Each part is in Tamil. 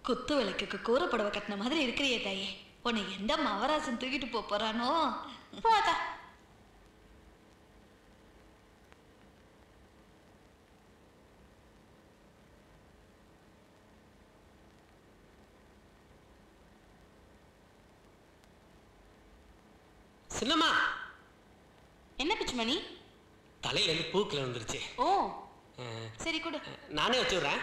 குத்து விளக்குக்கு கூரை புடவை கட்டின மாதிரி இருக்கிறியே தாயே உன்னை எந்த மவராசன் தூக்கிட்டு போப் போறானோ போதா சின்னம்மா என்ன பிச்சுமணி தலையில இருந்து பூக்கில் வந்துருச்சு ஓ சரி கொடு நானே வச்சுடுறேன்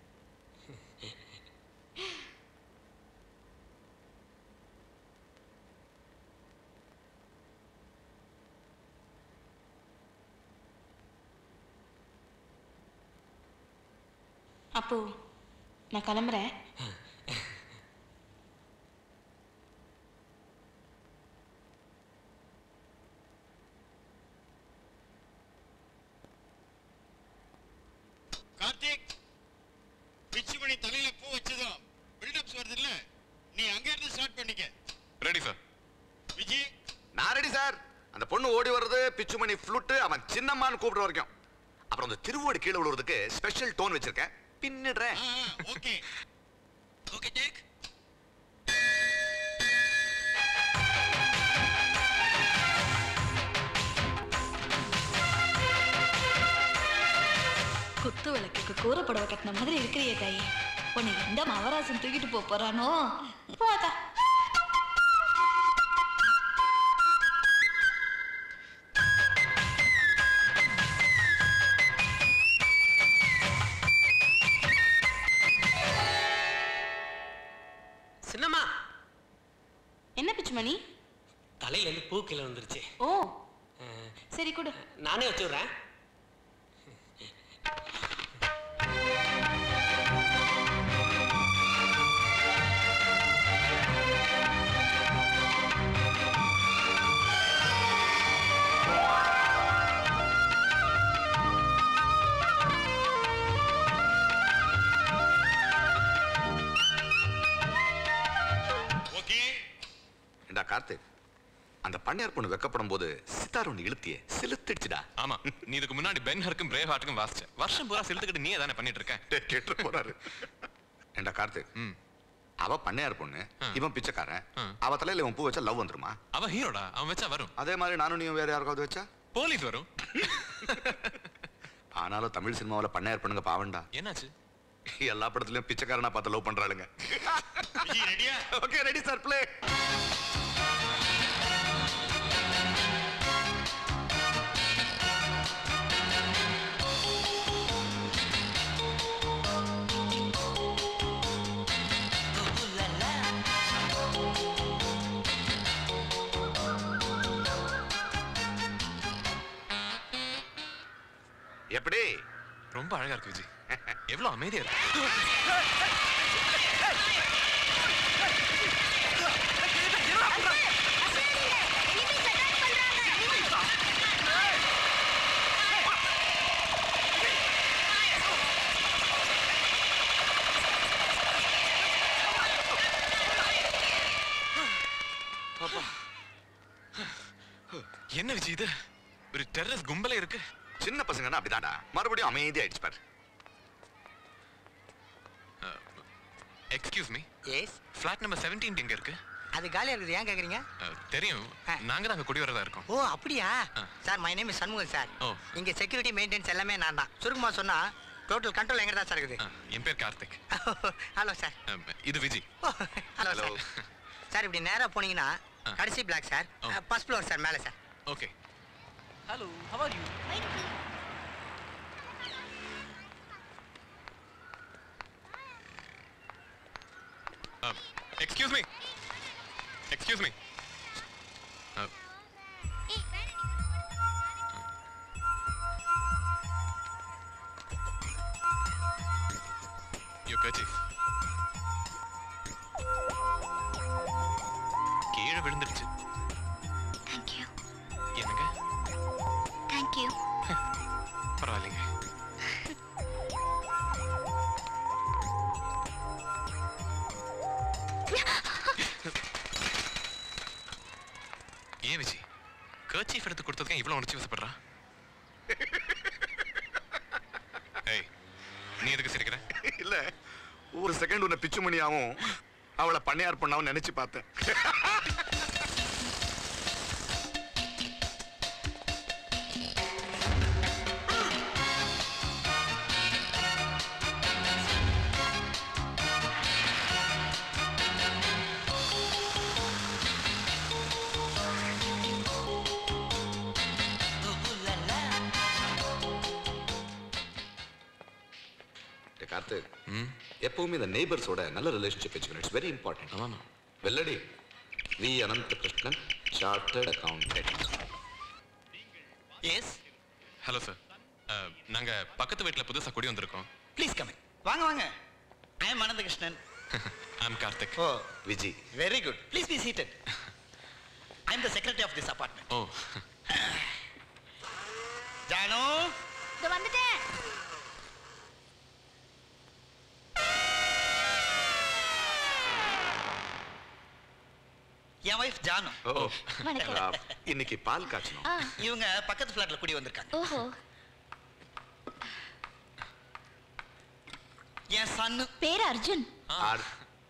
அப்போ நான் கிளம்புறேன் கார்த்திக் பிச்சு பண்ணி தலையில பூ வச்சதும் பில்டப்ஸ் வருது இல்ல நீ அங்க இருந்து ஸ்டார்ட் பண்ணிக்க ரெடி சார் விஜி நான் ரெடி சார் அந்த பொண்ணு ஓடி வர்றது பிச்சுமணி ஃப்ளூட்டு அவன் சின்னம்மான்னு கூப்பிடுற வரைக்கும் அப்புறம் அந்த திருவோடு கீழே விழுறதுக்கு ஸ்பெஷல் டோன் வச்சிருக்கேன் பின்னிடுறேன் ஓகே ஓகே டேக் குத்து விளக்குக்கு கூரை புடவை கட்டின மாதிரி இருக்கிறியே தாயே உன்னை எந்த மவராசன் தூக்கிட்டு போப் போறானோ போதா சின்னம்மா என்ன பிச்சுமணி தலையில இருந்து பூக்கில் வந்துருச்சு ஓ சரி கொடு நானே வச்சுடுறேன் ஓகே ஏண்டா கார்த்திக் அந்த பண்ணையார் பொண்ணு வெக்கப்படும் போது சித்தார் ஒன்று இழுத்தியே சிலுத்துடுச்சுடா ஆமா நீ இதுக்கு முன்னாடி பென் ஹர்க்கும் பிரேவ் ஹார்ட்டுக்கும் வாசிச்ச வருஷம் பூரா செலுத்துக்கிட்டு நீயே தானே பண்ணிட்டு இருக்க கேட்டு போறாரு ஏண்டா கார்த்திக் அவ பண்ணையார் பொண்ணு இவன் பிச்சைக்காரன் அவ தலையில இவன் பூ வச்சா லவ் வந்துருமா அவ ஹீரோடா அவன் வச்சா வரும் அதே மாதிரி நானும் நீயும் வேற யாருக்காவது வச்சா போலீஸ் வரும் ஆனாலும் தமிழ் சினிமாவுல பண்ணையார் பொண்ணுங்க பாவண்டா என்னாச்சு எல்லா படத்துலயும் பிச்சைக்காரனா பார்த்து லவ் பண்றாளுங்க விஜி ரெடியா ஓகே ரெடி சார் ப்ளே எப்படி ரொம்ப அழகா இருக்கு விஜய் எவ்வளவு அமைதியா இருக்கு என்ன விஜய் இது ஒரு டெரரிஸ்ட் கும்பலே இருக்கு சின்ன பசங்கன்னா அப்படிதான்டா மறுபடியும் அமைதி ஆயிடுச்சு பாரு excuse me yes flat number 17 எங்க இருக்கு அது காலியா இருக்குது ஏன் கேக்குறீங்க அஹ், தெரியும் நாங்க தான் அங்க குடி வரதா இருக்கோம் ஓ அப்படியா sir my name is Shanmugam sir oh. இங்க செக்யூரிட்டி மெயின்டெனன்ஸ் எல்லாமே நான் தான் சுருக்கமா சொன்னா டோட்டல் கண்ட்ரோல் எங்க தான் சார் இருக்குது என் பேர் கார்த்திக் ஹலோ சார் அஹ், இது விஜய் ஹலோ சார் சார் இப்படி நேரா போனீங்கன்னா கடைசி block sir first floor sir மேலே sir okay hello how are you excuse me excuse me your kerchief கீழே விழுந்துருச்சு தேங்க்யூ என்னங்க தேங்க்யூ பரவாயில்லைங்க ஏன் விஜய் கர்ச்சீஃப் எடுத்து கொடுத்ததுக்கு இவ்வளவு உணர்ச்சி வசப்படுறா ஏய் நீ எதுக்கு சிரிக்கிற இல்ல ஒரு செகண்ட் உன்னை பிச்சுமணியாவும் அவளை பண்ணையார் பண்ணாவும் நினைச்சு பார்த்தேன் டேய் கார்த்திக் எப்பவுமே இந்த நெய்பர்ஸோட நல்ல ரிலேஷன்ஷிப் வச்சுக்கணும் இட்ஸ் வெரி இம்பார்ட்டன்ட் ஆமாம் வெள்ளடி V Anantha Krishnan chartered accountant yes hello sir நாங்க பக்கத்து வீட்டில் புதுசா குடி வந்திருக்கோம் ப்ளீஸ் கம் வாங்க வாங்க I am Ananthakrishnan I'm Karthik oh Viji very good please be seated I am the secretary of this apartment oh Janu இதோ வந்துட்டேன் என் ஒய்ஃப் ஜானு ஓ வணக்கம். ஆ, இன்னைக்கு பால் காய்ச்சணும் ஆ இவங்க பக்கத்து ஃப்ளாட்ல குடி வந்திருக்காங்க ஓஹோ என் சன்னு பேர் அர்ஜுன் ஆர்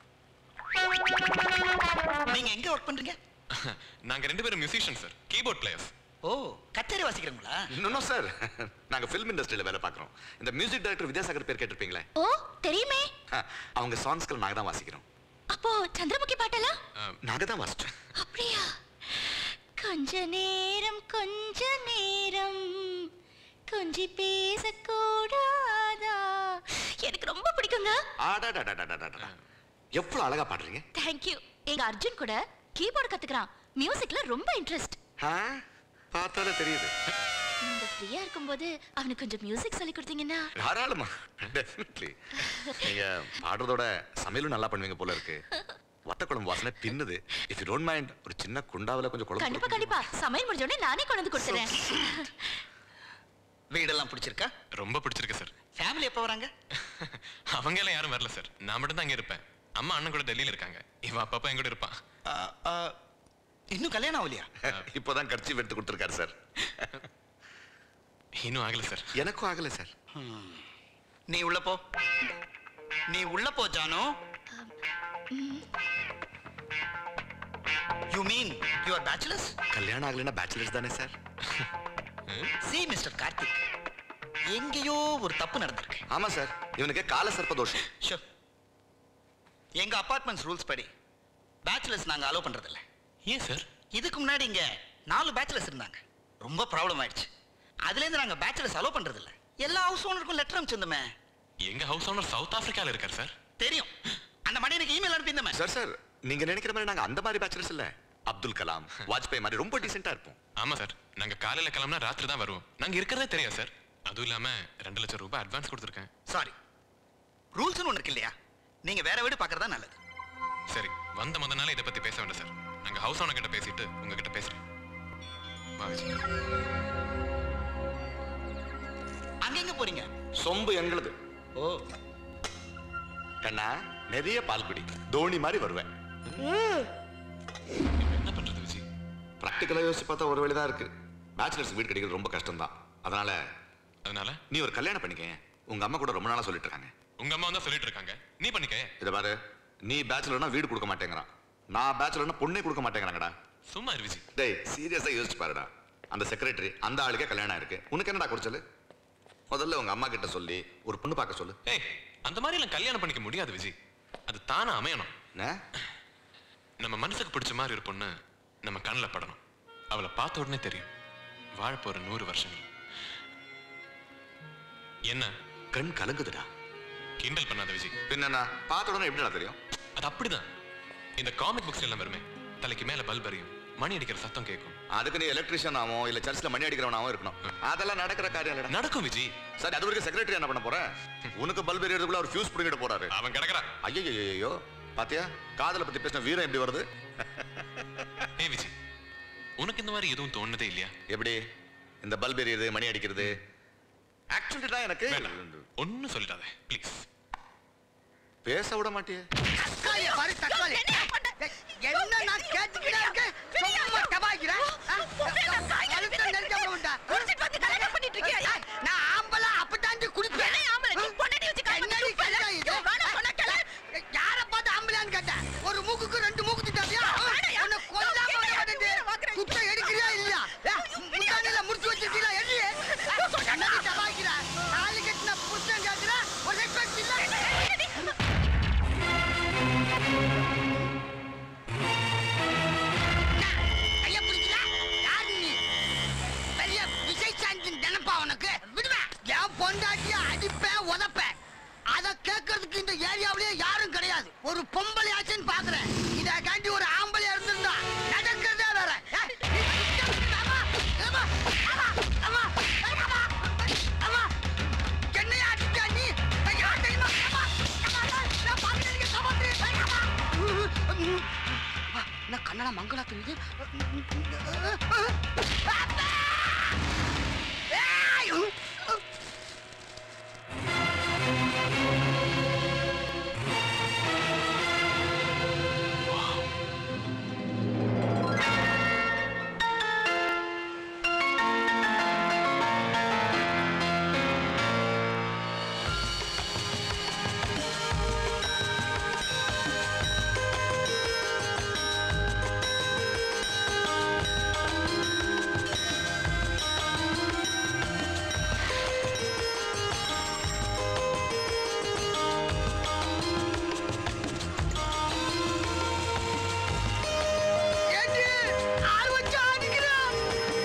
நீங்க எங்க ஒர்க் பண்றீங்க நாங்க ரெண்டு பேரும் musician sir keyboard players oh கச்சேரி வாசிக்கிறீங்களா இன்னும் சார் நாங்க ஃபிலிம் இண்டஸ்ட்ரியில வேலை பார்க்குறோம் இந்த மியூசிக் டைரக்டர் வித்யாசாகர் பேர் கேட்டிருப்பீங்களே ஓ தெரியுமே ஆ, அவங்க சாங்ஸ்கள் நாங்க தான் வாசிக்கிறோம் அப்போ சந்திரமுகி பாட்டெல்லாம் நாங்க தான் வாசிச்சோம் அப்படியா கொஞ்ச நேரம் கொஞ்ச நேரம் கொஞ்சி பேசக்கூடாதா எனக்கு ரொம்ப பிடிக்குங்க ஆடாடாடாடாடாடா எவ்வளவு அழகா பாடுறீங்க தேங்க்யூ எங்க அர்ஜுன் கூட கீபோர்டு கத்துக்கிறான் மியூசிக்ல ரொம்ப இன்ட்ரெஸ்ட் ஆ, பார்த்தாலே தெரியுது நீங்க ஃப்ரீயா இருக்கும்போது அவனுக்கு கொஞ்சம் மியூசிக் சொல்லி கொடுத்தீங்கன்னா தாராளமா டெஃபினெட்லி நீங்க பாடுறதோட சமையலும் நல்லா பண்ணுவீங்க போல இருக்கு வத்த குழம்பு வாசனை பின்னுது இஃப் யூ டோன்ட் மைண்ட் ஒரு சின்ன குண்டாவில கொஞ்சம் குழம்பு கண்டிப்பா கொடுக்க கண்டிப்பா சமையல் முடிஞ்ச உடனே நானே கொண்டு வந்து கொடுத்துறேன் வீடெல்லாம் பிடிச்சிருக்கா ரொம்ப பிடிச்சிருக்கு சார் ஃபேமிலி எப்போ வராங்க அவங்க எல்லாம் யாரும் வரல சார் நான் மட்டும் தான் அங்க இருப்பேன் அம்மா அண்ணன் கூட டெல்லியில இருக்காங்க இவன் அப்பப்ப என் கூட இருப்பான் ஆ, ஆ, இன்னும் கல்யாணம் ஆகலையா இப்போதான் கட்சி எடுத்து கொடுத்துருக்காரு சார் இன்னும் ஆகல சார் எனக்கும் ஆகல சார் நீ உள்ள போ நீ உள்ள போ Janu you mean you are bachelors கல்யாணம் ஆகலைன்னா பேச்சுலர்ஸ் தானே சார் சி மிஸ்டர் கார்த்திக் எங்கேயோ ஒரு தப்பு நடந்திருக்கு ஆமா சார் இவனுக்கு கால சர்ப்ப தோஷம் ஷோ எங்க அபார்ட்மெண்ட்ஸ் ரூல்ஸ் படி பேச்சுலர்ஸ் நாங்க அலோவ் பண்றதில்ல ஏன் சார் இதுக்கு முன்னாடி இங்க நாலு பேச்சுலர்ஸ் இருந்தாங்க ரொம்ப ப்ராப்ளம் ஆயிடுச்சு அதுல இருந்து நாங்க பேச்சுலர்ஸ் அலோவ் பண்றதில்ல எல்லா ஹவுஸ் ஓனருக்கும் லெட்டர் அனுப்பிச்சிருந்தோமே எங்க ஹவுஸ் ஓனர் சவுத் ஆப்பிரிக்கால இருக்கார் சார் தெரியும் அந்த மாதிரி எனக்கு இமெயில் அனுப்பியிருந்தமே சார் சார் நீங்க நினைக்கிற மாதிரி நாங்க அந்த மாதிரி பேச்சுலர்ஸ் இல்ல அப்துல் கலாம் வாஜ்பாய் மாதிரி ரொம்ப டீசெண்டா இருப்போம் ஆமா சார் நாங்க காலையில கிளம்புனா ராத்திரி தான் வருவோம் நாங்க இருக்கிறதே தெரியாது சார் அதுவும் இல்லாம ரெண்டு லட்சம் ரூபாய் அட்வான்ஸ் கொடுத்துருக்கேன் சாரி ரூல்ஸ்னு ஒன்று இருக்கு இல்லையா நீங்க வேற வீடு பார்க்கறதா நல்லது சரி வந்த முத நாள் இதை பத்தி பேச வேண்டாம் சார் நாங்க ஹவுஸ் ஓனர் கிட்ட பேசிட்டு உங்ககிட்ட பேசுறேன் வா விஜய். அங்க எங்க போறீங்க சொம்பு எங்களுது ஓ கண்ணா நிறைய பால் குடி தோனி மாதிரி வருவேன் என்ன பண்றது விஜய் ப்ராக்டிக்கலா யோசிச்சு பார்த்தா ஒரு வழிதான் இருக்கு பேச்சுலர்ஸ் வீடு கிடைக்கிறது ரொம்ப கஷ்டம் தான் அதனால அதனால நீ ஒரு கல்யாணம் பண்ணிக்க உங்க அம்மா கூட ரொம்ப நாளா சொல்லிட்டு இருக்காங்க உங்க அம்மா தான் சொல்லிட்டு இருக்காங்க நீ பண்ணிக்க இதை பாரு நீ பேச்சுலர்னா வீடு கொடுக்க மாட்டேங்கிறான் நான் பேச்சுலர்னா பொண்ணே கொடுக்க மாட்டேங்கிறாங்கடா சும்மா இரு விஜய் டேய் சீரியஸா யோசிச்சு பாருடா அந்த செக்ரட்டரி அந்த ஆளுக்கே கல்யாணம் இருக்கு உனக்கு என்னடா குறைச்சல் முதல்ல உங்க அம்மா கிட்ட சொல்லி ஒரு பொண்ணு பார்க்க சொல்லு ஏய் அந்த மாதிரி எல்லாம் கல்யாணம் பண்ணிக்க முடியாது விஜய் அது தானா அமையணும் என்ன நம்ம மனசுக்கு பிடிச்ச மாதிரி ஒரு பொண்ணு நம்ம கண்ணில் படணும் அவளை பார்த்த உடனே தெரியும் வாழ போற நூறு வருஷங்கள் என்ன கண் கலங்குதுடா கிண்டல் பண்ணாத விஜய் பின்னா பார்த்த உடனே எப்படிடா தெரியும் அது அப்படிதான் இந்த காமிக் புக்ஸ் எல்லாம் வருமே தலைக்கு மேல பல்ப் எரியும் மணி அடிக்கிற சத்தம் கேட்கும் அதுக்கு நீ எலக்ட்ரிஷியன் ஆகும் இல்ல சர்ச்சில் மணி அடிக்கிறவனாவும் இருக்கணும் அதெல்லாம் நடக்கிற காரியம் இல்லடா நடக்கும் விஜய் சரி அது வரைக்கும் செக்ரட்டரி என்ன பண்ண போற உனக்கு பல்ப் எரியறதுக்குள்ள அவர் ஃபியூஸ் பிடிங்கிட்டு போறாரு அவன் கிடக்குறான் ஐயோ பாத்தியா காதலை பத்தி பேசின வீரம் எப்படி வருது ஏய் விஜய் உனக்கு இந்த மாதிரி எதுவும் தோணுதே இல்லையா எப்படி இந்த பல்ப் எரியுது மணி அடிக்கிறது ஆக்சுவலி தான் எனக்கு வேண்டாம் ஒன்னும் சொல்லிடாத ப்ளீஸ் பேச விட மாட்டியே தக்காளி பாரு தக்காளி ஏய், என்ன நான் கேட்டுக்கிட்டே இருக்கேன் சும்மா டபாய்க்கிறேன் ஆ? கழுத்தை நெரிக்க விடுண்டா. ஏய், நான் ஆம்பளை அப்பதாண்டி குடிப்பேன் என்னடி கஷ்டம் இது? கூடாது ஒரு பொம்பளை ஆச்சுன்னு பாக்குறேன் இத காண்டி ஒரு ஆம்பளை இருந்திருந்தா நடக்கிறதே வேற ஏய், அம்மா, அம்மா, அம்மா, அம்மா, அம்மா, அம்மா. என்னையா அடிச்ச நீ? நான் யார் தெரியுமா? அம்மா, அம்மா, நான் நான் பார்க்கிறேன், நீங்க காப்பாத்து. அம்மா. அப்பா, என்ன கண்ணெல்லாம் மங்களா தெரியுது அப்பா! ஏய்! ஏண்டி? ஆள் வச்சு அடிக்கிறான்.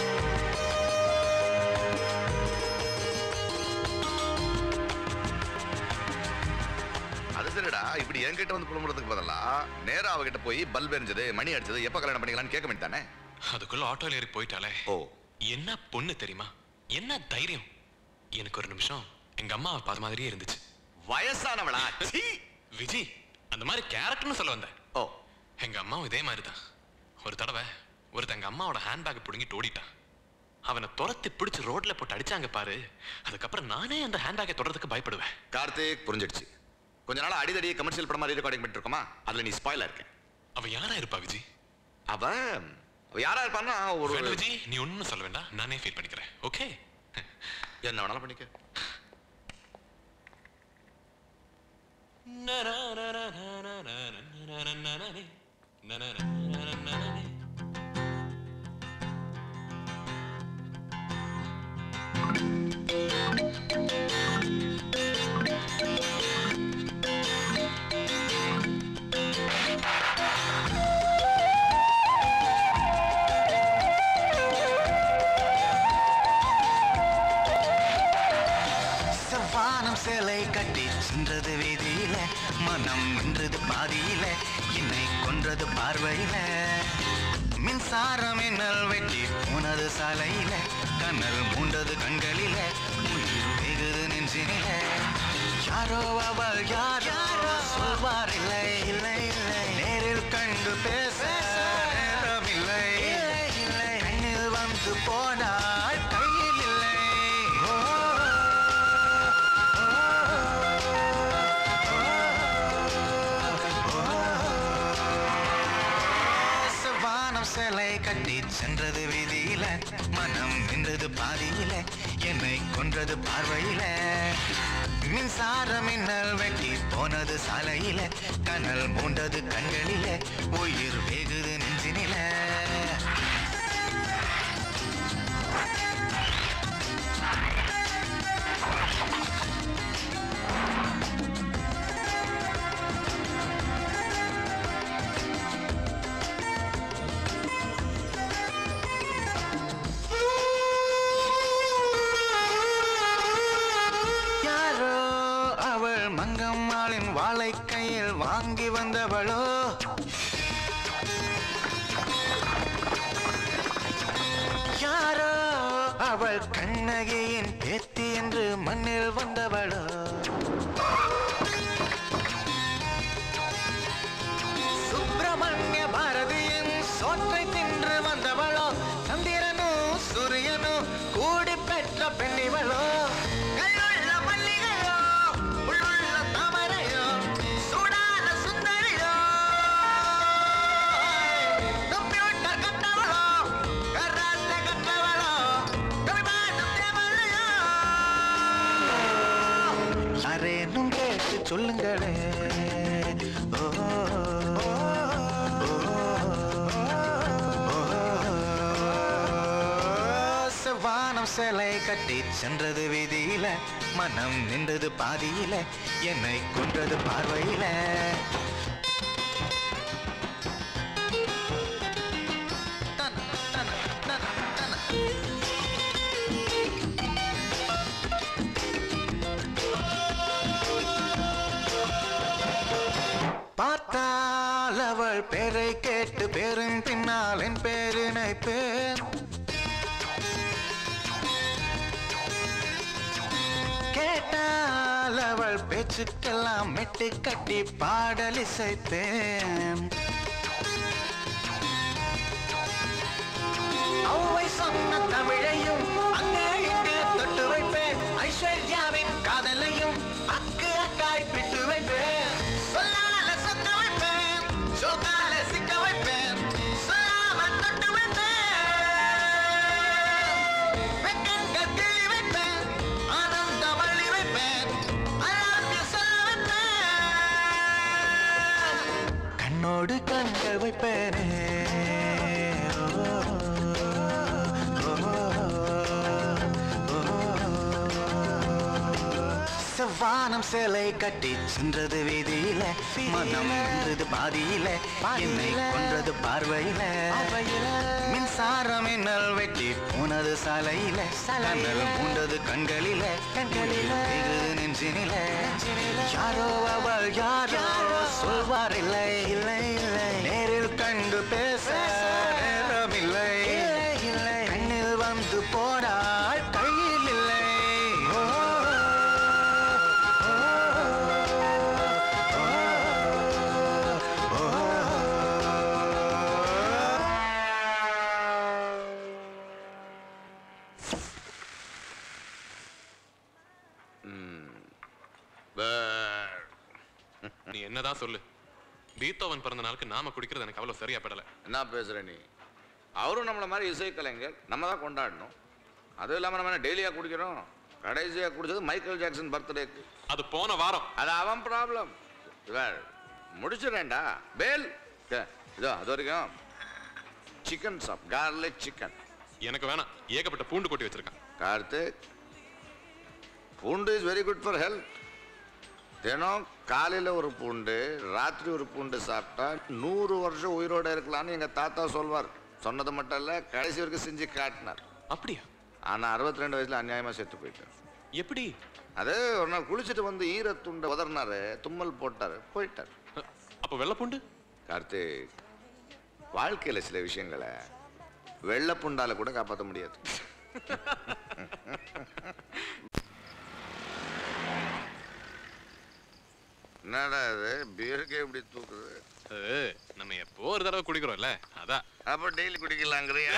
அது சரிடா இப்படி என்கிட்ட வந்து புலம்புறதுக்கு பதிலா நேரா அவகிட்ட போய் பல்ப் எரிஞ்சது மணி அடிச்சது எப்ப கல்யாணம் பண்ணிக்கலாம்னு கேட்க வேண்டியதானே அதுக்குள்ள ஆட்டோல ஏறி போயிட்டாலே ஓ என்ன பொண்ணு தெரியுமா என்ன தைரியம் எனக்கு ஒரு நிமிஷம் எங்க அம்மாவை பார்த்த மாதிரியே இருந்துச்சு வயசானவளா சீ. விஜி அந்த மாதிரி கேரக்டர்னு சொல்ல வந்தேன் ஓ எங்க அம்மாவும் இதே மாதிரி தான் ஒரு தடவை ஒருத்தன் எங்க அம்மாவோட ஹேண்ட்பேக் பிடுங்கிட்டு ஓடிட்டான் அவனை துரத்தி பிடிச்சு ரோட்ல போட்டு அடிச்சாங்க பாரு அதுக்கப்புறம் நானே அந்த ஹேண்ட்பேக்கை தொடறதுக்கு பயப்படுவேன் கார்த்திக் புரிஞ்சிடுச்சு கொஞ்ச நாள் அடிதடி கமர்ஷியல் படம் மாதிரி ரெக்கார்டிங் பண்ணிட்டு இருக்கோமா அதுல நீ ஸ்பாயிலா இருக்க அவ யாரா இருப்பா விஜி அவன் அவ யாரா இருப்பான்னா ஒரு வேண்டாம் விஜி நீ ஒண்ணும் சொல்ல வேண்டாம் நானே ஃபீல் பண்ணிக்கிறேன் ஓகே என்ன வேணாலும் பண்ணிக்க செவ்வானம் சேலை கட்டி சென்றது வீதியில மனம் நின்றது பாதியில என்னை கொன்றது பார்வையில மின்சாரம் மின்னல் வெட்டி போனது சாலையில கண்ணல் மூண்டது கண்களில உயிர் வெகுது நெஞ்சினில யாரோ அவள் யாரோ சொல்வார் இல்லை இல்லை இல்லை நேரில் கண்டு பேச நேரம் இல்லை இல்லை கண்ணில் வந்து போனாள் கையில் இல்லை ஓ வானம் சேலை கட்டி சென்றது வீதியில மனம் நின்றது பாதியில என்னை கொன்றது பார்வையில மின்சார மின்னல் வெட்டி போனது சாலையில கனல் மூண்டது கண்களில உயிர் வெகுது நெஞ்சினில யாரோ அவள் மங்கம்மாளின் வாளை கையில் வாங்கி வந்தவளோ யாரோ அவள் கண்ணகியின் பேத்தி என்று மண்ணில் வந்தவளோ சுப்பிரமணிய பாரதியின் சோற்றை தின்று வந்தவளோ சந்திரனும் சூரியனும் கூடி பெற்ற பெண்ணிவளோ கையுள்ள மல்லிகையோ உள்ளுள்ள தாமரையோ சூடான சுந்தரியோ கம்ப்யூட்டர் கற்றவளோ கராத்தே கற்றவளோ கவிமானம் தேவலையோ யாரேனும் கேட்டு சொல்லுங்களே ஓ, ஓ, செவ்வானம் சேலை கட்டி சென்றது வீதியில மனம் நின்றது பாதியில என்னை கொன்றது பார்வையில தன, தன, தன, தன. அவள் பேரை கேட்டு பேரின் பின்னால் என் பேரினை பேர் கேட்டால் அவள் பேச்சுக்கெல்லாம் மெட்டு கட்டி பாடல் இசைப்பேன் அவ்வை சொன்ன தமிழையும் அங்கே இங்கு தொட்டு வைப்பேன் ஐஸ்வர்யாவின் காதலையும் அக்கு அக்காய் பிட்டு வைப்பேன் சொல்லால சொக்க வைப்பேன் சொல்லால சிக்க வைப்பேன் சொல்லாம தொட்டு வைப்பேன் வெக்கங்கள் கிள்ளி வைப்பேன் ஆனந்தம் அள்ளி வைப்பேன் I love you சொல்ல வைப்பேன் கண்ணோடு கண்கள் வைப்பேனே ஓ, ஓ, ஓ, செவ்வானம் சேலை கட்டி சென்றது வீதியில மனம் நின்றது பாதியில என்னை கொன்றது பார்வையில மின்சாரம் மின்னல் வெட்டி போனது சாலையில கண்ணல் பூண்டது கண்களில கண்களில நெஞ்சினில யாரோ அவள் யாரோ சொல்வார் இல்லை இல்லை இல்லை நேரில் கண்டு பேச நேரமில்லை கண்ணில் வந்து போனாள் கையில் இல்லை ஓ, ஓ, ஓ, நீ என்னதான் சொல்லு பீத்தோவன் பிறந்த நாளுக்கு நாம குடிக்கிறது எனக்கு அவ்வளவு சரியா படல என்ன பேசுற நீ அவரும் நம்மள மாதிரி இசை கலைஞர் நம்ம தான் கொண்டாடணும் அதுவும் இல்லாமல் நம்ம டெய்லியாக குடிக்கிறோம் கடைசியாக குடிச்சது மைக்கேல் ஜாக்சன் பர்த்டேக்கு அது போன வாரம் அது அவன் ப்ராப்ளம் இவர் முடிச்சிடேன்டா பேல் ஏ, இதோ அது வரைக்கும் சிக்கன் சாப் கார்லிக் சிக்கன் எனக்கு வேணாம் ஏகப்பட்ட பூண்டு கொட்டி வச்சிருக்கான் கார்த்திக் பூண்டு is very good for health தினம் காலையில் ஒரு பூண்டு ராத்திரி ஒரு பூண்டு சாப்பிட்டா நூறு வருஷம் உயிரோட இருக்கலாம்னு எங்கள் தாத்தா சொல்வார் சொன்னது மட்டும் இல்லை கடைசி வரைக்கும் செஞ்சு காட்டினார் அப்படியா ஆனால் அறுபத்தி ரெண்டு வயசில் அநியாயமாக செத்து போயிட்டார் எப்படி அது ஒரு நாள் குளிச்சுட்டு வந்து ஈரத்துண்டை உதறினாரு தும்மல் போட்டார் போயிட்டார் அப்ப வெள்ளை பூண்டு கார்த்திக் வாழ்க்கையில் சில விஷயங்களை வெள்ளை புண்டால கூட காப்பாற்ற முடியாது என்னடா இது பியருக்கே இப்படி தூக்குது அது, நம்ம எப்போ ஒரு தடவை குடிக்கிறோம்ல அதான் அப்ப டெய்லி குடிக்கலாங்கிறியா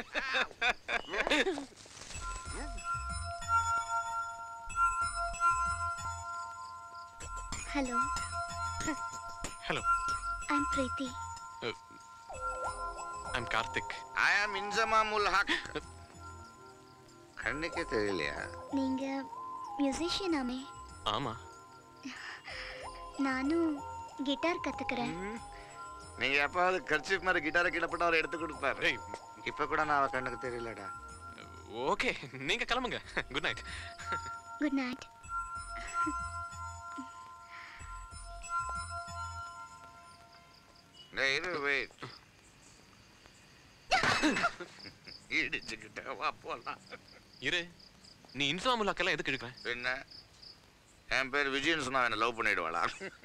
Hello, hello I'm Preeti. I'm Karthik I am Inzamamul Haq கண்ணுக்கே தெரியலையா நீங்க மியூசிஷியனாமே ஆமா நானும் கிட்டார் கத்துக்கிறேன் நீங்க எப்பாவது கர்ச்சிப் மாதிரி கிட்டார கீழே போட்டு அவர் எடுத்து கொடுப்பாரு ஏய், இப்ப கூட நான் அவ கண்ணுக்கு தெரியலடா ஓகே நீங்க கிளம்புங்க குட் நைட் குட் நைட் டேய், இரு வெயிட் இடிச்சுக்கிட்ட வா போலாம் இரு நீ இன்சாமுல்லாக்கெல்லாம் எதுக்கு எடுக்கிறேன் என்ன என் பேர் விஜயன் சொன்னா என்ன லவ் பண்ணிடுவாளா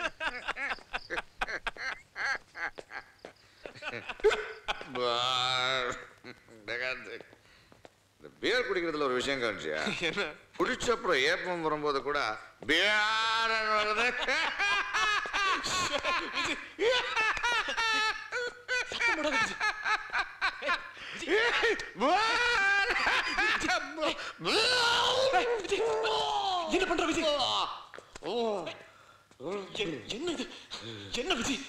இந்த பியர் குடிக்கிறதுல ஒரு விஷயம் காமிச்சியா என்ன குடிச்ச அப்புறம் ஏப்பம் வரும்போது கூட பியார் வருது என்ன பண்ற விஜய் என்- என்ன இது என்ன விஜய்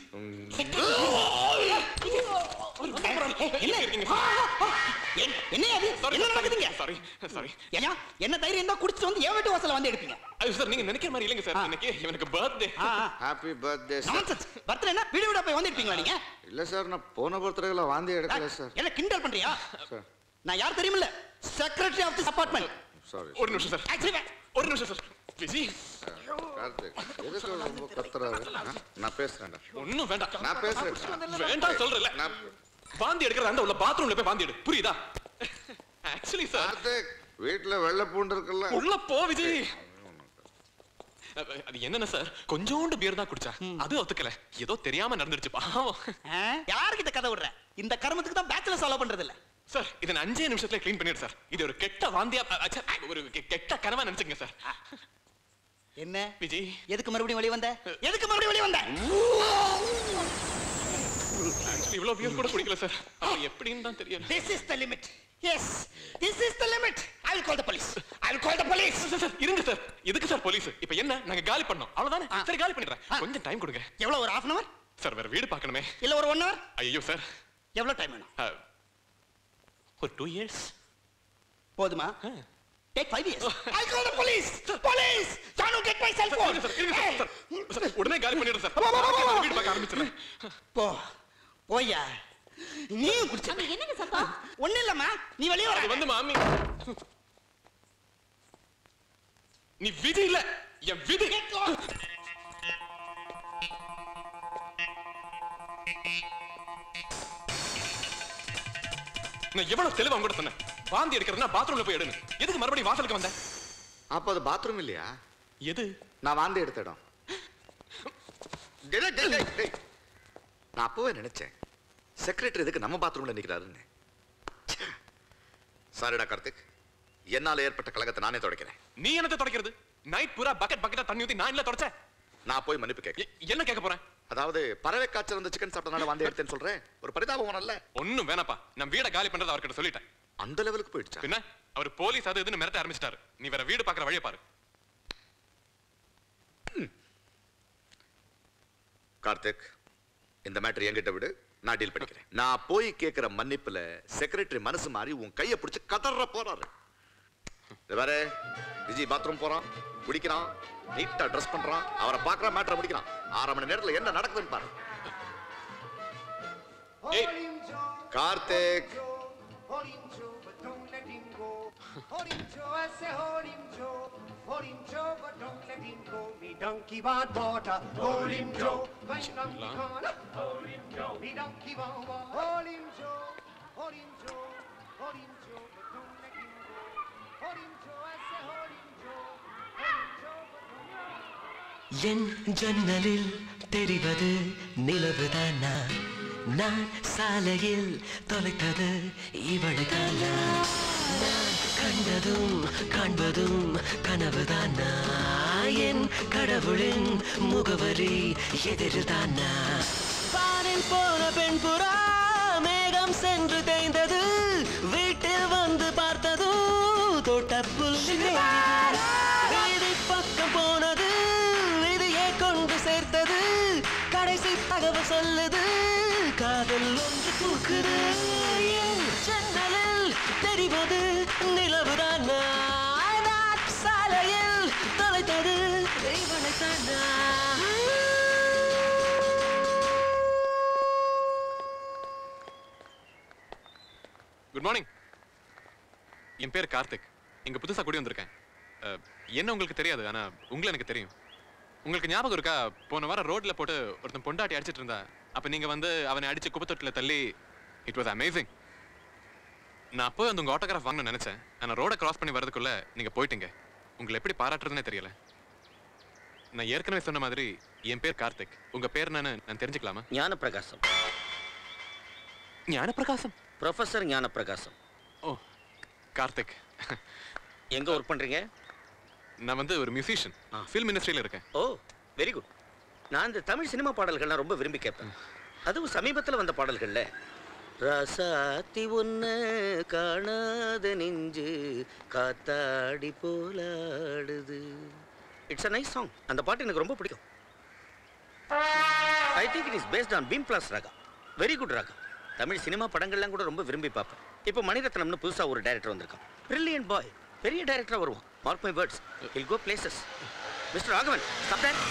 என்ன அது என்ன நடக்குதுங்க சாரி சாரி ஐயா என்ன தைரியம் தான் குடிச்சிட்டு வந்து என் வீட்டு வாசல்ல வந்து எடுப்பீங்க ஐயோ சார் நீங்க நினைக்கிற மாதிரி இல்லைங்க சார் இன்னைக்கு இவனுக்கு birthday happy birthday sir nonsense birthday என்ன வீடு வீடா போய் வந்து எடுப்பீங்களா நீங்க இல்ல சார் நான் போன பர்த்டேல வாந்தி எடுக்கல சார் என்ன கிண்டல் பண்றியா சார் நான் யார் தெரியுமில்ல secretary of this apartment sorry ஒரு நிமிஷம் சார் ஆக்சுவலி ஒரு நிமிஷம் சார் விஜய் கார்த்திக் எதுக்கு ரொம்ப கத்துறாரு ஆ? நான் பேசுறேன்டா ஒண்ணும் வேண்டாம் நான் பேசுறேன் வேண்டாம் சொல்றல நான் வாந்தி எடுக்கிறது அந்த உள்ள பாத்ரூம்ல போய் வாந்தி எடு புரியுதா ஆக்சுவலி சார் கார்த்திக் வீட்டுல வெள்ளை பூண்டு இருக்குல்ல உள்ள போ விஜய் அஹ், அது என்னென்ன சார் கொஞ்சோண்டு பியர் தான் குடிச்சா அது ஒத்துக்கல ஏதோ தெரியாம நடந்துருச்சு பாவம் ஆ? யார்கிட்ட கதை விடுற இந்த கர்மத்துக்கு தான் பேச்சுலர் ஃபாலோ பண்றது இல்ல சார் இதை நான் அஞ்சே நிமிஷத்துல க்ளீன் பண்ணிடு சார் இது ஒரு கெட்ட வாந்தியா அ, அச்சா, ஒரு கெ- கெட்ட கனவா நினைச்சுங்க சார் என்ன விஜய் எதுக்கு மறுபடியும் வெளிய வந்த எதுக்கு மறுபடியும் வெளிய வந்த ஆக்சுவலி இவ்வளவு பியர் கூட குடிக்கல சார் அப்ப எப்படின்னு தான் தெரியல this is the limit yes this is the limit I will call the police I will call the police sir, sir இருங்க சார் எதுக்கு சார் போலீஸ் இப்போ என்ன நாங்க காலி பண்ணோம் அவ்வளவுதானே சரி காலி பண்ணிடுறேன் கொஞ்சம் டைம் கொடுங்க எவ்வளவு ஒரு half அன் அவர் சார் வேற வீடு பார்க்கணுமே இல்ல ஒரு ஒன் ஹவர் ஐயோ சார் எவ்வளவு டைம் வேணும் அஹ், ஒரு டூ இயர்ஸ் போதுமா take 5 years I call the police police Janu get my cell phone sir உடனே காலி பண்ணிடுறேன் சார் வா, வா, வா, வா. வீடு பார்க்க ஆரம்பிச்சிடுறேன் போ போயா நீயும் குடிச்ச அங்க என்னங்க சத்தம் ஒண்ணு இல்லம்மா நீ வெளிய வர அது வந்து மாமி நீ விதி இல்ல என் விதி நான் எவ்வளவு தெளிவா கூட சொன்னேன் வாந்தி எடுக்கிறதுனா பாத்ரூம்ல போய் எடுன்னு எதுக்கு மறுபடியும் வாசலுக்கு வந்த அப்போ அது பாத்ரூம் இல்லையா எது நான் வாந்தி எடுத்த இடம் டேய், டேய், டேய், டேய், டேய். நான் அப்பவே நினைச்சேன் செக்ரட்டரி எதுக்கு நம்ம பாத்ரூம்ல நிக்கிறாருன்னு சாரிடா கார்த்திக் என்னால ஏற்பட்ட கலகத்தை நானே தொடக்கிறேன் நீ என்னத்தை தொடக்கிறது நைட் பூரா பக்கெட் பக்கெட்டா தண்ணி ஊத்தி நான் இல்ல தொடச்சேன் நான் போய் மன்னிப்பு கேட்க எ- என்ன கேட்க போறேன் அதாவது பறவை காய்ச்சல் வந்து சிக்கன் சாப்பிட்டனால வாந்தி எடுத்தேன்னு சொல்றேன் ஒரு பரிதாபம் வேணும்ல ஒண்ணும் வேணாப்பா நான் வீட காலி பண்றது அவர்கிட்ட சொல்லிட்டேன் அந்த லெவலுக்கு போயிடுச்சா பின்ன அவர் போலீஸ் அது இதுன்னு மிரட்ட ஆரம்பிச்சிட்டாரு நீ வேற வீடு பாக்குற வழியை பாரு கார்த்திக் இந்த மேட்டர் என்கிட்ட விடு நான் டீல் பண்ணிக்கிறேன் நான் போய் கேட்கிற மன்னிப்புல செக்ரட்டரி மனசு மாறி உன் கையை பிடிச்சு கதற போறாரு இது வேற விஜய் பாத்ரூம் போறான் குடிக்கிறான் நீட்டா ட்ரெஸ் பண்றான் அவரை பார்க்கற மேட்டரை முடிக்கிறான் அரை மணி நேரத்துல என்ன நடக்குதுன்னு பாரு ஏய் Karthik Hold him, Joe, but don't let him go. Hold him, Joe, I say hold him, Joe. Hold him, Joe, but don't let him go. Me donkey want water. Hold him, Joe. Right round the corner. Hold him, Joe. Me donkey want water. Hold him, Joe. Hold him, Joe. Hold him, Joe, but don't let him go. Hold him, Joe, I say hold him, Joe. Hold him, Joe, but don't let him go. என் ஜன்னலில் தெரிவது நிலவுதானா நான் சாலையில் தொலைத்தது இவளைதானா நான் கண்டதும் காண்பதும் கனவுதானா என் கடவுளின் முகவரி எதிர்தானா பாரில் போன பெண் புறா மேகம் சென்று தேய்ந்தது வீட்டில் வந்து பார்த்தது தோட்டப்புள்ளி வீதி பக்கம் போனது விதியை கொண்டு சேர்த்தது கடைசி தகவல் சொல்லுது காதல் ஒன்று பூக்குது என் ஜன்னலில் தெரிவது நிலவுதான் நான் சாலையில் தொலைத்தது இவனைத்தானா குட் மார்னிங் என் பேர் கார்த்திக் இங்க புதுசா குடி வந்திருக்கேன் அஹ், என்ன உங்களுக்கு தெரியாது ஆனா உங்களை எனக்கு தெரியும் உங்களுக்கு ஞாபகம் இருக்கா போன வாரம் ரோட்ல போட்டு ஒருத்தன் பொண்டாட்டி அடிச்சிட்டு இருந்தா அப்ப நீங்க வந்து அவனை அடிச்சு குப்பத்தொட்டில தள்ளி இட் வாஸ் அமேசிங் நான் அப்போ அந்த உங்க ஆட்டோகிராஃப் வாங்கணும்னு நினைச்சேன் ஆனா ரோட கிராஸ் பண்ணி வரதுக்குள்ள நீங்க போயிட்டீங்க உங்களை எப்படி பாராட்டுறதுனே தெரியல நான் ஏற்கனவே சொன்ன மாதிரி என் பேர் கார்த்திக் உங்க பேர் என்னன்னு நான் தெரிஞ்சுக்கலாமா ஞானப்பிரகாசம் ஞானப்பிரகாசம் ப்ரொஃபஸர் ஞானப்பிரகாசம் ஓ கார்த்திக் எங்க ஒர்க் பண்றீங்க நான் வந்து ஒரு மியூசிஷியன் ஃபில்ம் இண்டஸ்ட்ரியில இருக்கேன் ஓ வெரி குட் நான் இந்த தமிழ் சினிமா பாடல்கள்லாம் ரொம்ப விரும்பி கேட்பேன் அதுவும் சமீபத்தில் வந்த பாடல்கள்ல ராசாத்தி ஒன்று காணாத நெஞ்சு காத்தாடி போலாடுது இட்ஸ் அ நைஸ் சாங் அந்த பாட்டு எனக்கு ரொம்ப பிடிக்கும் I think it is based on Bhimplas raga very good raga Tamil cinema படங்கள்லாம் கூட ரொம்ப விரும்பி பார்ப்பேன் இப்போ மணிரத்னம்னு புதுசா ஒரு டைரக்டர் வந்திருக்கான் பிரில்லியன் பாய் பெரிய டைரக்டரா வருவான் mark my words I'll go places mister Raghavan stop that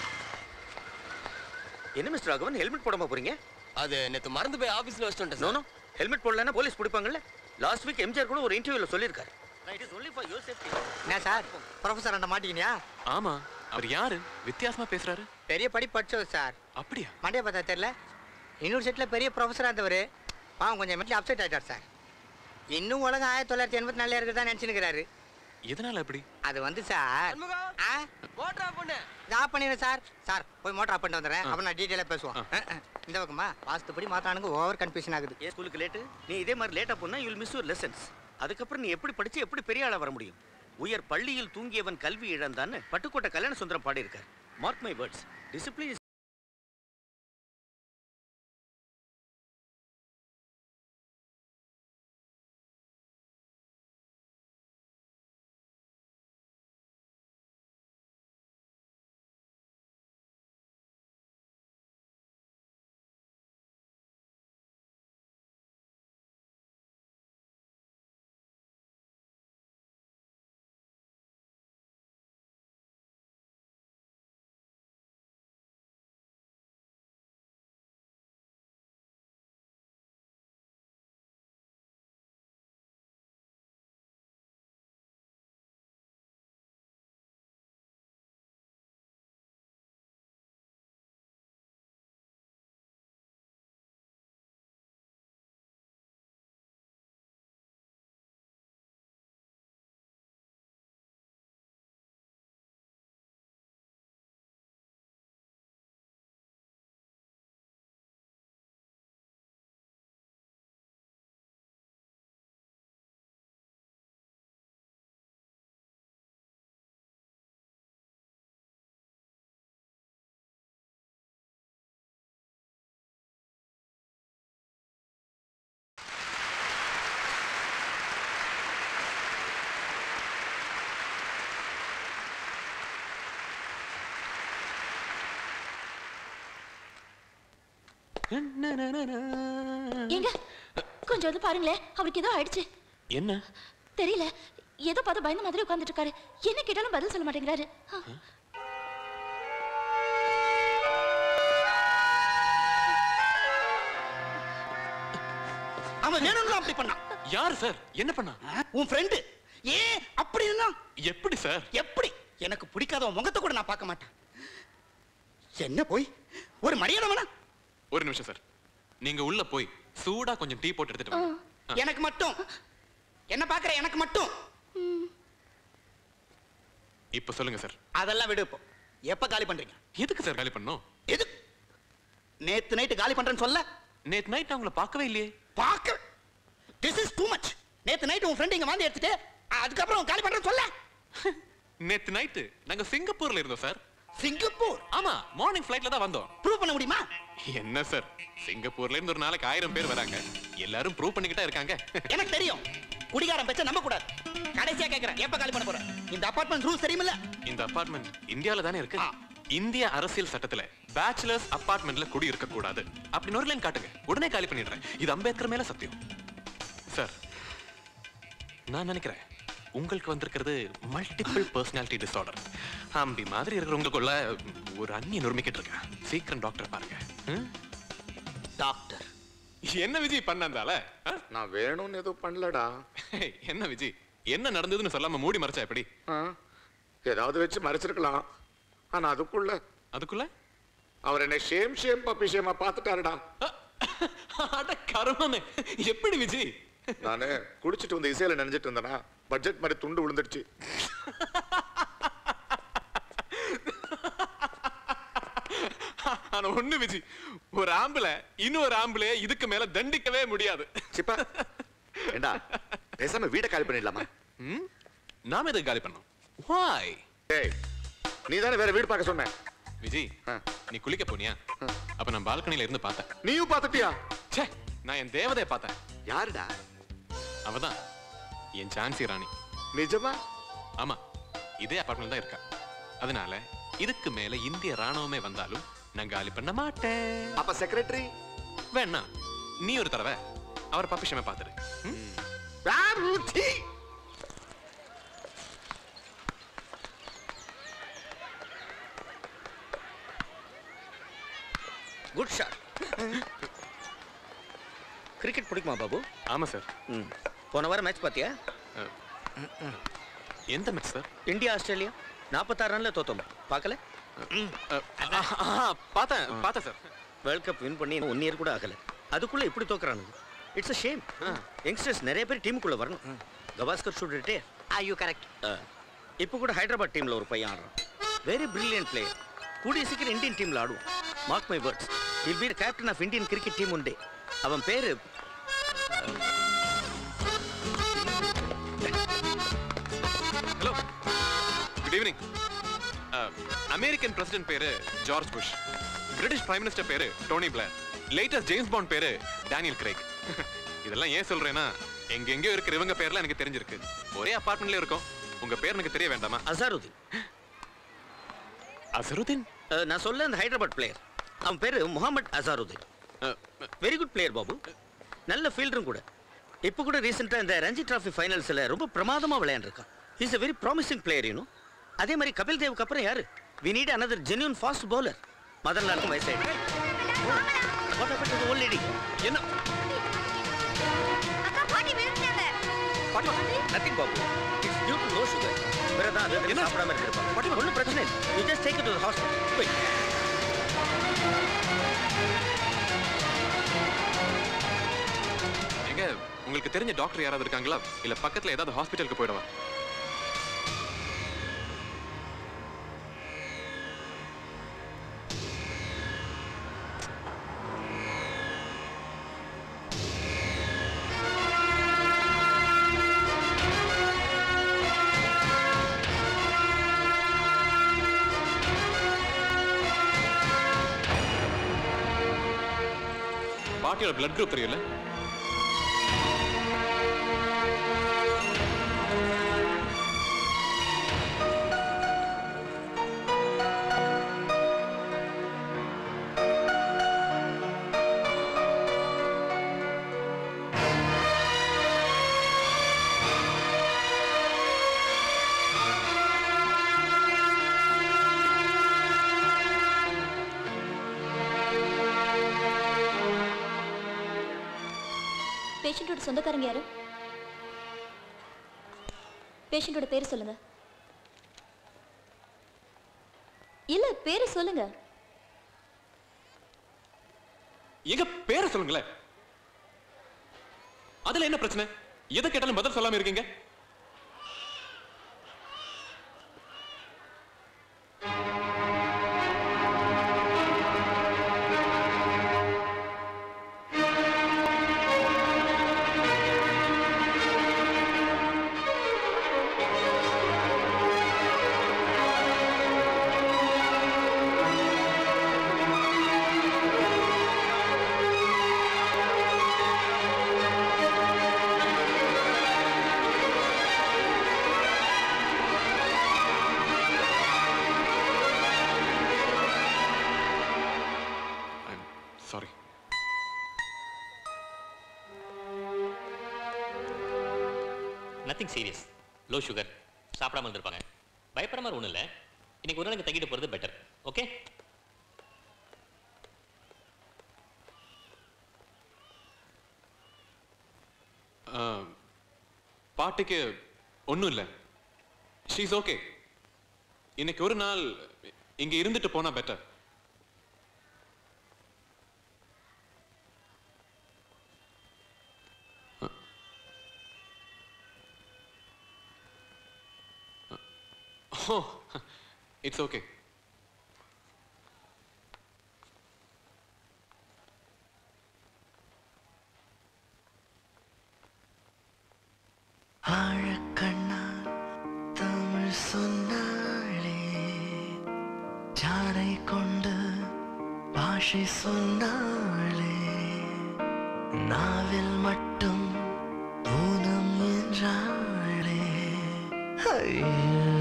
என்ன மிஸ்டர் ராகவன் ஹெல்மெட் போடாம போறீங்க அது நேத்து மறந்து போய் ஆபீஸ்ல வச்சுட்டேன் நோ நோ ஹெல்மெட் போடலன்னா போலீஸ் பிடிப்பாங்கல்ல லாஸ்ட் வீக் எம்ஜிஆர் கூட ஒரு இன்டர்வியூல சொல்லியிருக்காரு என்ன சார் ப்ரொஃபஸர் அந்த மாட்டீங்கயா ஆமா அவர் யாரு வித்தியாசமா பேசுறாரு பெரிய படி படிச்சவர் சார் அப்படியா மண்டே பார்த்தா தெரியல இன்னொரு செட்டில் பெரிய ப்ரொஃபஸராக இருந்தவர் பாவம் கொஞ்சம் மெட்லி அப்செட் ஆயிட்டார் சார் இன்னும் உலகம் ஆயிரத்தி தொள்ளாயிரத்தி எண்பத்தி நாலில் இருக்கிறதா நினச்சினுக்கிறாரு எதனால அப்படி அது வந்து சார் ஆ மோட்டர் ஆஃப் பண்ணு இது ஆஃப் பண்ணிடுறேன் சார் சார் போய் மோட்டர் ஆஃப் பண்ணிட்டு வந்துடுறேன் அப்புறம் நான் டீட்டெயிலாக பேசுவோம் அஹ், அஹ். இந்த பக்கமா வாஸ்துப்படி மாத்தானுங்க ஓவர் கன்ஃபியூஷன் ஆகுது ஏன் ஸ்கூலுக்கு லேட்டு நீ இதே மாதிரி லேட்டா போனா யூல் மிஸ் யூர் லெசன்ஸ் அதுக்கப்புறம் நீ எப்படி படிச்சு எப்படி பெரிய ஆளா வர முடியும் உயர் பள்ளியில் தூங்கியவன் கல்வி இழந்தான்னு பட்டுக்கோட்டை கல்யாண சுந்தரம் பாடியிருக்கார் மார்க் மை வேர்ட்ஸ் டிசிப்ளின் ஏங்க கொஞ்சம் வந்து பாருங்களேன் அவருக்கு ஏதோ ஆயிடுச்சு என்ன தெரியல ஏதோ பார்த்து பயந்த மாதிரி உட்கார்ந்துட்டு இருக்காரு என்ன கேட்டாலும் பதில் சொல்ல மாட்டேங்கிறாரு ஆ. அவன் வேணும்னு அப்படி பண்ணான் யார் சார் என்ன பண்ணா உன் ஃப்ரெண்டு ஏன் அப்படி இருந்தான் எப்படி சார் எப்படி எனக்கு பிடிக்காத உன் முகத்தை கூட நான் பார்க்க மாட்டேன் என்ன போய் ஒரு மரியாதை வேணா ஒரு நிமிஷம் சார் நீங்க உள்ள போய் சூடா கொஞ்சம் டீ போட்டு எடுத்துட்டு வாங்க ஆ. எனக்கு மட்டும் என்ன பாக்குற எனக்கு மட்டும் இப்ப சொல்லுங்க சார் அதெல்லாம் விடு இப்போ எப்ப காலி பண்றீங்க எதுக்கு சார் காலி பண்ணோம் எது நேத்து நைட்டு காலி பண்றேன்னு சொல்ல நேத்து நைட் நான் உங்களை பார்க்கவே இல்லையே பார்க்க திஸ் இஸ் டூ மச் நேத்து நைட் உன் ஃப்ரெண்ட் இங்க வந்து எடுத்துட்டு அதுக்கப்புறம் காலி பண்றேன்னு சொல்ல நேத்து நைட்டு நாங்க சிங்கப்பூர்ல இருந்தோம் சார் சிங்கப்பூர் ஆமா மார்னிங் ஃபிளைட்ல தான் வந்தோம் ப்ரூவ் பண்ண முடியுமா என்ன சார் சிங்கப்பூர்ல இருந்து ஒரு நாளைக்கு ஆயிரம் பேர் வராங்க எல்லாரும் ப்ரூவ் பண்ணிக்கிட்டா இருக்காங்க எனக்கு தெரியும் குடிகாரன் பேச்ச நம்ப கூடாது கடைசியா கேக்குறேன் எப்ப காலி பண்ண போற இந்த அபார்ட்மெண்ட் ரூல்ஸ் தெரியுமில்ல இந்த அபார்ட்மெண்ட் இந்தியால தானே இருக்கு இந்திய அரசியல் சட்டத்துல பேச்சுலர்ஸ் அபார்ட்மெண்ட்ல குடி இருக்க கூடாது அப்படின்னு ஒரு லைன் காட்டுங்க உடனே காலி பண்ணிடுறேன் இது அம்பேத்கர் மேல சத்தியம் சார் நான் நினைக்கிறேன் உங்களுக்கு வந்திருக்கிறது மல்டிபிள் பர்சனாலிட்டி டிசார்டர் அம்பி மாதிரி இருக்கிறவங்களுக்குள்ள ஒரு அந்நிய நுரிமிக்கிட்டு இருக்கேன் சீக்கிரம் டாக்டர் பாருங்க ம்? டாக்டர் என்ன விஜய் பண்ணாந்தால நான் வேணும்னு எதுவும் பண்ணலடா என்ன விஜய் என்ன நடந்ததுன்னு சொல்லாம மூடி மறைச்சா எப்படி ஆ, ஏதாவது வச்சு மறைச்சிருக்கலாம் ஆனா அதுக்குள்ள அதுக்குள்ள அவர் என்ன ஷேம் ஷேம் பப்பி ஷேமா பார்த்துட்டாருடா அட கருமமே எப்படி விஜய் நானு குடிச்சிட்டு வந்து இசையில நினைஞ்சிட்டு இருந்தேனா பட்ஜெட் மாதிரி துண்டு விழுந்துடுச்சு ஆனா ஒண்ணு விஜி ஒரு ஆம்பளை இன்னொரு ஆம்பளைய இதுக்கு மேல தண்டிக்கவே முடியாது சிப்பா ஏண்டா பேசாம வீட காலி பண்ணிடலாமா ம்? நாம எதுக்கு காலி பண்ணோம் வாய் ஏய் நீ தானே வேற வீடு பார்க்க சொன்ன விஜய் நீ குளிக்க போனியா அப்ப நான் பால்கனில இருந்து பார்த்தேன் நீயும் பார்த்துட்டியா ச்சே நான் என் தேவதைய பார்த்தேன் யாருடா அவதான் என் சான்சி ராணி நிஜமா ஆமா இதே அபார்ட்மெண்ட் தான் இருக்கா அதனால இதுக்கு மேல இந்திய ராணுவமே வந்தாலும் நான் காலி பண்ண மாட்டேன் அப்ப செக்ரட்டரி வேணா நீ ஒரு தடவை அவர் பப்பிஷமே பார்த்துரு ம்? குட் ஷாட் கிரிக்கெட் பிடிக்குமா பாபு ஆமா சார் ம் போன வாரம் மேட்ச் பார்த்தியா எந்த மேட்ச் சார் இந்தியா ஆஸ்திரேலியா நாற்பத்தாறு ரன்ல தோத்தோம் பார்க்கல பார்த்தேன் பார்த்தேன் சார் வேர்ல்ட் கப் வின் பண்ணி ஒன் இயர் கூட ஆகல அதுக்குள்ள இப்படி தோக்குறானுங்க இட்ஸ் அ ஷேம் யங்ஸ்டர்ஸ் நிறைய பேர் டீமுக்குள்ள வரணும் Gavaskar should retire I you correct இப்போ கூட ஹைதராபாத் டீம்ல ஒரு பையன் ஆடுறான் வெரி பிரில்லியன்ட் பிளேயர் கூடிய சீக்கிரம் இந்தியன் டீம்ல ஆடுவான் mark my words will be captain of Indian cricket team உண்டே அவன் பேரு hello good evening American president பேரு George Bush British prime minister பேரு Tony Blair latest James Bond பேரு டேனியல் கிரேக் இதெல்லாம் ஏன் சொல்றேன்னா எங்கெங்கயோ இருக்கிற இவங்க பேர்லாம் எனக்கு தெரிஞ்சிருக்கு ஒரே அபார்ட்மெண்ட்ல இருக்கோம் உங்க பேர் எனக்கு தெரிய வேண்டாமா அசாருதீன் அசருதீன் அஹ், நான் சொல்ல அந்த ஹைதராபாத் பிளேயர் அவன் பேரு Mohammed Azharuddin very good player Babu நல்ல ஃபீல்டரும் கூட இப்போ கூட ரீசெண்டாக இந்த ரஞ்சி டிராஃபி ஃபைனல்ஸில் ரொம்ப பிரமாதமாக விளையாண்டுருக்கான் is a very promising player you know அதே மாதிரி கபில் தேவுக்கு அப்புறம் யாரு we need another genuine fast bowler Madan லாலுக்கும் வயசாயிடுச்சு what happen to the old lady என்ன nothing Babu it's due to low sugar வேற தான் அது என்ன சாப்பிடாம இருந்திருப்பாங்க ஒன்றும் பிரச்சனை இல்லை you just take it to hospital போய் எங்க உங்களுக்கு தெரிஞ்ச டாக்டர் யாராவது இருக்காங்களா இல்ல பக்கத்துல ஏதாவது ஹாஸ்பிட்டலுக்கு போயிடவா பாட்டியோட பிளட் குரூப் தெரியல பேஷண்ட்டோட சொந்தக்காரங்க யாரு பேஷண்ட்டோட பேர் சொல்லுங்க இல்ல பேரு சொல்லுங்க எங்க பேரை சொல்லுங்களேன் அதுல என்ன பிரச்சனை எதை கேட்டாலும் பதில் சொல்லாம இருக்கீங்க sorry nothing serious low sugar சாப்பிடாம இருந்திருப்பாங்க பயப்படுற மாதிரி ஒன்றும் இல்லை இன்னைக்கு ஒரு நாளைக்கு தங்கிட்டு போகிறது பெட்டர் ஓகே பாட்டுக்கு ஒண்ணும் இல்ல ஷீஸ் ஓகே இன்னைக்கு ஒரு நாள் இங்க இருந்துட்டு போனா பெட்டர் ஓ இட்ஸ் ஓகே ஆழக்கண்ணால் தமிழ் சொன்னாளே ஜாடை கொண்டு பாஷை சொன்னாளே நாவில் மட்டும் ஊனம் என்றாளே ஐயா.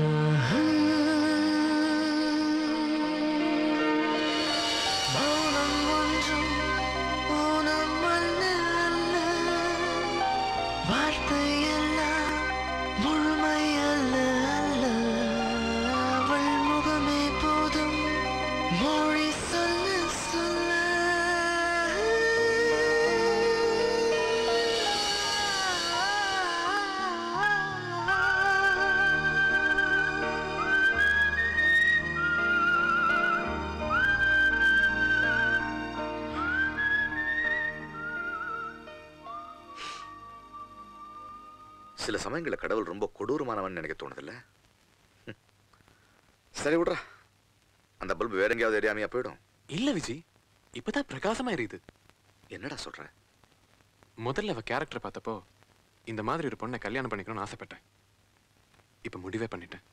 மௌனம் ஒன்றும் ஊனம் அல்ல அல்ல வார்த்தை எல்லாம் முழுமை அல்ல அல்ல அவள் முகமே போதும் மொழி சொல்ல சொல்ல சில சமயங்களில் கடவுள் ரொம்ப கொடூரமானவன் நினைக்க தோணுதில்ல ம். சரி விட்றா அந்த பல்பு வேற எங்கேயாவது எரியாமையா போயிடும் இல்ல விஜி இப்பதான் பிரகாசமா எரியுது என்னடா சொல்ற முதல்ல அவ கேரக்டர் பார்த்தப்போ இந்த மாதிரி ஒரு பொண்ணை கல்யாணம் பண்ணிக்கணும்னு ஆசைப்பட்டேன் இப்ப முடிவே பண்ணிட்டேன்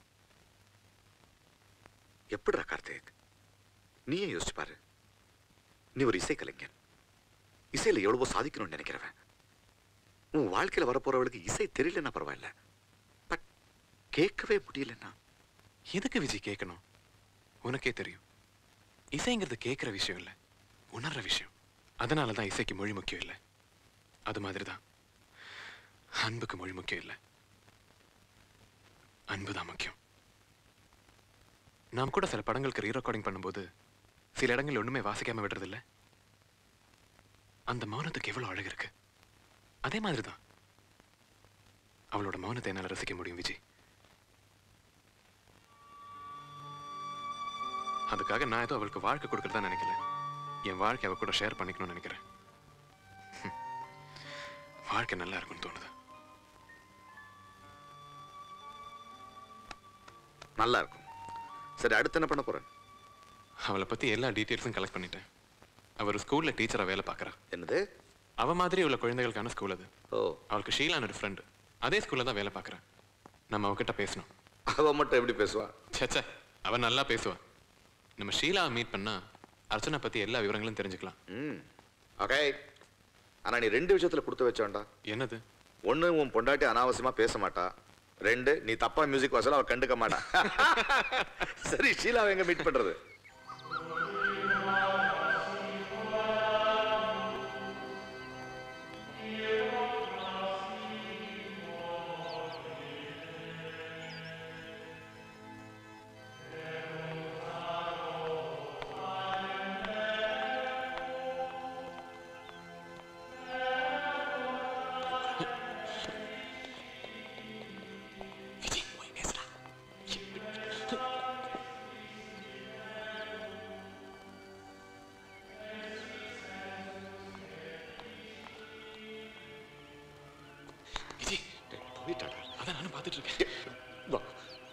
எப்படிடா கார்த்திக் நீயே யோசிச்சு பாரு நீ ஒரு இசைக்கலைஞன் இசையில எவ்வளவோ சாதிக்கணும்னு நினைக்கிறவன் உன் வாழ்க்கையில வரப்போறவளுக்கு இசை தெரியலன்னா பரவாயில்ல பட் கேட்கவே முடியலன்னா எதுக்கு விஜய் கேட்கணும் உனக்கே தெரியும் இசைங்கிறது கேட்குற விஷயம் இல்லை உணர்ற விஷயம் அதனால தான் இசைக்கு மொழி முக்கியம் இல்லை அது மாதிரி தான் அன்புக்கு மொழி முக்கியம் இல்லை அன்பு தான் முக்கியம் நாம் கூட சில படங்களுக்கு ரீ ரெக்கார்டிங் பண்ணும்போது சில இடங்கள் ஒண்ணுமே வாசிக்காம விடுறதில்ல அந்த மௌனத்துக்கு எவ்வளவு அழகு இருக்கு அதே மாதிரி தான் அவளோட மௌனத்தை என்னால் ரசிக்க முடியும் விஜய் அதுக்காக நான் ஏதோ அவளுக்கு வாழ்க்கை கொடுக்கறதா நினைக்கல என் வாழ்க்கை அவ கூட ஷேர் பண்ணிக்கணும்னு நினைக்கிறேன் ஹம். வாழ்க்கை நல்லா இருக்கும்னு தோணுது நல்லா இருக்கும் சரி அடுத்து என்ன பண்ண போறேன் அவளை பத்தி எல்லா டீட்டெயில்ஸும் கலெக்ட் பண்ணிட்டேன் அவர் ஸ்கூல்ல டீச்சரா வேலை பார்க்கறா என்னது அவ மாதிரி உள்ள குழந்தைகளுக்கான ஸ்கூல் அது ஓ அவளுக்கு ஷீலான்னு ஒரு ஃப்ரெண்டு அதே ஸ்கூல்ல தான் வேலை பார்க்கறா நம்ம அவகிட்ட பேசணும் அவ மட்டும் எப்படி பேசுவா சச்சா அவ நல்லா பேசுவா நம்ம ஷீலாவை மீட் பண்ணா அர்ச்சனா பத்தி எல்லா விவரங்களும் தெரிஞ்சுக்கலாம் ம் ஓகே ஆனா நீ ரெண்டு விஷயத்துல கொடுத்து வச்ச வேண்டாம் என்னது ஒண்ணு உன் பொண்டாட்டி அனாவசியமா பேச மாட்டா ரெண்டு நீ தப்பா மியூசிக் வாசல அவ கண்டுக்க மாட்டா சரி ஷீலாவை எங்க மீட் பண்றது விஜய் போயிட்டாடா அதான் நானும் பார்த்துட்டு இருக்கேன்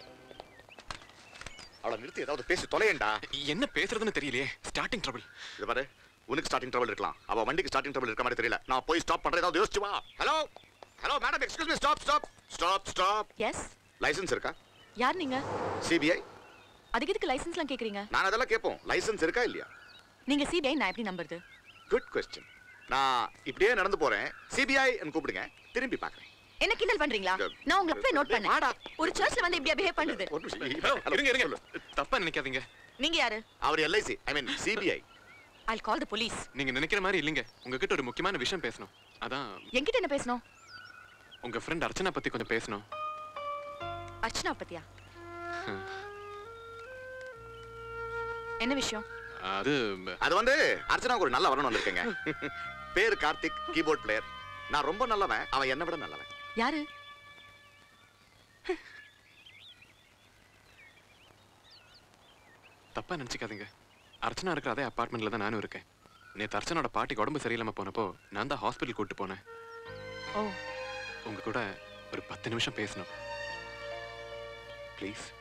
அவளை நிறுத்தி ஏதாவது பேசி தொலையண்டா என்ன பேசுறதுன்னு தெரியலையே ஸ்டார்டிங் ட்ரபிள் இது பாரு உனக்கு ஸ்டார்டிங் ட்ரபிள் இருக்கலாம் அவ வண்டிக்கு ஸ்டார்டிங் ட்ரபிள் இருக்க மாதிரி தெரியல நான் போய் ஸ்டாப் பண்றேன் ஏதாவது யோசிச்சு வா hello hello madam excuse me stop stop stop stop yes license இருக்கா யார் நீங்க சிபிஐ அதுக்கு எதுக்கு லைசென்ஸ்லாம் கேக்குறீங்க நான் அதெல்லாம் கேட்போம் லைசென்ஸ் இருக்கா இல்லையா நீங்க சிபிஐ நான் எப்படி நம்புறது குட் கொஸ்டின் நான் இப்படியே நடந்து போறேன் சிபிஐ கூப்பிடுங்க திரும்பி பார்க்கறேன் என்ன கிண்டல் பண்றீங்களா நான் உங்களை அப்பவே நோட் பண்ணேன் ஒரு சர்ச்ல வந்து இப்படியா பிஹேவ் பண்றது இருங்க இருங்க தப்பா நினைக்காதீங்க நீங்க யாரு அவர் LIC I mean CBI I'll call the police நீங்க நினைக்கிற மாதிரி இல்லைங்க உங்ககிட்ட ஒரு முக்கியமான விஷயம் பேசணும் அதான் என்கிட்ட என்ன பேசணும் உங்க ஃப்ரெண்ட் அர்ச்சனா பத்தி கொஞ்சம் பேசணும் அர்ச்சனா பத்தியா என்ன விஷயம் அது அது வந்து அர்ச்சனாவுக்கு ஒரு நல்ல வரணும் வந்திருக்கேங்க பேர் கார்த்திக் கீபோர்ட் பிளேயர் நான் ரொம்ப நல்லவன் அவன் என்னை விட நல்லவன் யாரு தப்பா நினைச்சுக்காதீங்க அர்ச்சனா இருக்கிற அதே அபார்ட்மெண்ட்ல தான் நானும் இருக்கேன் நேத்து அர்ச்சனாவோட பாட்டிக்கு உடம்பு சரியில்லாம போனப்போ நான் தான் ஹாஸ்பிட்டல் கூட்டு போனேன் ஓ உங்க கூட ஒரு பத்து நிமிஷம் பேசணும் ப்ளீஸ்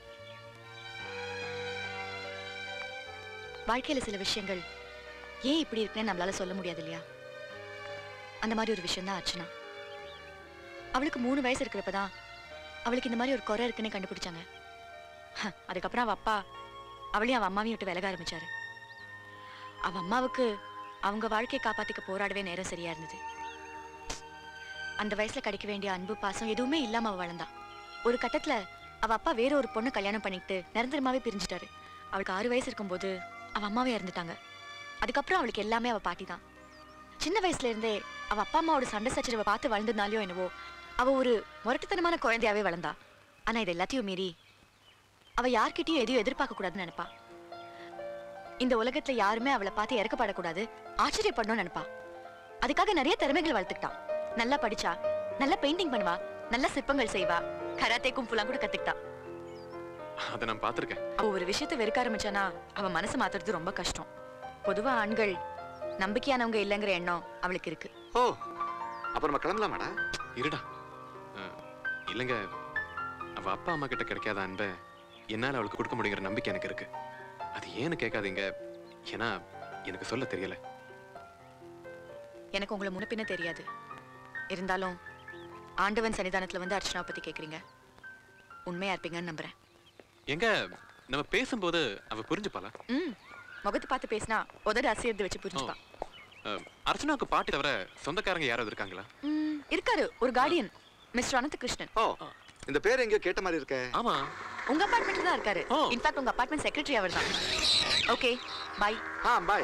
வாழ்க்கையில சில விஷயங்கள் ஏன் இப்படி இருக்குன்னு நம்மளால சொல்ல முடியாது இல்லையா அந்த மாதிரி ஒரு விஷயம் தான் அர்ச்சனா அவளுக்கு மூணு வயசு இருக்கிறப்பதான் அவளுக்கு இந்த மாதிரி ஒரு குறை இருக்குன்னு கண்டுபிடிச்சாங்க ஹ, அதுக்கப்புறம் அவ அப்பா அவளையும் அவ அம்மாவையும் விட்டு விலக ஆரம்பிச்சாரு அவ அம்மாவுக்கு அவங்க வாழ்க்கையை காப்பாத்திக்க போராடவே நேரம் சரியா இருந்தது அந்த வயசுல கிடைக்க வேண்டிய அன்பு பாசம் எதுவுமே இல்லாம அவ வளர்ந்தா ஒரு கட்டத்துல அவ அப்பா வேற ஒரு பொண்ணு கல்யாணம் பண்ணிக்கிட்டு நிரந்தரமாவே பிரிஞ்சுட்டாரு அவளுக்கு ஆறு வயசு இருக்கும்போது அவ அம்மாவே இறந்துட்டாங்க அதுக்கப்புறம் அவளுக்கு எல்லாமே அவ பாட்டி தான் சின்ன வயசுல இருந்தே அவ அப்பா அம்மாவோட சண்டை சச்சரவை பார்த்து வளர்ந்ததுனாலயோ என்னவோ அவ ஒரு முரட்டுத்தனமான குழந்தையாவே வளர்ந்தா ஆனா இது எல்லாத்தையும் மீறி அவ யார்கிட்டயும் எதையும் எதிர்பார்க்க கூடாதுன்னு நினைப்பா இந்த உலகத்துல யாருமே அவளை பார்த்து இறக்கப்படக்கூடாது ஆச்சரியப்படணும்னு நினைப்பா அதுக்காக நிறைய திறமைகள் வளர்த்துக்கிட்டான் நல்லா படிச்சா நல்லா பெயிண்டிங் பண்ணுவா நல்லா சிற்பங்கள் செய்வா கராத்தே கும்புலாம் கூட கத்துக்கிட்டா அதை நான் பார்த்துருக்கேன் அவ ஒரு விஷயத்தை வெறுக்க ஆரம்பிச்சானா அவ மனசு மாத்துறது ரொம்ப கஷ்டம் பொதுவா ஆண்கள் நம்பிக்கையானவங்க இல்லைங்கிற எண்ணம் அவளுக்கு இருக்கு ஓ அப்ப நம்ம கிளம்பலாமாடா இருடா அஹ், இல்லைங்க அவ அப்பா அம்மா கிட்ட கிடைக்காத அன்பை என்னால அவளுக்கு கொடுக்க முடியுங்கிற நம்பிக்கை எனக்கு இருக்கு அது ஏன்னு கேட்காதீங்க ஏன்னா எனக்கு சொல்ல தெரியல எனக்கு உங்களை முன்ன பின்ன தெரியாது இருந்தாலும் ஆண்டவன் சன்னிதானத்துல வந்து அர்ச்சனாவை பத்தி கேக்குறீங்க உண்மையா இருப்பீங்கன்னு நம்புறேன் எங்க நம்ம பேசும்போது அவ புரிஞ்சுப்பாளா ம் முகத்தை பார்த்து பேசினா உதடு அசையறது வச்சு புரிஞ்சுப்பா அஹ், அர்ச்சனாவுக்கு பாட்டி தவிர சொந்தக்காரங்க யாராவது இருக்காங்களா ம், இருக்காரு ஒரு கார்டியன் மிஸ்டர் அனந்த கிருஷ்ணன் ஓ இந்த பேர் எங்கேயோ கேட்ட மாதிரி இருக்கே ஆமா உங்க அபார்ட்மெண்ட்ல தான் இருக்காரு இன்ஃபேக்ட் உங்க அபார்ட்மெண்ட் செக்ரட்டரி அவர் தான் ஓகே பை ஆ பாய்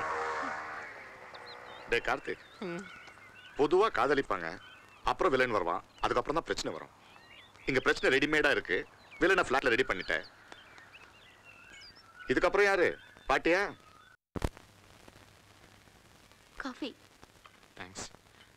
டே கார்த்திக் பொதுவா காதலிப்பாங்க அப்புறம் வில்லன் வருவான் அதுக்கப்புறம் தான் பிரச்சனை வரும் இங்க பிரச்சனை ரெடிமேடா இருக்கு வில்லனை ஃபிளாட்ல ரெடி பண்ணிட்டேன் இதுக்கப்புறம் யாரு பாட்டியா காஃபி தேங்க்ஸ்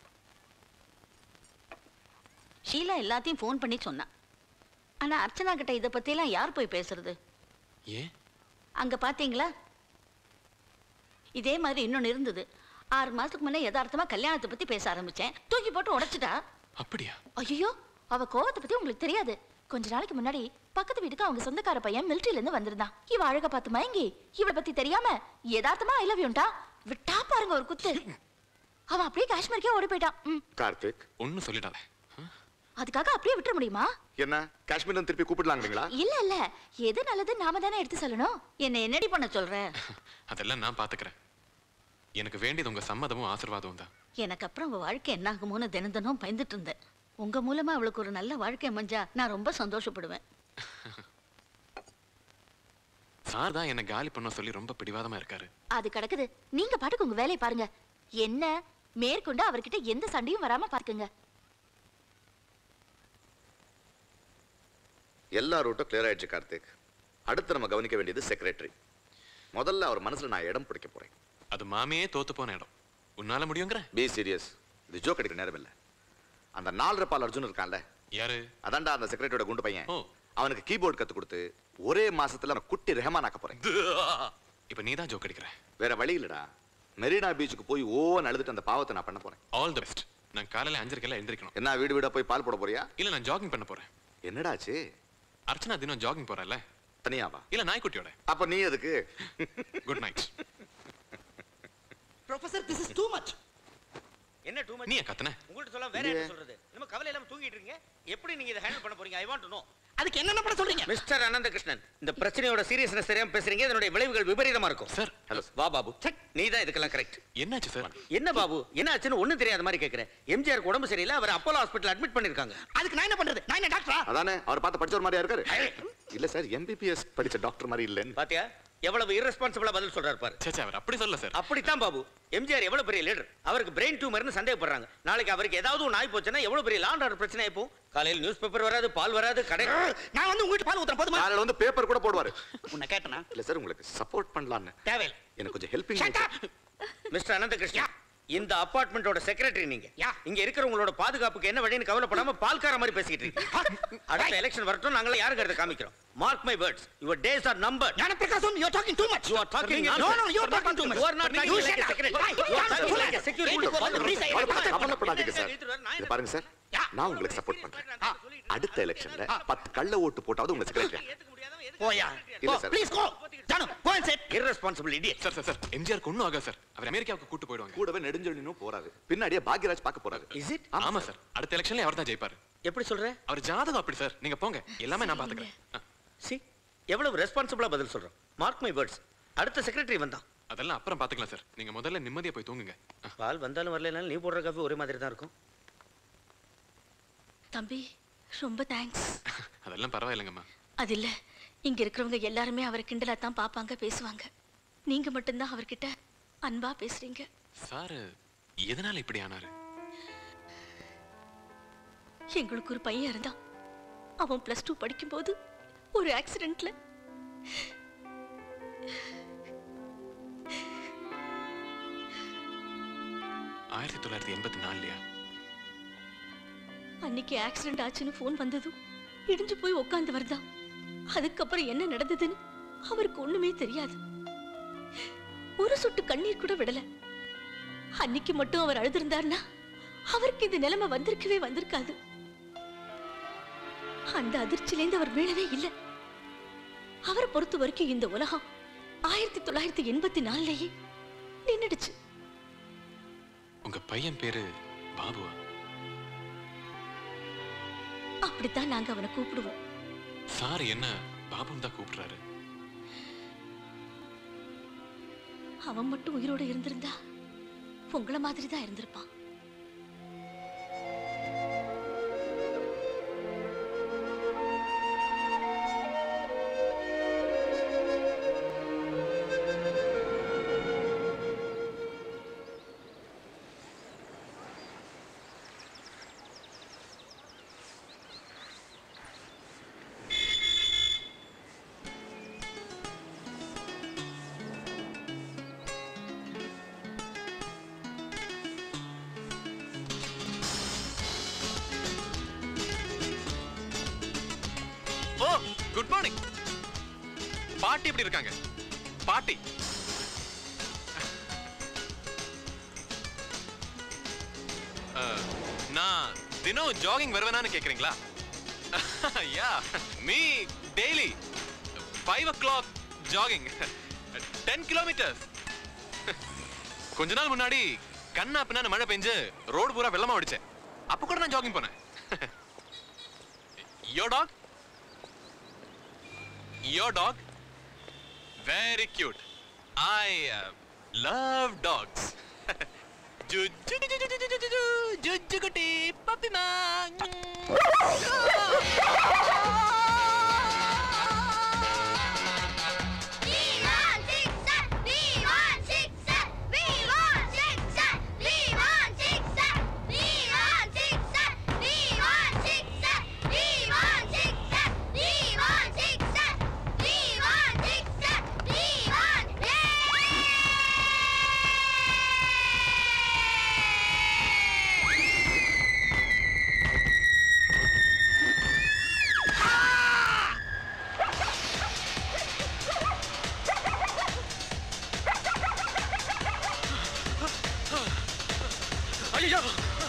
ஷீலா எல்லாத்தையும் ஃபோன் பண்ணி சொன்னா ஆனா அர்ச்சனா கிட்ட இதை பத்தியெல்லாம் யார் போய் பேசுறது ஏன் அங்க பாத்தீங்களா இதே மாதிரி இன்னொன்னு இருந்தது ஆறு மாசத்துக்கு முன்னே யதார்த்தமா கல்யாணத்தை பத்தி பேச ஆரம்பிச்சேன் தூக்கி போட்டு உடைச்சிட்டா அப்படியா ஐயோ அவ கோவத்தை பத்தி உங்களுக்கு தெரியாது கொஞ்ச நாளைக்கு முன்னாடி பக்கத்து வீட்டுக்கு அவங்க சொந்தக்கார பையன் மிலிட்டரியில இருந்து வந்திருந்தான் இவ அழக பார்த்து மயங்கி இவளை பத்தி தெரியாம யதார்த்தமா ஐ லவ் யூன்டா விட்டா பாருங்க ஒரு குத்து அவன் அப்படியே காஷ்மீருக்கே ஓடி போயிட்டான் ம், கார்த்திக் ஒன்னும் சொல்லிட்டாளே அதுக்காக அப்படியே விட்டுற முடியுமா என்ன காஷ்மீர்ல இருந்து திருப்பி கூப்பிடலாங்களா இல்ல இல்ல எது நல்லது நாம தானே எடுத்து சொல்லணும் என்ன என்னடி பண்ண சொல்ற அதெல்லாம் நான் பாத்துக்கிறேன் எனக்கு வேண்டியது உங்க சம்மதமும் ஆசீர்வாதமும் தான் எனக்கு அப்புறம் அவ வாழ்க்கை என்ன ஆகுமோன்னு தினம் தினம் பயந்துட்டு இருந்தேன் உங்க மூலமா அவளுக்கு ஒரு நல்ல வாழ்க்கை அமைஞ்சா நான் ரொம்ப சந்தோஷப்படுவேன் சார் தான் என்ன காலி பண்ண சொல்லி ரொம்ப பிடிவாதமா இருக்காரு அது கிடக்குது நீங்க பாட்டுக்கு உங்க வேலையை பாருங்க என்ன மேற்கொண்டு அவர்கிட்ட எந்த சண்டையும் வராம பாத்துக்கங்க எல்லா ரூட்டும் கிளியர் ஆயிடுச்சு கார்த்திக் அடுத்து நம்ம கவனிக்க வேண்டியது செக்ரட்டரி முதல்ல அவர் மனசுல நான் இடம் பிடிக்க போறேன் அது மாமியே தோத்து போன இடம் உன்னால முடியுங்கிற பி சீரியஸ் இது ஜோக் அடிக்கிற நேரம் இல்ல அந்த நாலரை பால் அர்ஜுன் இருக்கான்ல யாரு அதான்டா அந்த செக்ரட்டரியோட குண்டு பையன் அவனுக்கு கீபோர்டு கத்து கொடுத்து ஒரே மாசத்துல அவனை குட்டி ரெஹமான் ஆக்க போறேன் இப்ப நீ தான் ஜோக் அடிக்கிற வேற வழி இல்லடா மெரினா பீச்சுக்கு போய் ஓவன் அழுதுட்டு அந்த பாவத்தை நான் பண்ண போறேன் ஆல் தி பெஸ்ட் நான் காலையில அஞ்சரைக்கெல்லாம் எந்திரிக்கணும் என்ன வீடு வீடா போய் பால் போட போறியா இல்ல நான் ஜாகிங் பண்ண போறேன் என்னடாச்சு அர்ச்சனா தினம் ஜாகிங் போறல தனியாவா இல்ல நாய்க்குட்டியோட அப்ப நீ எதுக்கு good night professor this is too much என்ன டூ மச் நீ ஏன் கத்துன உங்கள்ட்ட சொல்ல வேற என்ன சொல்றது நம்ம கவலை இல்லாம தூங்கிட்டு இருக்கீங்க எப்படி நீங்க இதை ஹேண்டில் பண்ண போறீங்க ஐ வாண்ட் டு நோ அதுக்கு என்னென்ன பண்ண சொல்றீங்க மிஸ்டர் அனந்த கிருஷ்ணன் இந்த பிரச்சனையோட சீரியஸ்னஸ் தெரியாம பேசுறீங்க இதனுடைய விளைவுகள் விபரீதமா இருக்கும் சார் ஹலோ வா பாபு நீ தான் இதுக்கெல்லாம் கரெக்ட் என்னாச்சு சார் என்ன பாபு என்ன ஆச்சுன்னு ஒண்ணும் தெரியாத மாதிரி கேக்குறேன் எம்ஜிஆர் உடம்பு சரியில்லை அவர் அப்போலோ ஹாஸ்பிட்டல் அட்மிட் பண்ணிருக்காங்க அதுக்கு நான் என்ன பண்றது நான் என்ன டாக்டரா அதானே அவர் பார்த்து படிச்ச ஒரு மாதிரியா இருக்காரு இல்ல சார் எம்பிபிஎஸ் படிச்ச டாக்டர் மாதிரி இல்லைன்னு பாத்தியா எவ்வளவு irresponsible-ஆ பதில் சொல்றாரு பாரு சேச்சா அவர் அப்படி சொல்ல சார் அப்படித்தான் பாபு எம்ஜிஆர் எவ்வளவு பெரிய லீடர் அவருக்கு பிரெயின் டியூமர்னு சந்தேகப்படுறாங்க நாளைக்கு அவருக்கு ஏதாவது ஒன்று ஆகி போச்சுன்னா எவ்வளவு பெரிய லாண்ட் ஆர்டர் பிரச்சனை ஆயிப்போ காலையில் நியூஸ் பேப்பர் வராது பால் வராது கடை நான் வந்து உங்ககிட்ட பால் ஊத்துறேன் போதுமா காலையில வந்து பேப்பர் கூட போடுவாரு உன்னை கேட்டனா இல்ல சார் உங்களுக்கு சப்போர்ட் பண்ணலாம்னு தேவையில்லை எனக்கு கொஞ்சம் ஹெல்ப்பிங் மிஸ்டர் அனந்த கிருஷ்ணா இந்த அபார்ட்மெண்டோட செக்ரட்டரி நீங்க இங்க இருக்கிறவங்களோட பாதுகாப்புக்கு என்ன வழின்னு கவலைப்படாம பால்கார மாதிரி பேசிக்கிட்டு இருக்கீங்க அடுத்த எலெக்ஷன் வரட்டும் நாங்களே யாருங்கிறத காமிக்கிறோம் mark my words your days are number Gnana Prakasam you are talking too much You are talking No no you are talking too much You are not talking You like shut a up. secretary. Why? You are talking like a security. Eight four one, please, I- கவலைப்படாதீங்க சார் இது பாருங்க சார் நான் உங்களுக்கு சப்போர்ட் பண்றேன் அடுத்த எலெக்ஷன்ல பத்து கள்ள ஓட்டு போட்டாவது உங்க செக்ரட்டரி போயா இல்ல sir. Please go Janu go and set irresponsible idiot sir sir sir எம்ஜிஆருக்கு ஒன்றும் ஆகாது சார் அவர் அமெரிக்காவுக்கு கூட்டு போயிடுவாங்க கூடவே நெடுஞ்செழியனும் போறாரு பின்னாடியே பாக்யராஜ் பார்க்க போறாரு இஸ் இட் ஆமா சார் அடுத்த எலெக்ஷன்ல அவர் தான் ஜெயிப்பாரு எப்படி சொல்ற அவர் ஜாதகம் அப்படி சார் நீங்க போங்க எல்லாமே நான் பாத்துக்கிறேன் ஆ, சி எவ்வளவு ரெஸ்பான்சிபிளா பதில் சொல்றோம் மார்க் மை வேர்ட்ஸ் அடுத்த செக்ரட்டரி வந்தான் அதெல்லாம் அப்புறம் பாத்துக்கலாம் சார் நீங்க முதல்ல நிம்மதியா போய் தூங்குங்க ஆ, பால் வந்தாலும் வரலைனாலும் நீ போடுற காஃபி ஒரே மாதிரி தான் இருக்கும் தம்பி ரொம்ப தேங்க்ஸ் அதெல்லாம் பரவாயில்லைங்கம்மா அது இல்ல இங்க இருக்கிறவங்க எல்லாருமே அவரை கிண்டலா தான் பாப்பாங்க பேசுவாங்க நீங்க மட்டும்தான் அவர்கிட்ட அன்பா பேசுறீங்க சார் எதனால இப்படி ஆனாரு எங்களுக்கு ஒரு பையன் இருந்தான் அவன் பிளஸ் டூ படிக்கும்போது ஒரு ஆக்சிடென்ட்ல ஆயிரத்தி தொள்ளாயிரத்தி எண்பத்தி நாலுலயா அன்னைக்கு ஆக்சிடென்ட் ஆச்சுன்னு ஃபோன் வந்ததும் இடிஞ்சு போய் உட்காந்து வருதான் அதுக்கப்புறம் என்ன நடந்ததுன்னு அவருக்கு ஒண்ணுமே தெரியாது ஒரு சொட்டு கண்ணீர் கூட விடல அன்னைக்கு மட்டும் அவர் அழுதிருந்தாருன்னா அவருக்கு இந்த நிலைமை வந்திருக்கவே வந்திருக்காது அந்த அதிர்ச்சியிலேருந்து அவர் வீழவே இல்லை அவரை பொறுத்த வரைக்கும் இந்த உலகம் ஆயிரத்தி தொள்ளாயிரத்தி எண்பத்தி நாலுலயே நின்னுடுச்சு உங்க பையன் பேரு பாபுவா அப்படித்தான் நாங்க அவனை கூப்பிடுவோம் சார் என்ன பாபுன்னு தான் கூப்பிடுறாரு அவன் மட்டும் உயிரோட இருந்திருந்தா உங்கள மாதிரி தான் இருந்திருப்பான் ஓ குட் மார்னிங் பாட்டி எப்படி இருக்காங்க பாட்டி அஹ், நான் தினம் ஜாகிங் வருவேனான்னு கேக்குறீங்களா yeah me daily five o'clock jogging ten kilometres கொஞ்ச நாள் முன்னாடி கண்ணா பின்னான்னு மழை பெஞ்சு ரோடு பூரா வெள்ளமா அடிச்சேன் அப்ப கூட நான் ஜாகிங் போனேன் your dog Your dog? Very cute. I uh, love dogs. ஜுஜுகுட்டி பப்பிமா ஐயோ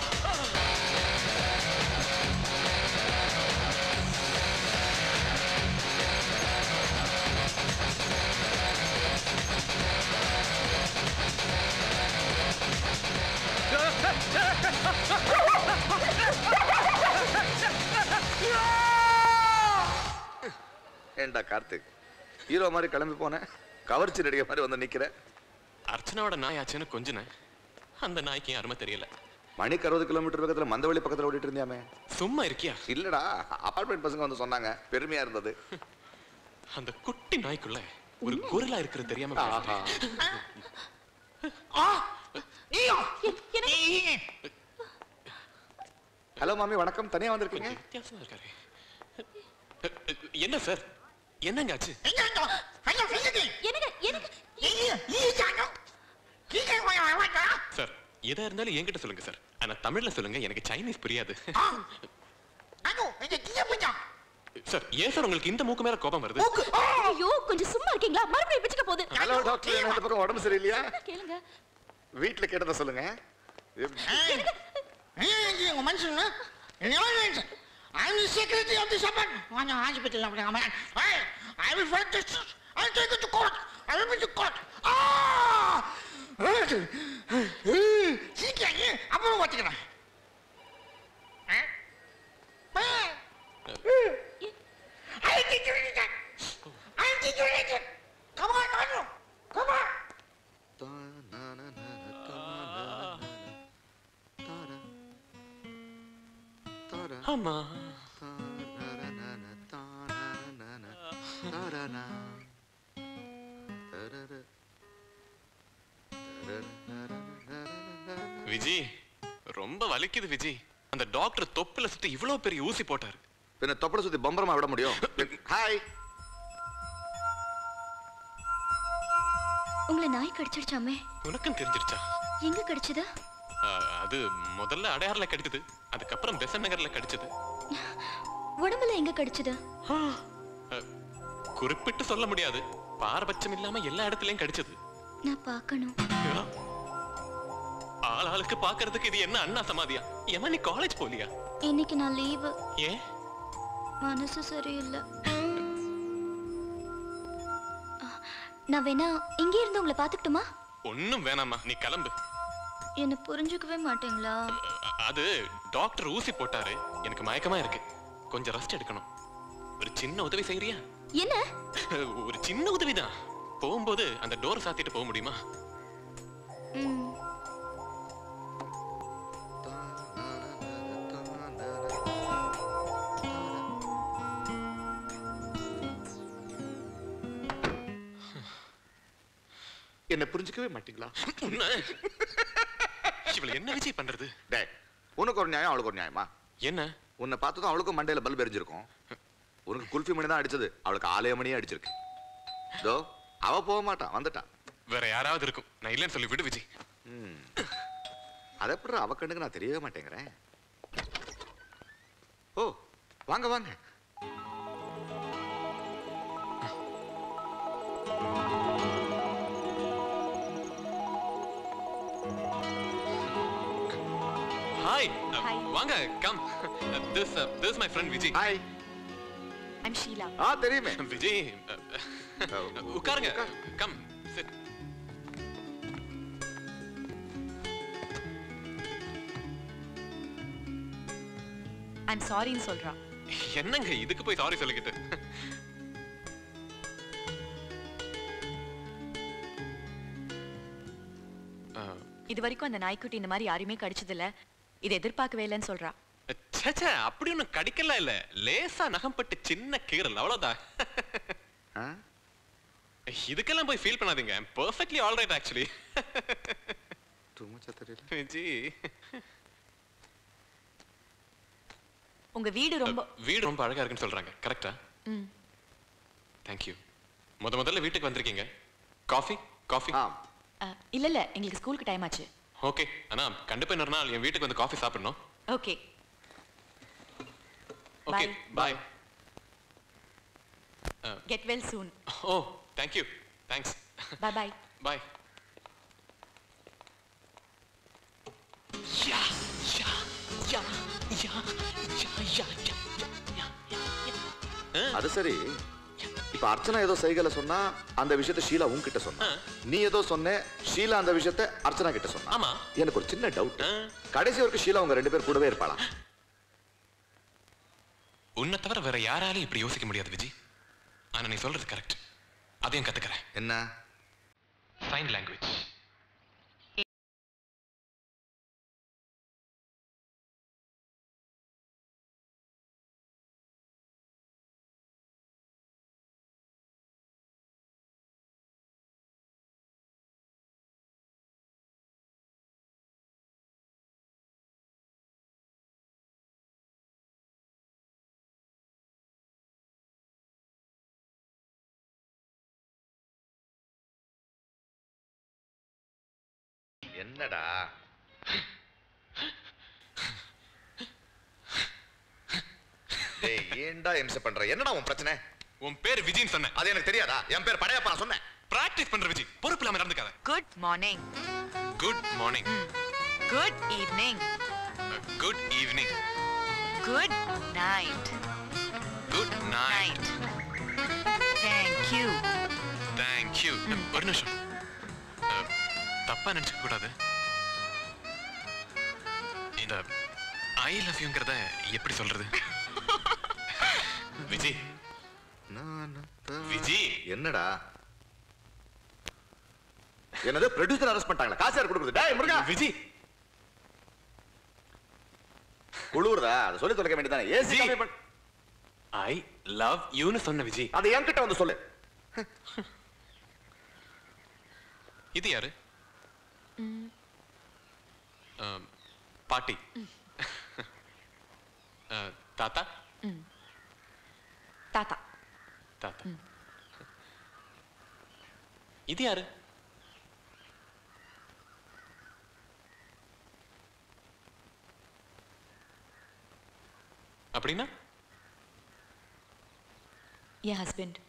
ஏண்டா கார்த்திக் ஹீரோ மாதிரி கிளம்பி போனேன் கவர்ச்சி நடிகை மாதிரி வந்து நிக்கிற அர்ச்சனாவோட நாய் ஆச்சுன்னு கொஞ்சினேன் அந்த நாய்க்கு என் அருமை தெரியல மணிக்கு அறுபது கிலோமீட்டர் பக்கத்துல மந்தவெளி பக்கத்துல ஓடிட்டு இருந்தியாமே சும்மா இருக்கியா இல்லடா அபார்ட்மெண்ட் பசங்க வந்து சொன்னாங்க பெருமையா இருந்தது அந்த குட்டி நாய்க்குள்ள ஒரு குரலா இருக்கிறது தெரியாம ஆஹா. ஹலோ மாமி வணக்கம் தனியா வந்திருக்கீங்க வித்தியாசமா இருக்காரு என்ன சார் என்னங்க ஆச்சு சார் எதா இருந்தாலும் என்கிட்ட சொல்லுங்க சார் ஆனா தமிழ்ல சொல்லுங்க எனக்கு சைனீஸ் புரியாது சார் ஏன் சார் உங்களுக்கு இந்த மூக்கு மேல கோபம் வருது ஐயோ கொஞ்சம் சும்மா இருக்கீங்களா மறுபடியும் பிச்சுக்க போகுது ஹலோ டாக்டர் என்ன இந்த பக்கம் உடம்பு சரியில்லையா கேளுங்க வீட்டுல கேட்டதை சொல்லுங்க உங்க மனுஷன் I'm the secretary of the Saban. One hospital of the man. Hey, I will fight this. I'll take it to court. I will be to court. Ah! சீக்கிரம் அப்புறம் ஓட்டிக்கிறேன் I think you need it. I think you need it. Come on, Manu. Come on. ஆமா விஜி ரொம்ப வலிக்குது விஜி அந்த டாக்டர் தொப்புல சுத்தி இவ்வளவு பெரிய ஊசி போட்டாரு பின்ன தொப்பலை சுத்தி பம்பரமா விட முடியும் ஹாய் உங்களை நாய் கடிச்சிடுச்சாமே உனக்கும் தெரிஞ்சிருச்சா எங்க கடிச்சது அஹ், அது முதல்ல அடையாறுல கடிச்சது அதுக்கப்புறம் பெசன் நகர்ல கடிச்சது உடம்புல எங்க கடிச்சது அஹ், குறிப்பிட்டு சொல்ல முடியாது பாரபட்சம் இல்லாம எல்லா இடத்துலயும் கடிச்சது நான் பார்க்கணும் ஆள் ஆளுக்கு பாக்குறதுக்கு இது என்ன அண்ணா சமாதியா ஏமா நீ காலேஜ் போலியா இன்னைக்கு நான் லீவு ஏன் மனசு சரியில்லை நான் வேணா இங்கே இருந்து உங்களை பார்த்துக்கிட்டுமா ஒன்றும் வேணாம்மா நீ கிளம்பு என்னை புரிஞ்சுக்கவே மாட்டீங்களா அ- அது டாக்டர் ஊசி போட்டாரு எனக்கு மயக்கமா இருக்கு கொஞ்சம் ரெஸ்ட் எடுக்கணும் ஒரு சின்ன உதவி செய்யறியா என்ன ஒரு சின்ன உதவிதான் போகும்போது அந்த டோர் சாத்திட்டு போக முடியுமா ம் என்ன புரிஞ்சுக்கவே மாட்டீங்களா உன்னை இவளை என்ன விஜய் பண்றது டேய் உனக்கு ஒரு நியாயம் அவளுக்கு ஒரு நியாயமா என்ன உன்னை பார்த்ததும் அவளுக்கும் மண்டையில பல்ப் எரிஞ்சிருக்கும் உனக்கு குல்ஃபி மணி தான் அடிச்சது அவளுக்கு ஆலய மணியே அடிச்சிருக்கு இதோ அவ போக மாட்டான் வந்துட்டான் வேற யாராவது இருக்கும் நான் இல்லைன்னு சொல்லி விடு விஜய் ம். அதை எப்படி அவ கண்ணுக்கு நான் தெரியவே மாட்டேங்கிறேன் ஓ வாங்க வாங்க ஹாய் வாங்க come this this my friend Vijay hi I'm Sheela ஆ தெரியுமே விஜய் உட்காருங்க கம் சிட் ஐம் சாரின்னு சொல்றா என்னங்க இதுக்கு போய் சாரி சொல்லிக்கிட்டு இது வரைக்கும் அந்த நாய்க்குட்டி இந்த மாதிரி யாரையுமே கடிச்சதில்ல இது எதிர்பார்க்கவே இல்லைன்னு சொல்றா சேச்சே அப்படி ஒன்றும் கடிக்கல இல்ல லேசா நகம்பட்டு சின்ன கீரல் அவ்வளவுதான் இதுக்கெல்லாம் போய் ஃபீல் பண்ணாதீங்க perfectly all right actually too மச்சா தெரியல விஜய் உங்க வீடு ரொம்ப வீடு ரொம்ப அழகா இருக்குன்னு சொல்றாங்க கரெக்டா ம் தேங்க்யூ முத முதல்ல வீட்டுக்கு வந்திருக்கீங்க காஃபி காஃபி அஹ், இல்ல இல்ல எங்களுக்கு ஸ்கூலுக்கு டைம் ஆச்சு ஓகே ஆனா கண்டிப்பா இன்னொரு நாள் என் வீட்டுக்கு வந்து காஃபி சாப்பிடணும் okay okay bye get well soon oh thank you thanks bye bye bye yeah yeah yeah yeah yeah yeah yeah அது சரி இப்ப அர்ச்சனா ஏதோ சைகளை சொன்னா அந்த விஷயத்த ஷீலா உன்கிட்ட சொன்னா நீ ஏதோ சொன்ன ஷீலா அந்த விஷயத்த அர்ச்சனா கிட்ட சொன்னா ஆமா எனக்கு ஒரு சின்ன டவுட் கடைசி வரைக்கும் ஷீலா உங்க ரெண்டு பேர் கூடவே இருப்பாளா உன்னை தவிர வேற யாராலையும் இப்படி யோசிக்க முடியாது விஜய் ஆனா நீ சொல்றது கரெக்ட் அதையும் கத்துக்கிறேன் என்ன சைன் லாங்குவேஜ் என்னடா டேய் ஏன்டா இம்சை பண்ற என்னடா உன் பிரச்சனை உன் பேர் விஜய்னு சொன்னேன் அது எனக்கு தெரியாதா என் பேர் படையப்பா நான் சொன்னேன் பிராக்டிஸ் பண்ற விஜய் பொறுப்பு இல்லாம நடந்துக்காத good morning good morning good evening good evening good night good night thank you thank you ஒரு நிமிஷம் அஹ், தப்பா நினைச்சுக்க கூடாது இந்த ஐ லவ் யூங்கிறத எப்படி சொல்றது விஜய் விஜய் என்னடா என்னது ப்ரொடியூசர் அரெஸ்ட் பண்ணிட்டாங்களா காசு யார் கொடுக்குறது டேய் முருகா விஜய் குளுருதா அதை சொல்லி தொலைக்க வேண்டியதானே ஏசி ஜி. கம்மி பண்ண ஐ லவ் யூன்னு சொன்ன விஜய் அதை என்கிட்ட வந்து சொல்லு இது யாரு அஹ், பாட்டி அஹ், தாத்தா தாத்தா தாத்தா இது யாரு அப்படின்னா என் ஹஸ்பண்ட்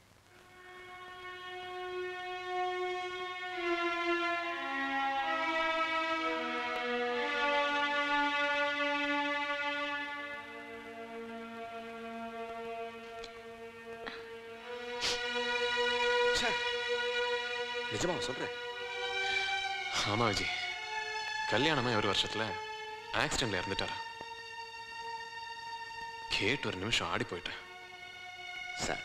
நிஜமாவா சொல்றேன் ஆமா விஜய் கல்யாணமே ஒரு வருஷத்துல ஆக்சிடென்ட்ல இறந்துட்டாரா கேட்டு ஒரு நிமிஷம் ஆடி போயிட்டேன் சார்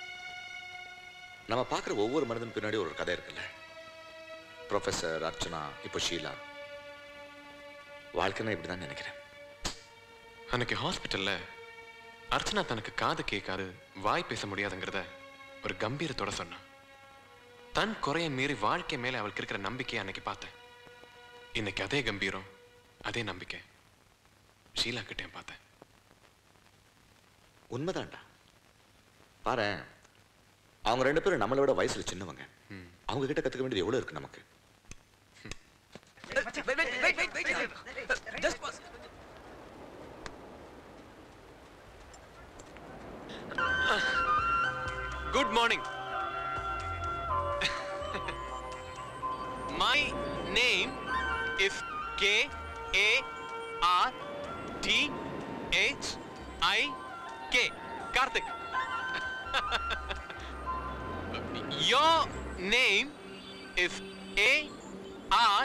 நம்ம பார்க்குற ஒவ்வொரு மனிதன் பின்னாடி ஒரு கதை இருக்குல்ல ப்ரொஃபஸர் அர்ச்சனா இப்போ ஷீலா வாழ்க்கைன்னா இப்படி தான் நினைக்கிறேன் அன்னைக்கு ஹாஸ்பிட்டல்ல அர்ச்சனா தனக்கு காது கேட்காது வாய் பேச முடியாதுங்கிறத ஒரு கம்பீரத்தோட சொன்னான் தன் குறைய மீறி வாழ்க்கை மேல அவளுக்கு இருக்கிற நம்பிக்கையை அன்னைக்கு பார்த்தேன் இன்னைக்கு அதே கம்பீரம் அதே நம்பிக்கை ஷீலா கிட்டேயும் பார்த்தேன் உண்மைதான்டா பாரு அவங்க ரெண்டு பேரும் நம்மளை விட வயசுல சின்னவங்க அவங்க கிட்ட கத்துக்க வேண்டியது எவ்வளவு இருக்கு நமக்கு good morning my name is K A R T H I K Karthik Your name is A R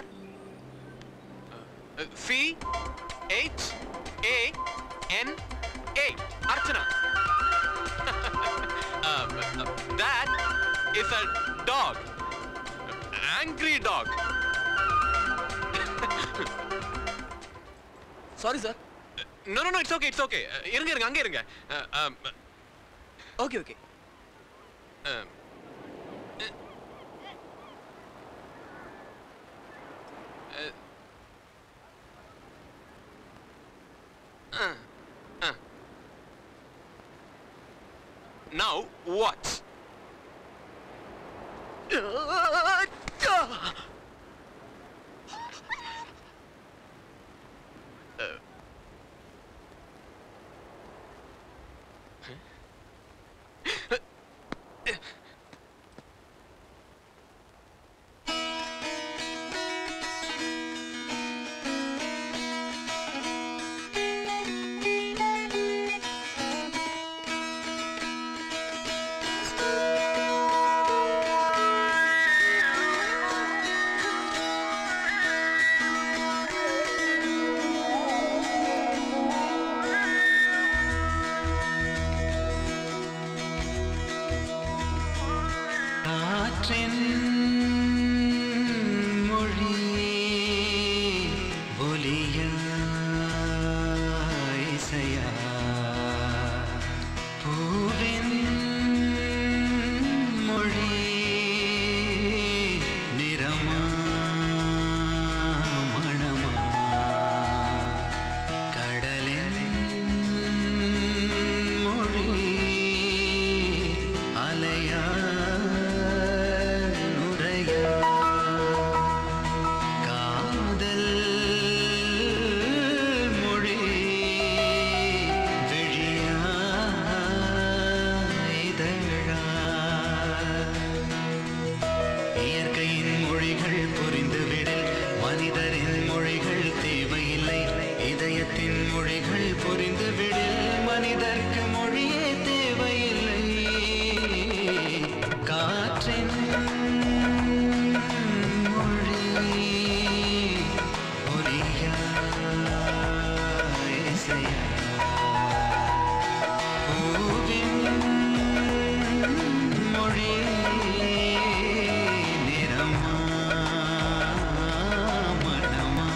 uh, C H A N A Archana. um, uh, that is a dog. Angry dog. Sorry sir No, no, no, it's okay, it's okay. Uh, இருங்க இருங்க அங்கே இருங்க Uh, um, okay okay um, uh, uh, uh. Now what? Uh, காற்றின் மொழி ஒலியா இசையா பூவின் மொழி நிறமா மணமா கடலின் மொழி அலையா நுரையா காதல் மொழி விழியா இதழா இயற்கையின் மொழிகள் புரிந்துவிடில் மனிதரின் மொழிகள் தேவையில்லை இதயத்தின் மொழிகள் புரிந்துவிடில் மனிதர்க்கு மொழியே தேவையில்லை காற்றின் மொழி ஒலியா இசையா பூவின் மொழி நிறமா மனமா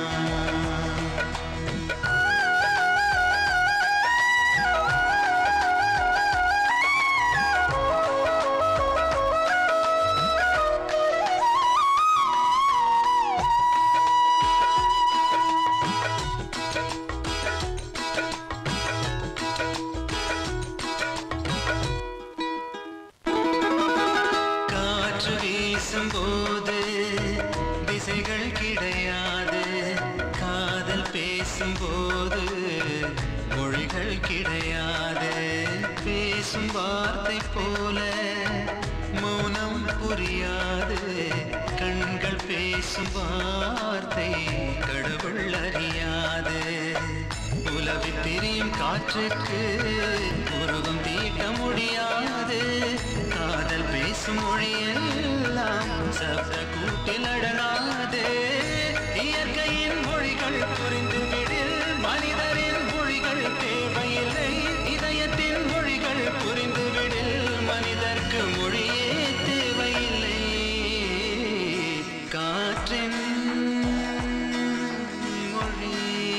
காற்று வீசும்போது திசைகள் கிடையாது காதல் பேசும்போது மொழிகள் கிடையாது பேசும் வார்த்தை போல மௌனம் புரியாது கண்கள் பேசும் வார்த்தை கடவுள் அறியாது உலவி திரியும் காற்றுக்கு உருவம் தீட்ட முடியாது காதல் பே பேசும் மொழியெல்லாம் சப்த கூட்டில் அடங்காதே இயற்கையின் மொழிகள் புரிந்துவிடில் மனிதரின் மொழிகள் தேவையில்லை இதயத்தின் மொழிகள் புரிந்துவிடில் மனிதர்க்கு மொழியே தேவையில்லை காற்றின் மொழி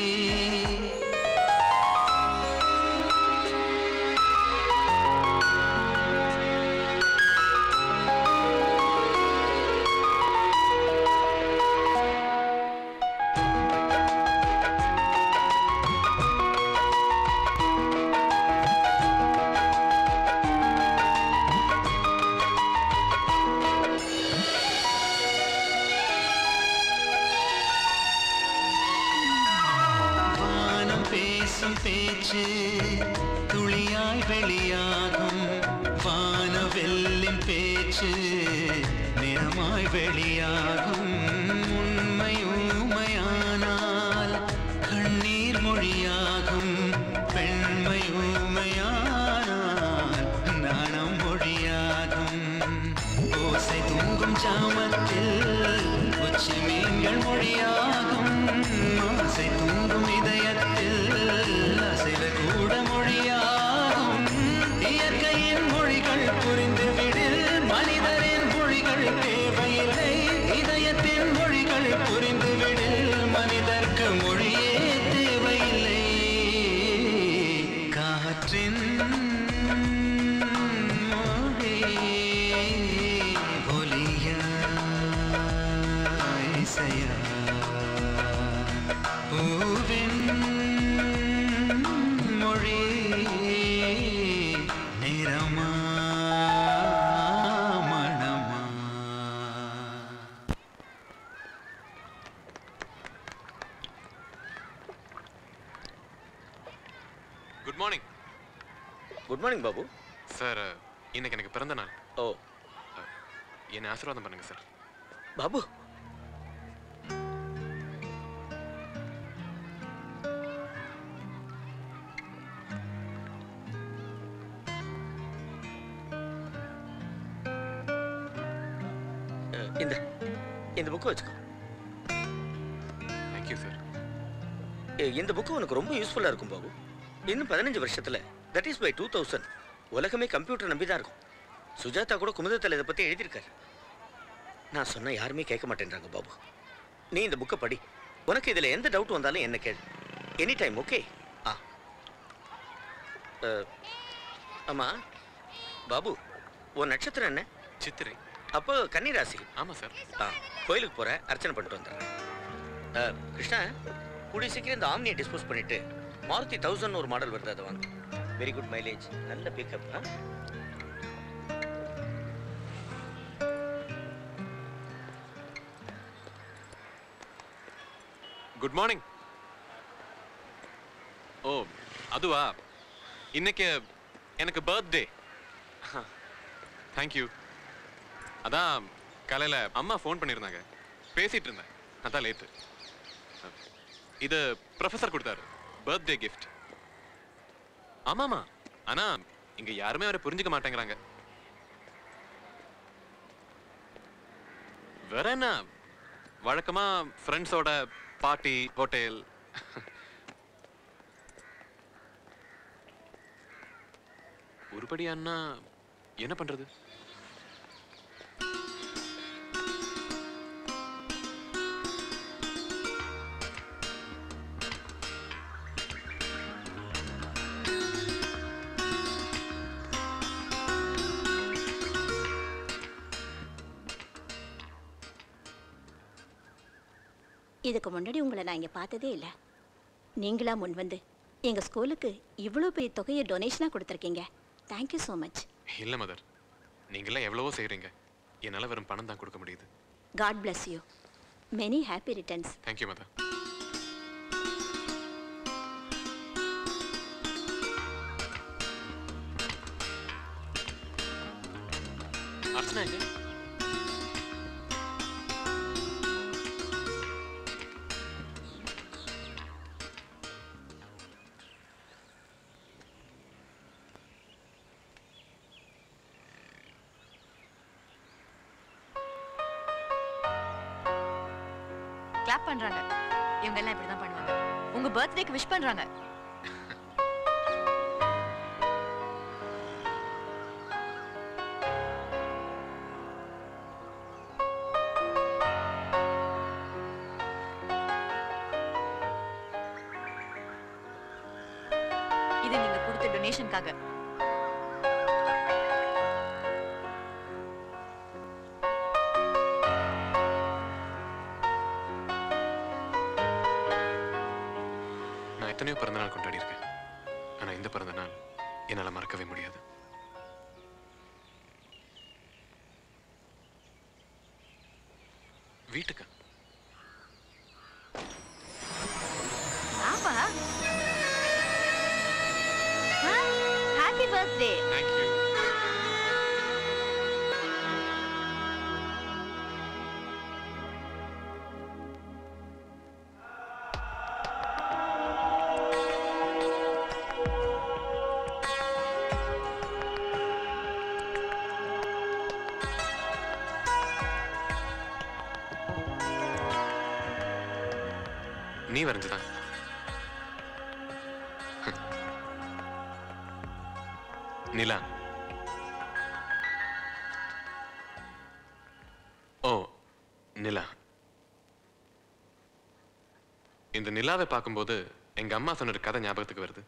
வானம் பேசும் பேச்சு துளியாய் வெளியாகும் வானவெல்லின் பேச்சு நிறமாய் வெளியாகும் உண்மை ஊமையானால் கண்ணீர் மொழியாகும் பெண்மை ஊமையானால் நாணம் மொழியாகும் ஓசை தூங்கும் ஜாமத்தில் உச்சி மீன்கள் மொழியாகும் ஆசை தூங்கும் இதயத்தில் அசைவு கூட மொழியாகும் இயற்கையின் மொழிகள் புரிந்துவிடில் மனிதரின் மொழிகள் தேவையில்லை இதயத்தின் மொழிகள் புரிந்துவிடில் மனிதர்க்கு மொழியே தேவையில்லை காற்றின் மொழி ஒலியா இசையா பூவின் மொழி நிறமா மணமா good morning good morning Babu sir இன்னைக்கு எனக்கு பிறந்த நாள் ஓ என்னை ஆசீர்வாதம் பண்ணுங்க சார் பாபு அஹ், இந்த இந்த புக்கு வச்சுக்கோ தேங்க்யூ சார் ஏய், இந்த புக்கு உனக்கு ரொம்ப யூஸ்ஃபுல்லாக இருக்கும் பாபு இன்னும் பதினஞ்சு வருஷத்துல that is by two thousand உலகமே கம்ப்யூட்டர் நம்பி தான் இருக்கும் சுஜாதா கூட குமுதத்தில் இதை பற்றி எழுதியிருக்காரு நான் சொன்ன யாருமே கேட்க மாட்டேன்றாங்க பாபு நீ இந்த புக்கை படி உனக்கு இதில் எந்த டவுட் வந்தாலும் என்ன கேளு எனி டைம் ஓகே ஆ அஹ், ஆமா பாபு உன் நட்சத்திரம் என்ன சித்திரை அப்போ கன்னிராசி ஆமாம் சார் ஆ கோயிலுக்கு போகிறேன் அர்ச்சனை பண்ணிட்டு வந்துடுறேன் அஹ், கிருஷ்ணா கூடிய சீக்கிரம் இந்த ஆம்னியை டிஸ்போஸ் பண்ணிட்டு மாருதி தௌசண்ட் ஒரு மாடல் வருது அதை வாங்க வெரி குட் மைலேஜ் நல்ல பிக்கப் ஆ குட் மார்னிங் ஓ அதுவா இன்னைக்கு எனக்கு பர்த்டே தேங்க்யூ அதான் காலையில் அம்மா ஃபோன் பண்ணியிருந்தாங்க பேசிட்டு இருந்தேன் அதான் லேட்டு இது ப்ரொஃபஸர் கொடுத்தாரு பர்த்டே கிஃப்ட் ஆமாமா ஆனா இங்க யாருமே அவரை புரிஞ்சுக்க மாட்டேங்கிறாங்க வேற என்ன வழக்கமா ஃப்ரெண்ட்ஸோட பார்ட்டி ஹோட்டல் உருப்படியான்னா என்ன பண்றது இதுக்கு முன்னாடி உங்களை நான் இங்கே பார்த்ததே இல்லை நீங்களா முன் வந்து எங்கள் ஸ்கூலுக்கு இவ்வளோ பெரிய தொகையை டொனேஷனாக கொடுத்துருக்கீங்க தேங்க்யூ ஸோ மச் இல்ல மதர் நீங்களாம் எவ்வளவோ செய்றீங்க என்னால வெறும் பணம் தான் கொடுக்க முடியுது god bless you many happy returns thank you mother Archana எங்க கிளாப் பண்றாங்க இவங்க எல்லாம் இப்படிதான் பண்ணுவாங்க உங்க பர்த்டேக்கு விஷ் பண்றாங்க இது நீங்க கொடுத்த டொனேஷனுக்காக நான் எத்தனையோ பிறந்தநாள் கொண்டாடி இருக்கேன் ஆனா இந்த பிறந்த நாள் என்னால மறக்கவே முடியாது வீட்டுக்கு ஆமா ஹாப்பி பர்த்டே தேங்க்யூ நீ வரைஞ்சுதான் நிலா ஓ நிலா இந்த நிலாவை பார்க்கும்போது எங்க அம்மா சொன்ன ஒரு கதை ஞாபகத்துக்கு வருது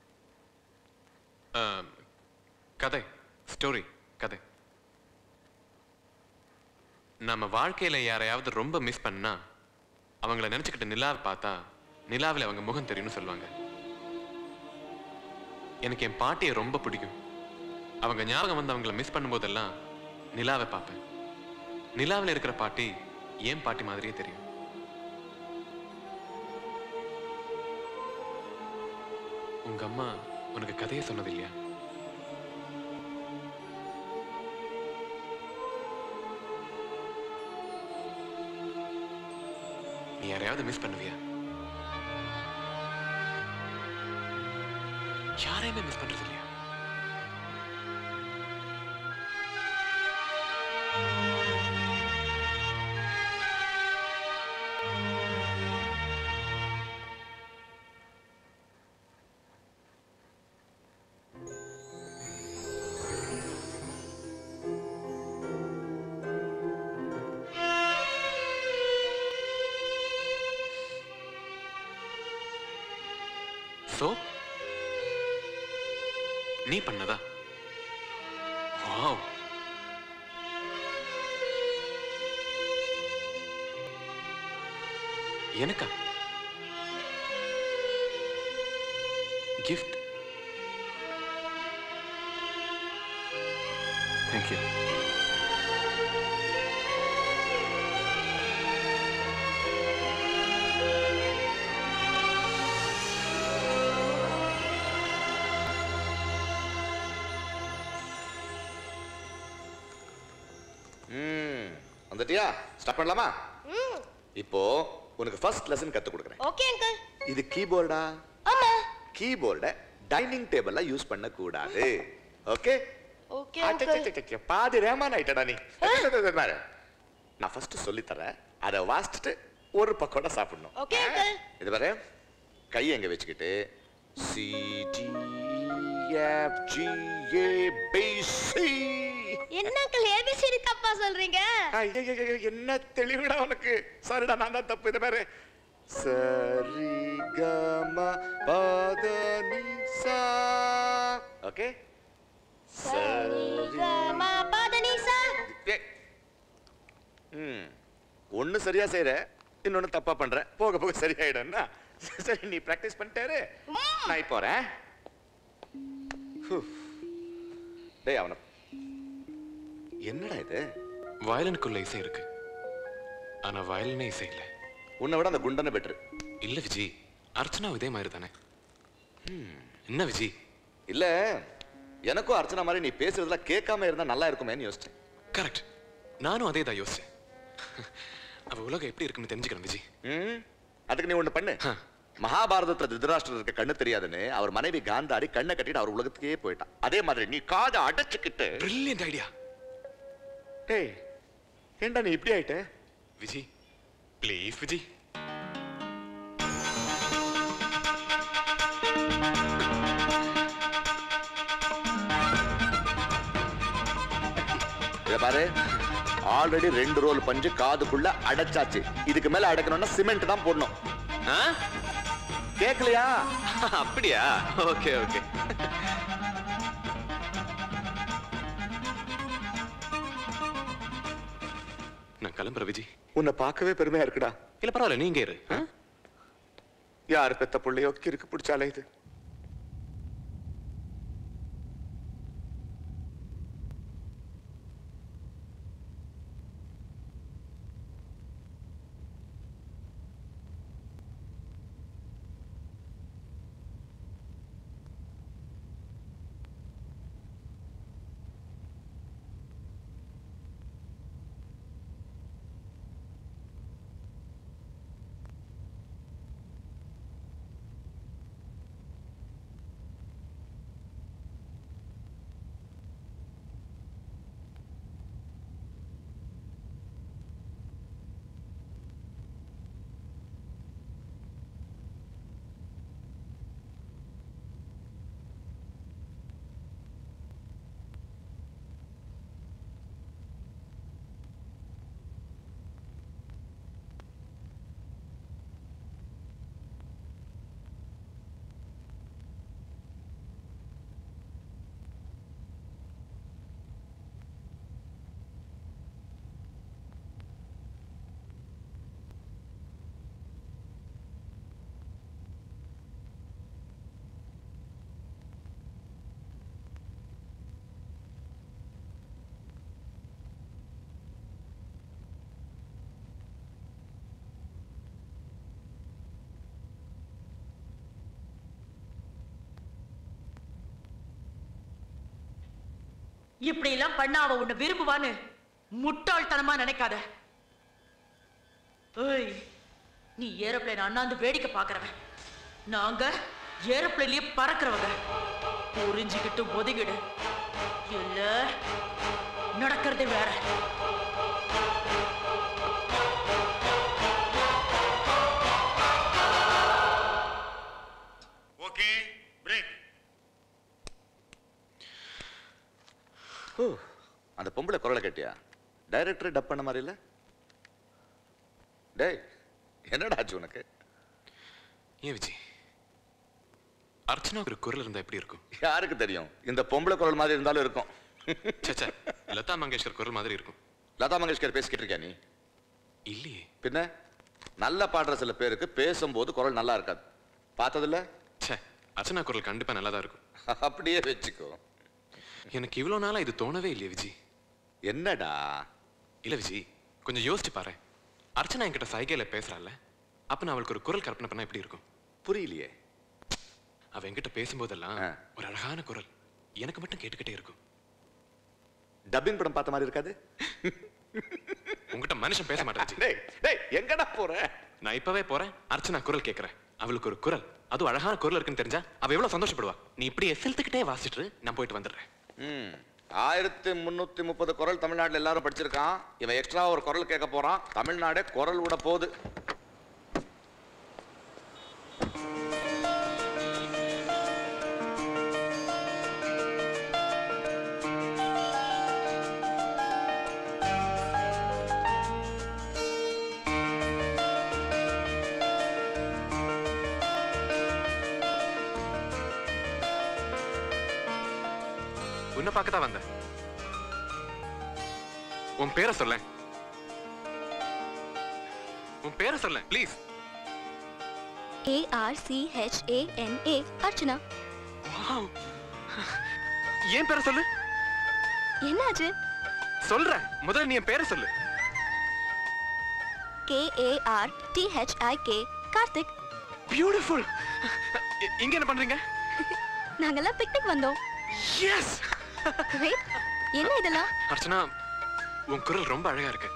ஆம், கதை ஸ்டோரி கதை நம்ம வாழ்க்கையில யாரையாவது ரொம்ப மிஸ் பண்ணா அவங்கள நினைச்சுக்கிட்டு நிலாவை பார்த்தா நிலாவில் அவங்க முகம் தெரியும்னு சொல்லுவாங்க எனக்கு என் பாட்டியை ரொம்ப பிடிக்கும் அவங்க ஞாபகம் வந்து அவங்கள மிஸ் பண்ணும்போதெல்லாம் நிலாவை பார்ப்பேன் நிலாவில் இருக்கிற பாட்டி ஏன் பாட்டி மாதிரியே தெரியும் உங்க அம்மா உனக்கு கதையை சொன்னது இல்லையா நீ யாரையாவது மிஸ் பண்ணுவியா யாரையுமே மிஸ் பண்றது இல்லையா சோ நீ பண்ணதா வாவ் எனக்கா கிஃப்ட் தேங்க்யூ ம் வந்துட்டியா ஸ்டார்ட் பண்ணலாமா இப்போ உனக்கு ஃபர்ஸ்ட் லெசன் கத்து கொடுக்குறேன் ஓகே அங்கிள் இது கீபோர்டா ஆமா கீபோர்டை டைனிங் டேபிள்ல யூஸ் பண்ண கூடாது ஓகே ஓகே அங்கிள் பாதி ரேமான் ஆயிட்டடா நீ பாரு. நான் ஃபர்ஸ்ட் சொல்லி தரேன் அதை வாசிச்சுட்டு ஒரு பக்கோட சாப்பிடணும் ஓகே அங்கிள் இது பாரு கையை எங்க வச்சுக்கிட்டு C D F G A B C என்ன அங்கிள் ஏபிசிடி தப்பா சொல்றீங்க என்ன தெளிவுடா உனக்கு சாரிடா நான் தான் தப்பு இது பாரு சரி கம பத நி சா ஓகே சரி சரிகமா பதனிசா ம் ஒன்னு சரியா செய்யற இன்னொன்னு தப்பா பண்ற போக போக சரியாயிடும்னா சரி நீ பிராக்டிஸ் பண்ணிட்டாரு நான் இப்போ வரேன் ஹூ. டேய் அவன என்னடா இது வயலனுக்குள்ள இசை இருக்கு ஆனா வயலினே இசை இல்ல உன்னை விட அந்த குண்டனை பெட்ரு இல்ல விஜி அர்ச்சனா இதே மாதிரி தானே என்ன விஜி இல்ல எனக்கும் அர்ச்சனா மாதிரி நீ பேசுறதுல கேட்காம இருந்தா நல்லா இருக்குமேன்னு யோசிச்சேன் கரெக்ட் நானும் அதே தான் யோசிச்சேன் அவ உலகம் எப்படி இருக்குன்னு தெரிஞ்சுக்கிறேன் விஜி ம் அதுக்கு நீ ஒண்ணு பண்ணு மகாபாரதத்துல திருதராஷ்டிரர் இருக்க கண்ணு தெரியாதுன்னு அவர் மனைவி காந்தாரி கண்ணை கட்டிட்டு அவர் உலகத்துக்கே போயிட்டான் அதே மாதிரி நீ காதை அடைச்சுக்கிட்டு பிரில்லியன்ட் ஐடியா டேய் ஏன்டா நீ இப்படி ஆயிட்ட விஜி ப்ளீஸ் விஜி இத பாரு ஆல்ரெடி ரெண்டு ரோல் பஞ்சு காதுக்குள்ள அடைச்சாச்சு இதுக்கு மேல அடைக்கணும்னா சிமெண்ட் தான் போடணும் ஆ? கேக்கலையா அப்படியா ஓகே ஓகே நான் கிளம்புறேன் விஜி உன்னை பார்க்கவே பெருமையா இருக்குடா இல்ல பரவாயில்ல நீங்க இரு ஆ? யார் பெத்த புள்ளையோ கிறுக்கு பிடிச்சாலே இது இப்படி எல்லாம் பண்ண அவ உன்னை விரும்புவான்னு முட்டாள்தனமா நினைக்காத ஏய் நீ ஏரோப்ளேன் அண்ணாந்து வேடிக்கை பார்க்கறவன் நாங்க ஏரோப்ளேன்லயே பறக்கிறவங்க புரிஞ்சுக்கிட்டு ஒதுங்கிடு இல்ல நடக்கிறதே வேற ஓகே பிரேக் ஓ அந்த பொம்பளை குரலை கேட்டியா டைரக்டர் டப் பண்ண மாதிரி இல்ல டேய் என்னடா ஆச்சு உனக்கு ஏன் விஜி அர்ச்சனாவுக்கு ஒரு குரல் இருந்தா எப்படி இருக்கும் யாருக்கு தெரியும் இந்த பொம்பளை குரல் மாதிரி இருந்தாலும் இருக்கும் சச்சா லதா மங்கேஷ்கர் குரல் மாதிரி இருக்கும் லதா மங்கேஷ்கர் பேசிக்கிட்டு இருக்கியா நீ இல்லையே பின்ன நல்லா பாடுற சில பேருக்கு பேசும்போது குரல் நல்லா இருக்காது பார்த்ததில்ல ச்சே அர்ச்சனா குரல் கண்டிப்பா நல்லா தான் இருக்கும் அப்படியே வச்சுக்கோ எனக்கு இவ்வளவு நாளா இது தோணவே இல்லையே விஜி என்னடா இல்ல விஜி கொஞ்சம் யோசிச்சு பாரு அர்ச்சனா என்கிட்ட சைகையில பேசுறாள்ல அப்ப நான் அவளுக்கு ஒரு குரல் கற்பனை பண்ணா எப்படி இருக்கும் புரியலையே அவ என்கிட்ட பேசும்போதெல்லாம் ஒரு அழகான குரல் எனக்கு மட்டும் கேட்டுக்கிட்டே இருக்கும் டப்பிங் படம் பார்த்த மாதிரி இருக்காது உங்ககிட்ட மனுஷன் பேச மாட்டேன் டேய் டேய் எங்கடா போற நான் இப்பவே போறேன் அர்ச்சனா குரல் கேட்கறேன் அவளுக்கு ஒரு குரல் அது அழகான குரல் இருக்குன்னு தெரிஞ்சா அவ எவ்வளவு சந்தோஷப்படுவா நீ இப்படி எசில்த்துக்கிட்டே வாசிட்டு இரு, நான் போயிட்டு வந்துடுறேன் ம் ஆயிரத்தி முன்னூத்தி முப்பது குரல் தமிழ்நாட்டுல எல்லாரும் படிச்சிருக்கான் இவன் எக்ஸ்ட்ரா ஒரு குரல் கேட்க போறான் தமிழ்நாடே குரல் விட போகுது உன்னை பார்க்க தான் வந்தேன் உன் பேரை சொல்ல உன் பேரை சொல்ல please A R C H A N A Archana ஏன் பேரை சொல்லு என்னாச்சு சொல்றேன் முதல்ல நீ என் பேரை சொல்லு K A R T H I K Karthik beautiful இங்க என்ன பண்றீங்க நாங்கெல்லாம் பிக்னிக் வந்தோம் எஸ் வெயிட் என்ன இதெல்லாம் அர்ச்சனா உன் குரல் ரொம்ப அழகா இருக்கு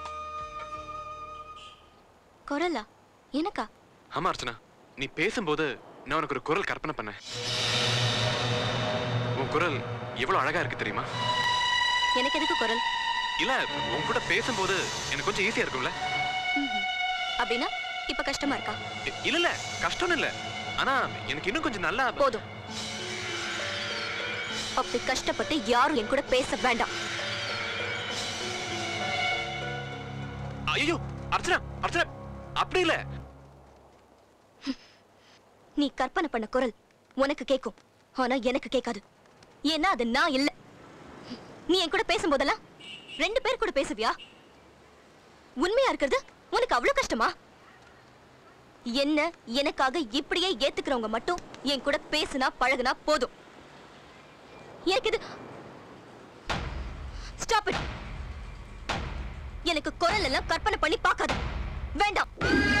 குரலா எனக்கா ஆமா அர்ச்சனா நீ பேசும்போது நான் உனக்கு ஒரு குரல் கற்பனை பண்ணேன் உன் குரல் எவ்வளவு அழகா இருக்கு தெரியுமா எனக்கு எதுக்கு குரல் இல்ல உன் கூட பேசும்போது எனக்கு கொஞ்சம் ஈஸியா இருக்கும்ல ம்ஹும். அப்படின்னா இப்ப கஷ்டமா இருக்கா இ- இல்ல இல்ல கஷ்டம் இல்ல ஆனா எனக்கு இன்னும் கொஞ்சம் நல்லா போதும் அப்படி கஷ்டப்பட்டு யாரும் என் கூட பேச வேண்டாம் ஐயோ அர்ச்சனா அர்ச்சனா அப்படி இல்ல நீ கற்பனை பண்ண குரல் உனக்கு கேட்கும் ஆனா எனக்கு கேட்காது ஏன்னா அது நான் இல்ல நீ என் கூட பேசும்போதெல்லாம் ரெண்டு பேர் கூட பேசுவியா உண்மையா இருக்கிறது உனக்கு அவ்வளவு கஷ்டமா என்ன எனக்காக இப்படியே ஏத்துக்கிறவங்க மட்டும் என் கூட பேசுனா பழகுனா போதும் எனக்கு இது ஸ்டாப் இட் எனக்கு குரல் எல்லாம் கற்பனை பண்ணி பார்க்காத வேண்டாம்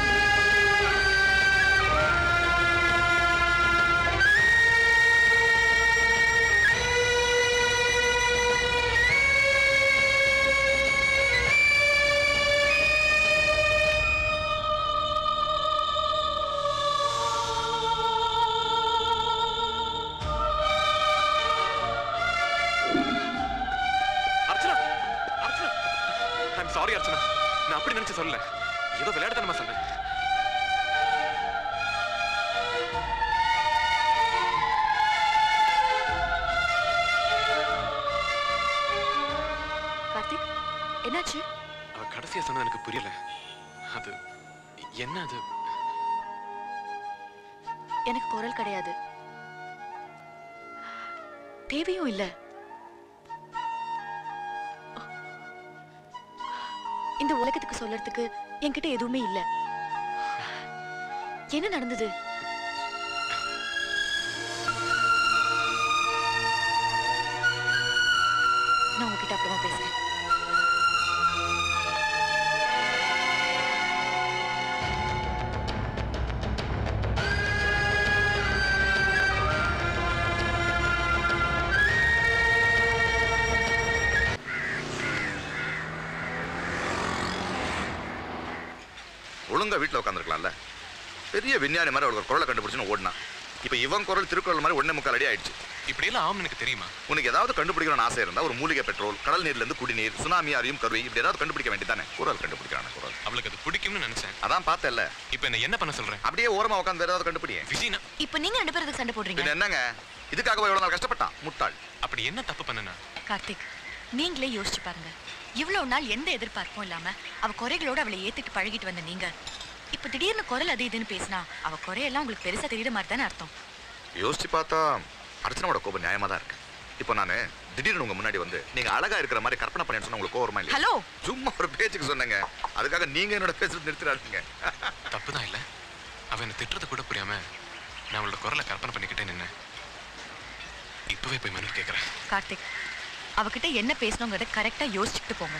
அர்ச்சனா அர்ச்சனா ஐம் சாரி அர்ச்சனா நான் அப்படி நினைச்சு சொல்லல ஏதோ விளையாட்டுத்தனமா சொன்னேன் கார்த்திக் என்னாச்சு அவ கடைசியா சொன்னது எனக்கு புரியல அது என்ன அது எனக்கு குரல் கிடையாது தேவையும் இல்ல இந்த உலகத்துக்கு சொல்லறதுக்கு என்கிட்ட எதுவுமே இல்ல என்ன நடந்தது நான் உங்ககிட்ட அப்புறமா பேசுறேன் ஒழுங்கா வீட்டில் உட்காந்துருக்கலாம்ல பெரிய விஞ்ஞானி மாதிரி அவளுக்கு குரலை கண்டுபிடிச்சுன்னு ஓடினா இப்போ இவன் குரல் திருக்குறள் மாதிரி ஒண்ணே முக்கால் அடி ஆயிடுச்சு இப்படியெல்லாம் ஆகும் எனக்கு தெரியுமா உனக்கு ஏதாவது கண்டுபிடிக்கணும்னு ஆசை இருந்தா ஒரு மூலிகை பெட்ரோல் கடல் நீர்ல இருந்து குடிநீர் சுனாமி அறியும் கருவி இப்படி ஏதாவது கண்டுபிடிக்க வேண்டியதானே குரல் கண்டுபிடிக்கிறான குரல் அவளுக்கு அது பிடிக்கும்னு நினைச்சேன் அதான் பார்த்தேன்ல இப்போ என்ன என்ன பண்ண சொல்றேன் அப்படியே ஓரமா உட்காந்து வேற ஏதாவது கண்டுபிடிங்க விஜய் நான் இப்போ நீங்க ரெண்டு பேரும் எதுக்கு சண்டை போடுறீங்க பின்ன என்னங்க இதுக்காக எவ்வளவு நாள் கஷ்டப்பட்டான் முட்டாள் அப்படி என்ன தப்பு பண்ணனா கார்த்திக் நீங்களே யோசிச்சு பாருங்க இவ்வளவு நாள் எந்த எதிர்பார்ப்பும் இல்லாம அவ குறைகளோட அவளை ஏத்துட்டு பழகிட்டு வந்த நீங்க இப்ப திடீர்னு குரல் அது இதுன்னு பேசினா அவ குறையெல்லாம் உங்களுக்கு பெருசா தெரியுற மாதிரி தானே அர்த்தம் யோசிச்சு பார்த்தா அர்ச்சனாவோட கோபம் நியாயமா தான் இருக்கு இப்போ நான் திடீர்னு உங்க முன்னாடி வந்து நீங்க அழகா இருக்கிற மாதிரி கற்பனை பண்ணி சொன்னா உங்களுக்கு கோவமா இல்லையா ஹலோ சும்மா ஒரு பேச்சுக்கு சொன்னேங்க அதுக்காக நீங்க என்னோட பேசுறது நிறுத்திடாதீங்க தப்பு தான் இல்ல அவ என்ன திட்டுறது கூட புரியாம நான் அவளோட குரலை கற்பனை பண்ணிக்கிட்டே நின்னேன் இப்பவே போய் மன்னிப்பு கேட்கறேன் கார்த்திக் அவகிட்ட என்ன பேசணுங்கிறத கரெக்டா யோசிச்சுட்டு போங்க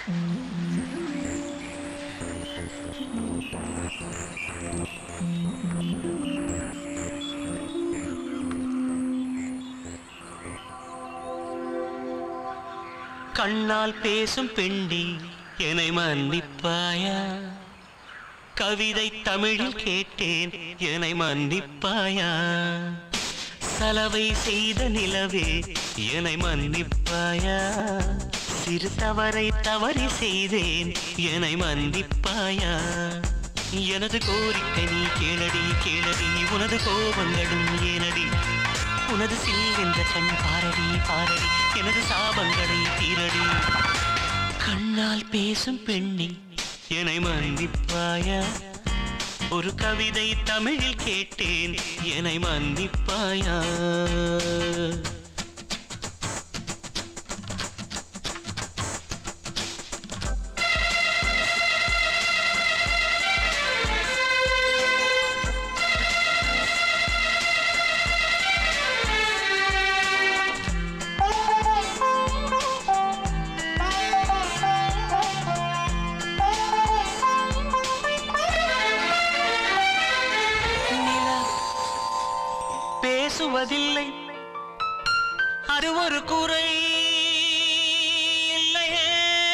கண்ணால் பேசும் பெண்டி என்னை மன்னிப்பாயா கவிதை தமிழில் கேட்டேன் என்னை மன்னிப்பாயா சலவை செய்த நிலவே என்னை மன்னிப்பாயா சிறு தவறை தவறி செய்தேன் என்னை மன்னிப்பாயா எனது கோரிக்கை நீ கேளடி கேளடி உனது கோபங்களும் ஏனடி உனது சில்லென்ற கண் பாரடி பாரடி எனது சாபங்களை தீரடி கண்ணால் பேசும் பெண்ணி என்னை மன்னிப்பாயா ஒரு கவிதை தமிழில் கேட்டேன் என்னை மன்னிப்பாயா நிலா பேசுவதில்லை அது ஒரு குறை இல்லையே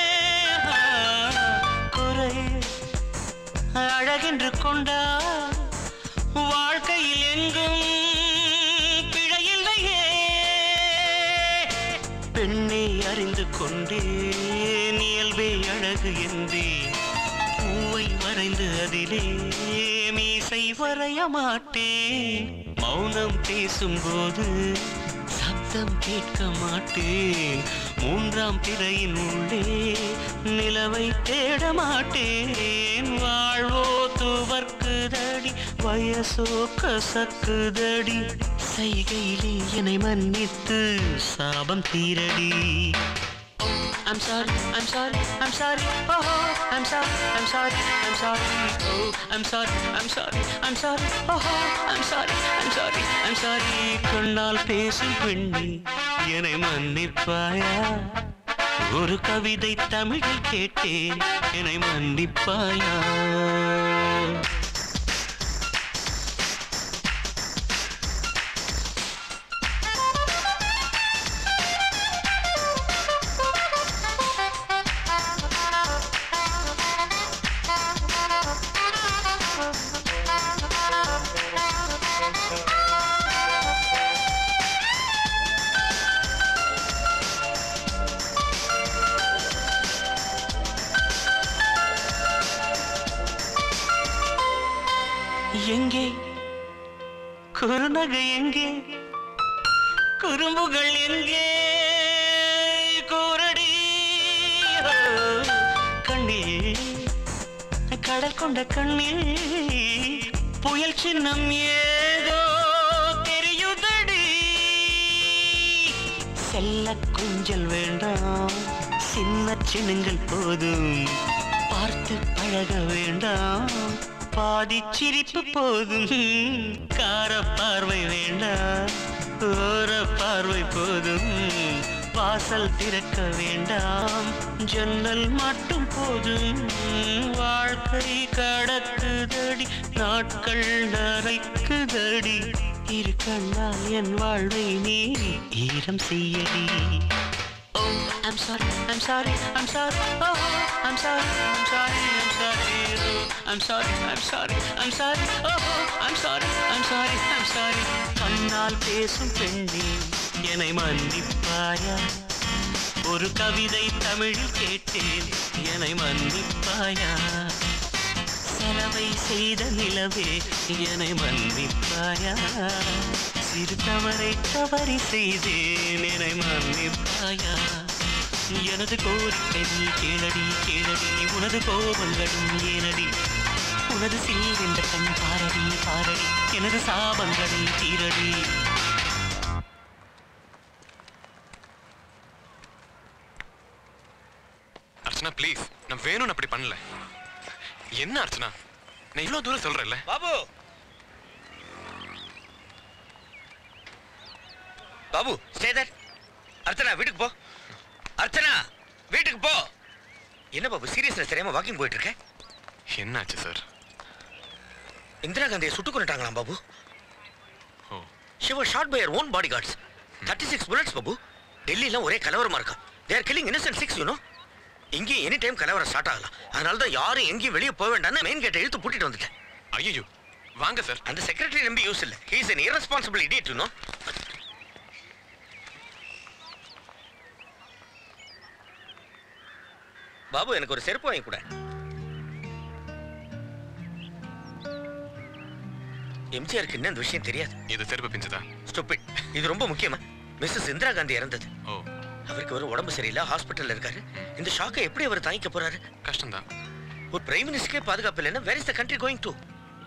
குறை அழகென்று கொண்டா வாழ்க்கையில் எங்கும் பிழையில்லையே பெண்ணை அறிந்து கொண்டேன் இயல்பே அழகு என்றேன் பூவை வரைந்து அதிலே மீசை வரைய மாட்டேன் மௌனம் பேசும்போது சப்த முத்தம் கேட்க மாட்டேன் மூன்றாம் பிறையின் உள்ளே நிலவை தேட மாட்டேன் வாழ்வோ துவர்க்குதடி வயசோ கசக்குதடி சைகையிலே என்னை மன்னித்து சாபம் தீரடி I'm sorry, I'm sorry, I'm sorry, oh, I'm sorry, I'm sorry, I'm sorry, oh, I'm sorry, I'm sorry, I'm sorry, oh, I'm sorry, I'm sorry, I'm sorry. கண்ணால் பேசும் பெண்ணே என்னை மன்னிப்பாயா ஒரு கவிதை தமிழில் கேட்டேன் என்னை மன்னிப்பாயா எங்கே குறுநகை எங்கே குறும்புகள் எங்கே கூரடி கண்ணில் கடல் கொண்ட கண்ணில் புயல் சின்னம் ஏதோ தெரியுதடி செல்ல குஞ்சல் வேண்டாம் சின்ன சின்னங்கள் போதும் பார்த்து பழக வேண்டாம் பாதி சிரிப்பு போதும் கார பார்வை வேண்டாம் ஓர பார்வை போதும் வாசல் திறக்க வேண்டாம் ஜன்னல் மட்டும் போதும் வாழ்க்கை கடக்குதடி நாட்கள் நரைக்குதடி இரு கண்ணால் என் வாழ்வை நீ ஈரம் செய்யடி Oh, I'm sorry, I'm sorry, I'm sorry, oh, I'm sorry, I'm sorry, I'm sorry, oh, I'm sorry, I'm sorry, I'm sorry, oh, I'm sorry, I'm sorry, I'm sorry. கண்ணால் பேசும் பெண்ணே என்னை மன்னிப்பாயா ஒரு கவிதை தமிழில் கேட்டேன் என்னை மன்னிப்பாயா செலவை செய்த நிலவே என்னை மன்னிப்பாயா சிறு தவறை தவறி செய்தேன் என்னை மன்னிப்பாயா எனது கோரிக்கை நீ கேளடி கேளடி உனது கோபங்களும் ஏனடி உனது சீரென்ற கண் பாரடி பாரடி எனது சாபங்களை தீரடி அர்ச்சனா ப்ளீஸ் நான் வேணும்னு அப்படி பண்ணல என்ன அர்ச்சனா நான் இவ்வளவு தூரம் சொல்றேன்ல பாபு பாபு ஸ்டே தட் அர்ச்சனா வீட்டுக்கு போ அர்ச்சனா வீட்டுக்கு போ என்ன பாபு சீரியஸ்னஸ் தெரியாம வாக்கிங் போயிட்டு இருக்க என்னாச்சு சார் இந்திரா காந்தியை சுட்டு கொண்டுட்டாங்களாம் Babu oh she was shot by her own bodyguards 36 six bullets Babu டெல்லியில ஒரே கலவரமா இருக்கா there killing innocent Sikhs you know இங்கேயும் எனி டைம் கலவரம் ஸ்டார்ட் ஆகலாம் அதனால தான் யாரும் எங்கேயும் வெளியே போக வேண்டாம்னு மெயின் கேட்டை இழுத்து பூட்டிட்டு வந்துட்டேன் ஐயோ வாங்க சார் அந்த செக்ரட்டரி நம்பி யூஸ் இல்ல he is an irresponsible idiot you know Babu எனக்கு ஒரு செருப்பு வாங்கி கூட எம்ஜிஆருக்கு என்ன இந்த விஷயம் தெரியாது இது செருப்பு பிஞ்சுதா ஸ்டூபிட் இது ரொம்ப முக்கியமா மிஸ்ஸஸ் இந்திரா காந்தி இறந்தது ஓ அவருக்கு ஒரு உடம்பு சரியில்லை ஹாஸ்பிட்டல்ல இருக்காரு இந்த ஷாக்கை எப்படி அவர் தாங்கிக்க போறாரு கஷ்டம்தான் ஒரு பிரைம் மினிஸ்டருக்கே பாதுகாப்பு இல்லைன்னா where is the country going to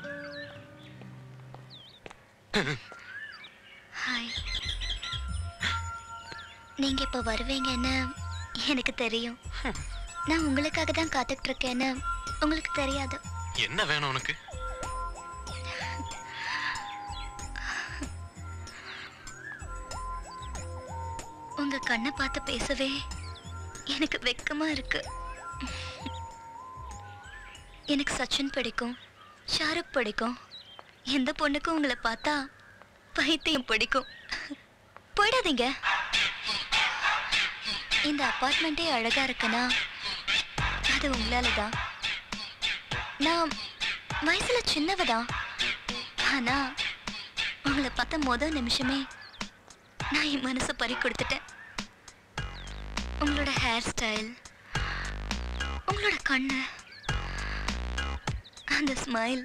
hi நீங்க இப்ப வருவீங்கன்னு எனக்கு தெரியும் நான் உங்களுக்காக தான் காத்துட்டு இருக்கேன்னு உங்களுக்கு தெரியாது என்ன வேணும் உனக்கு உங்க கண்ணை பார்த்து பேசவே எனக்கு வெக்கமா இருக்கு எனக்கு சச்சின் பிடிக்கும் ஷாருக் பிடிக்கும் எந்த பொண்ணுக்கும் உங்களை பார்த்தா பைத்தியம் பிடிக்கும் போயிடாதீங்க இந்த அப்பார்ட்மெண்ட்டே அழகா இருக்குன்னா அது உங்களால தான் நான் வயசுல சின்னவ தான் ஆனா உங்களை பார்த்த முத நிமிஷமே நான் என் மனசை பறி கொடுத்துட்டேன் உங்களோட ஹேர் ஸ்டைல் உங்களோட கண்ணு அந்த ஸ்மைல்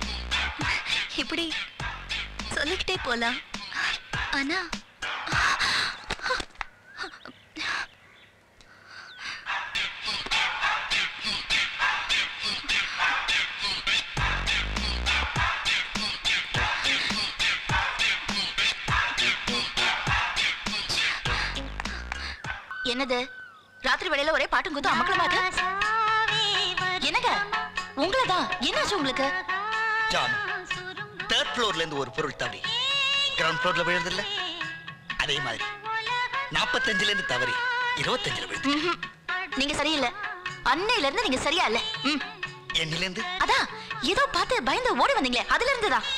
இப்படி சொல்லிக்கிட்டே போலாம் ஆனா என்னது ராத்திரி வேளையில ஒரே பாட்டும் குத்தும் அமக்கலமா இருக்கு என்னங்க உங்களதான் என்னாச்சு உங்களுக்கு ஜான் தேர்ட் ஃப்ளோர்ல இருந்து ஒரு பொருள் தவறி கிரவுண்ட் ஃப்ளோர்ல விழுறது இல்ல அதே மாதிரி நாற்பத்தஞ்சுல இருந்து தவறி இருபத்தஞ்சுல விழுது ம்ஹும். நீங்க சரியில்லை அன்னையில இருந்து நீங்க சரியா இல்ல ம். என்னில இருந்து அதான் ஏதோ பார்த்து பயந்து ஓடி வந்தீங்களே அதுல இருந்துதான்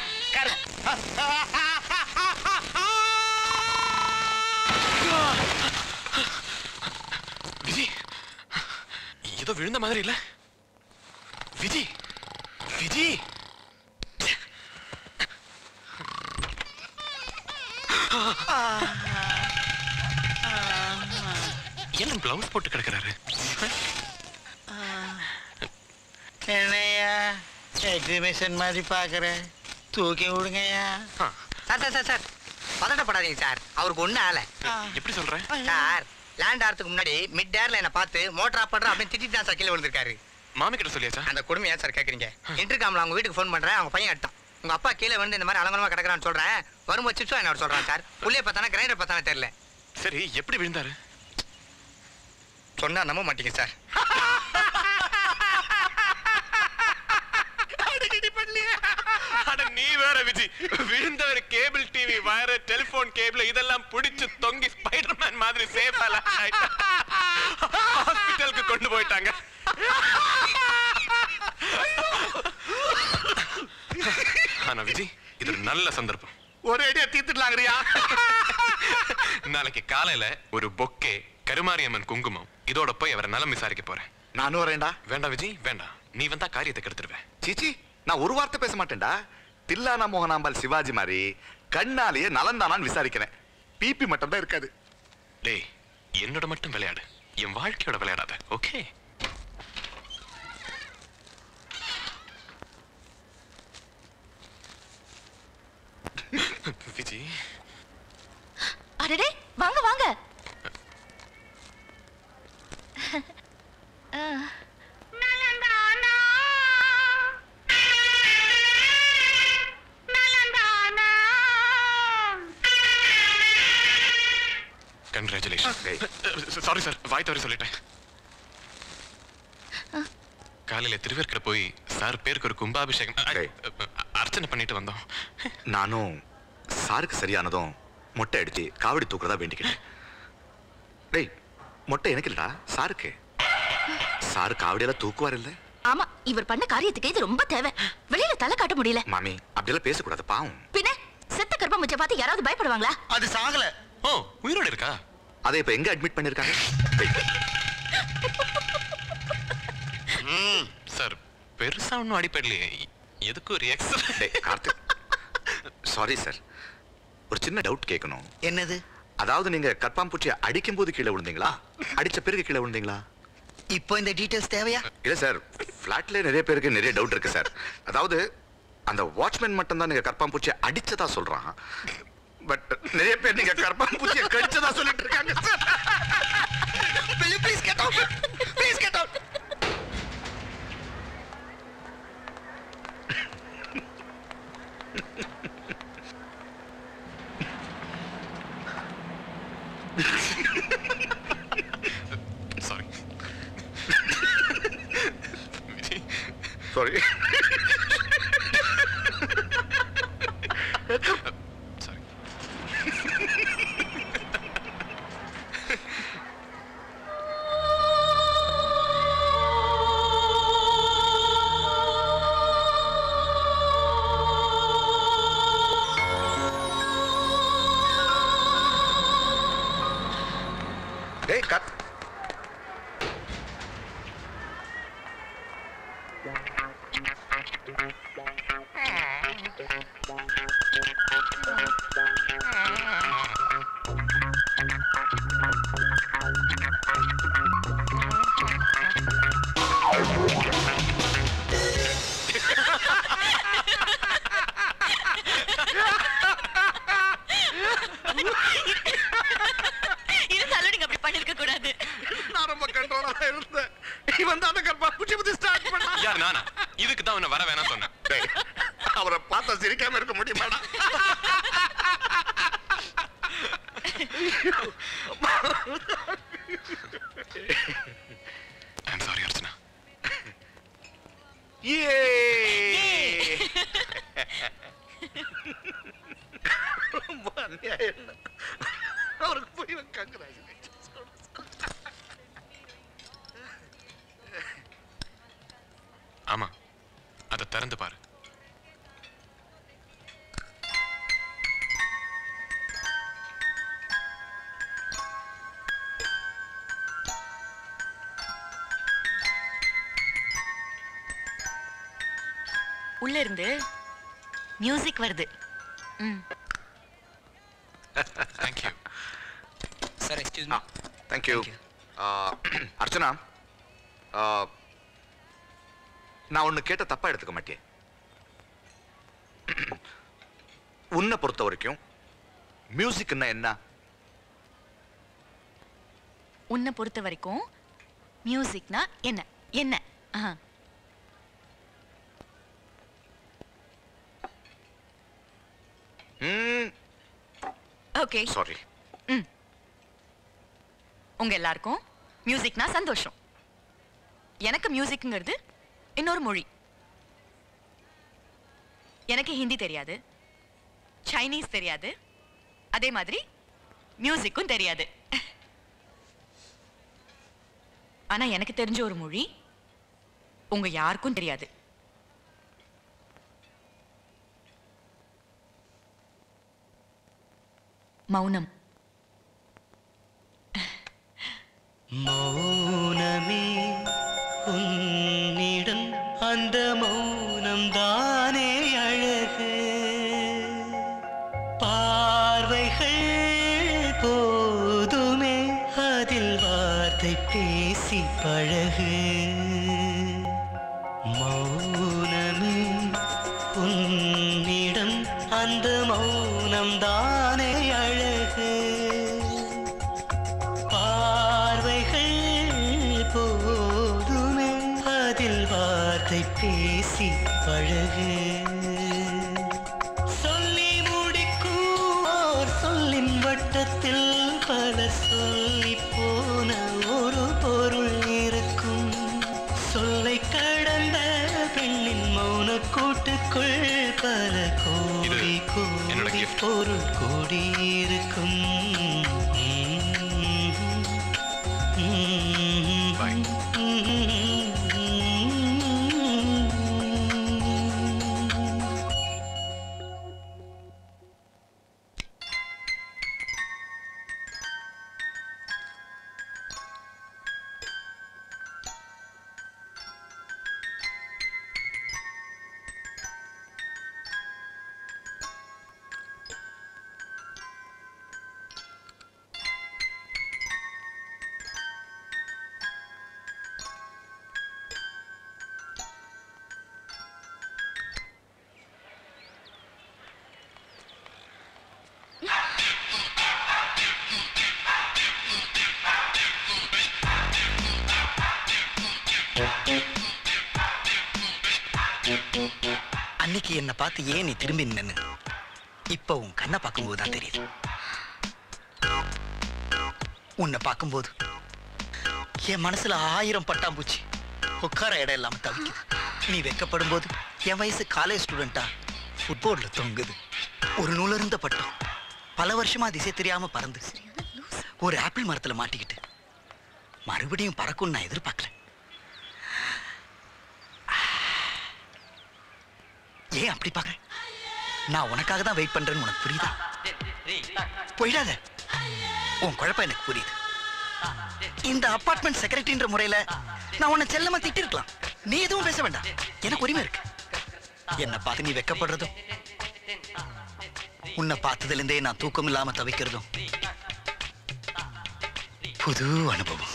விஜி ஏதோ விழுந்த மாதிரி இல்ல விஜி விஜி என்ன பிளவுஸ் போட்டு கிடக்குறாரு என்னையா எக்ஸிபிஷன் மாதிரி பார்க்குறேன் தூக்கி விடுங்கய்யா சார் சார் சார் சார் பதட்டப்படாதீங்க சார் அவருக்கு ஒன்றும் ஆகல எப்படி சொல்றேன் சார் லேண்ட் ஆகிறதுக்கு முன்னாடி மிட் ஏர்ல என்ன பார்த்து மோட்டர் ஆஃப் பண்றேன் அப்படின்னு திட்டிட்டு தான் சார் கீழே விழுந்திருக்காரு மாமி கிட்ட சொல்லியாச்சா அந்த கொடுமை ஏன் சார் கேட்குறீங்க இன்டர்காம்ல அவங்க வீட்டுக்கு ஃபோன் பண்றேன் அவங்க பையன் எடுத்தான் உங்க அப்பா கீழே வந்து இந்த மாதிரி அலங்கலமா கிடக்குறான்னு சொல்றேன் வரும்போது சிப்ஸ் என்ன சொல்றான் சார் உள்ளே பார்த்தானா கிரைண்டர் பார்த்தானே தெரியல சரி எப்படி விழுந்தாரு சொன்னா நம்ப மாட்டீங்க சார் அட நீ வேற விஜி விழுந்தவர் cable TV wire telephone cable இதெல்லாம் பிடிச்சு தொங்கி ஸ்பைடர்மேன் மாதிரி சேஃபால ஹாஸ்பிட்டலுக்கு கொண்டு போயிட்டாங்க ஆனா விஜி இது ஒரு நல்ல சந்தர்ப்பம் ஒரே அடியா தீர்த்துடலாங்கறியா நாளைக்கு காலையில ஒரு பொக்கே கருமாரியம்மன் குங்குமம் இதோட போய் அவரை நலம் விசாரிக்க போறேன் நானும் வரேன்டா வேண்டாம் விஜி வேண்டாம் நீ வந்தா காரியத்தை கெடுத்துருவேன் சீச்சி நான் ஒரு வார்த்தை பேச மாட்டேன்டா தில்லானா மோகனாம்பாள் சிவாஜி மாதிரி கண்ணாலேயே நலந்தானான்னு விசாரிக்கிறேன் பிபி மட்டும் தான் இருக்காது டேய் என்னோட மட்டும் விளையாடு என் வாழ்க்கையோட விளையாடாத ஓகே விஜி அடடே வாங்க வாங்க ஆ. கங்க்ராச்சுலேஷன் சாரி சார் வாய் தவறி சொல்லிட்டேன் காலையில திருவேற்கரை போய் சார் பேருக்கு ஒரு கும்பாபிஷேகம் அ, அ, அர்ச்சனை பண்ணிட்டு வந்தோம் நானும் சாருக்கு சரியானதும் மொட்டை அடிச்சு காவடி தூக்குறதா வேண்டிக்கிட்டேன் டேய் மொட்டை எனக்கு இல்லடா சாருக்கு சாரு காவடியெல்லாம் தூக்குவார் இல்ல ஆமா இவர் பண்ண காரியத்துக்கு இது ரொம்ப தேவை வெளியில தலை காட்ட முடியல மாமி அப்படியெல்லாம் பேசக்கூடாது பாவம் பின்ன செத்த கர்ப்பமுச்ச பார்த்து யாராவது பயப்படுவாங்களா அது சாகல ஓ உயிரோட இருக்கா அதை இப்ப எங்க அட்மிட் பண்ணிருக்காங்க சார் பெருசா ஒன்றும் அடிப்படலையே எதுக்கு ஒரு எக்ஸ்ட்ரா கார்த்திக் சாரி சார் ஒரு சின்ன டவுட் கேட்கணும் என்னது அதாவது நீங்க கற்பாம்பூச்சியை அடிக்கும் போது கீழே விழுந்தீங்களா அடிச்ச பிறகு கீழே விழுந்தீங்களா இப்போ இந்த டீடைல்ஸ் தேவையா இல்ல சார் ஃபிளாட்ல நிறைய பேருக்கு நிறைய டவுட் இருக்கு சார் அதாவது அந்த வாட்ச்மேன் மட்டும் தான் நீங்க கற்பாம்பூச்சியை அடிச்சதா சொல்றான் பட் நிறைய பேர் நீங்க கற்பாம்பூச்சியை கடிச்சதா சொல்லிட்டு இருக்காங்க sir please get out please get out sorry sorry டேய் கட் இருந்தாலும் நீங்க அப்படி பண்ணிருக்க கூடாது நான் ரொம்ப கண்ட்ரோலா இருந்தேன் இவன் தான் அந்த கற்பாம்பூச்சி பத்தி ஸ்டார்ட் பண்ணா யார் நானா இதுக்கு தான் உன்னை வர வேணாம் சொன்னேன் டேய், அவரை பார்த்தா சிரிக்காம இருக்க முடியுமாடா ரொம்ப அநியாயம் இல்ல. அவருக்கு போய் கங்க்ராச்சுலேஷன் ஆமா அதை திறந்து பாரு உள்ள இருந்து மியூசிக் வருது ம் thank you sir excuse me thank you Archana ஆ, நான் ஒன்று கேட்ட தப்பா எடுத்துக்க மாட்டேன் உன்னை பொறுத்த வரைக்கும் மியூசிக்னா என்ன உன்னை பொறுத்த வரைக்கும் மியூசிக்னா என்ன என்ன ஆ. ஓகே சாரி ம் உங்க எல்லாருக்கும் மியூசிக்னா சந்தோஷம் எனக்கு மியூசிக்ங்கிறது இன்னொரு மொழி எனக்கு ஹிந்தி தெரியாது சைனீஸ் தெரியாது அதே மாதிரி மியூசிக்கும் தெரியாது ஆனா எனக்கு தெரிஞ்ச ஒரு மொழி உங்க யாருக்கும் தெரியாது மௌனம் மௌனமே உன்னிடம் அந்த மௌனம் தானே அழகு பார்வைகள் போதுமே அதில் வார்த்தை பேசி பழகு மௌனமே உன்னிடம் அந்த மௌனம் தானே அழகு பார்வைகள் போதுமே அதில் வார்த்தை பேசி பழகு சொல்லி முடிக்கும் ஓர் சொல்லின் வட்டத்தில் பல சொல்லி போன ஒரு பொருள் இருக்கும் சொல்லை கடந்த பெண்ணின் மௌன கூட்டுக்குள் பல கோடி கோடி பொருள் கூடியிருக்கும் அன்னைக்கு என்னை பார்த்து ஏன் நீ திரும்பி நின்னு இப்ப உன் கண்ணை பார்க்கும்போது தான் தெரியுது உன்னை பார்க்கும்போது என் மனசுல ஆயிரம் பட்டாம்பூச்சி உட்கார இடம் இல்லாம தவிக்குது நீ வெக்கப்படும் போது என் வயசு காலேஜ் ஸ்டூடெண்டா ஃபுட்போர்ட்ல தொங்குது ஒரு நூலருந்த பட்டம் பல வருஷமா திசை தெரியாம பறந்து ஒரு ஆப்பிள் மரத்துல மாட்டிக்கிட்டு மறுபடியும் பறக்கும்னு நான் எதிர்பார்க்கல ஏன் அப்படி பார்க்கற நான் உனக்காக தான் வெயிட் பண்றேன்னு உனக்கு புரியுதா போயிடாத உன் குழப்பம் எனக்கு புரியுது இந்த அபார்ட்மெண்ட் செக்ரட்டரின்ற முறையில நான் உன்னை செல்லமா திட்டிருக்கலாம் நீ எதுவும் பேச வேண்டாம் எனக்கு உரிமை இருக்கு என்ன பார்த்து நீ வெக்கப்படுறதும் உன்னை பார்த்ததுல இருந்தே நான் தூக்கம் இல்லாம தவிக்கிறதும் புது அனுபவம்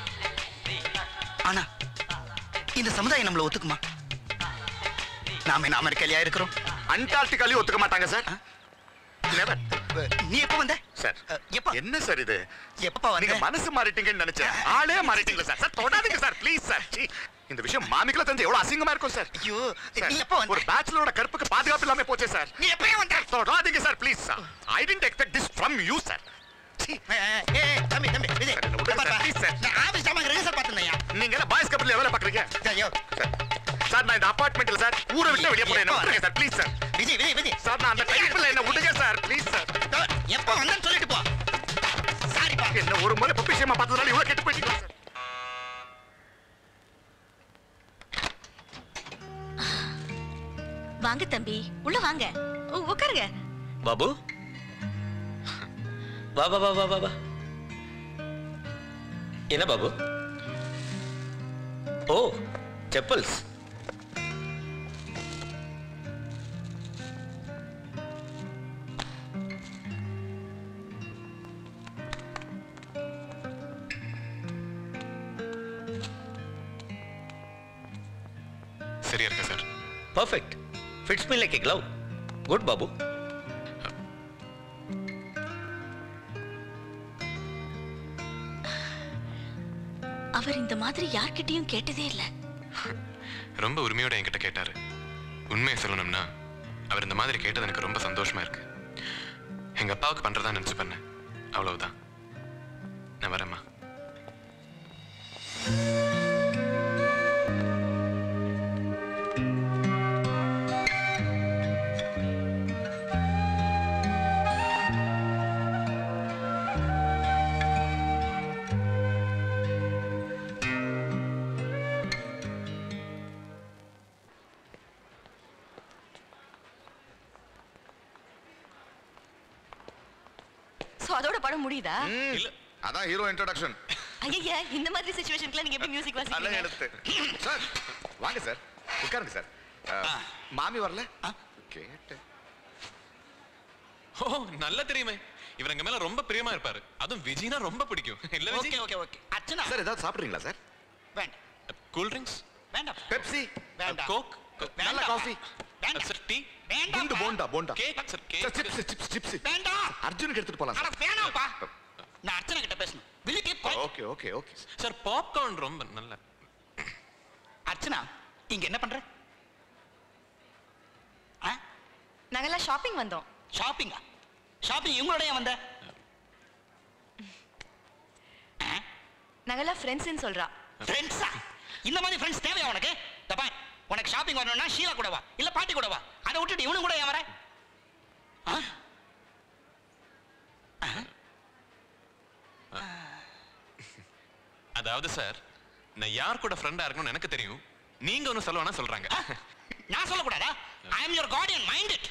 ஆனா இந்த சமுதாயம் நம்மள ஒத்துக்குமா நாம என்ன அமெரிக்காலியா இருக்கிறோம் அண்டார்டிகாலையும் ஒத்துக்க மாட்டாங்க சார் நெவர் நீ எப்ப வந்த சார் எப்ப என்ன சார் இது எப்ப நீங்க மனசு மாறிட்டீங்கன்னு நினைச்சேன் ஆளே மாறிட்டீங்களா சார் சார் தொடாதீங்க சார் ப்ளீஸ் சார் சீ. இந்த விஷயம் மாமிக்குள்ள தெரிஞ்சு எவ்வளவு அசிங்கமா இருக்கும் சார் ஐயோ சார், நீ எப்ப வந்த ஒரு பேச்சுலரோட கருப்புக்கு பாதுகாப்பு இல்லாம போச்சே சார் நீ எப்பயே வந்த தொடாதீங்க sir please sir I didn't expect this from you sir ஏய் தம்பி தம்பி விஜய் please, sir. நான் ஆபீஸ் ஜாமான் ரெண்டு சார் பார்த்தேன் நீங்க என்ன பாய்ஸ் கப்பல்ல எவ்வளவு பாக்குறீங்க ஐயோ சார் சார் நான் இந்த அப்பார்ட் சார் ஊரை விட்டு வெளியே போறேன் என்ன விட்டுருங்க sir please sir Vijay Vijay Vijay sir நான் அந்த டைப்ல என்ன விடுங்க சார் ப்ளீஸ் சார் எப்போ வந்தேன்னு சொல்லிட்டு போ சாரிப்பா என்ன ஒரு முறை பப்பி விஷயமா பார்த்ததுனால இவ்வளவு கெட்டு போயிட்டீங்களா சார் வாங்க தம்பி உள்ள வாங்க உ- உட்காருங்க பாபு வா வா வா வா வா வா என்ன பாபு ஓ செப்பல்ஸ் சரியா இருக்கு sir perfect fits me like a glove good Babu அவர் இந்த மாதிரி யார்கிட்டயும் கேட்டதே இல்ல ரொம்ப உரிமையோட என்கிட்ட கேட்டாரு உண்மையை சொல்லணும்னா அவர் இந்த மாதிரி கேட்டது எனக்கு ரொம்ப சந்தோஷமா இருக்கு எங்க அப்பாவுக்கு பண்றதா நினைச்சு பண்ணேன் அவ்வளவுதான் நான் வரேம்மா சோ அதோட படம் முடியுதா இல்ல அதான் ஹீரோ இன்ட்ரோடக்ஷன் ஐயா இந்த மாதிரி சுச்சுவேஷன்க்குலாம் நீங்க எப்படி மியூசிக் நல்ல வாசிப்பீங்க எடுத்து சார் வாங்க சார் உட்காருங்க சார் அஹ், மாமி வரல கேட்டேன் ஓ நல்லா தெரியுமே இவர் எங்க மேல ரொம்ப பிரியமா இருப்பாரு அதுவும் விஜய்னா ரொம்ப பிடிக்கும் இல்ல Vijay okay okay okay Archana sir ஏதாவது சாப்பிடுறீங்களா சார் வேண்டாம் கூல் ட்ரிங்க்ஸ் வேண்டாம் பெப்சி வேண்டாம் கோக் நல்ல காஃபி சார் டீ குண்டு bonda bonda cake sir sir chips chips chips வேண்டாம் அர்ஜுனுக்கு எடுத்துட்டு போலாம் அட சார் வேணாம்ப்பா நான் அர்ச்சனா கிட்ட பேசணும் will you keep quiet? Okay okay okay sir popcorn ரொம்ப நல்ல அர்ச்சனா இங்க என்ன பண்ற நாங்கெல்லாம் ஷாப்பிங் வந்தோம் ஷாப்பிங்கா ஷாப்பிங் இவங்களோட ஏன் வந்த நாங்கெல்லாம் ஃப்ரெண்ட்ஸ்னு சொல்றா ஃப்ரெண்ட்ஸா இந்த மாதிரி ஃப்ரெண்ட்ஸ் தேவையா உனக்கு தப்பா உனக்கு ஷாப்பிங் வரணும்னா ஷீலா கூட வா இல்ல பாட்டி கூட வா அதை விட்டுட்டு இவனு கூட ஏன் வர ஆ? அதாவது சார் நான் யார் கூட ஃப்ரெண்டா இருக்கணும்னு எனக்கு தெரியும் நீங்க ஒன்னும் சொல்ல வேணா சொல்றாங்க நான் சொல்லக்கூடாதா I am your guardian mind it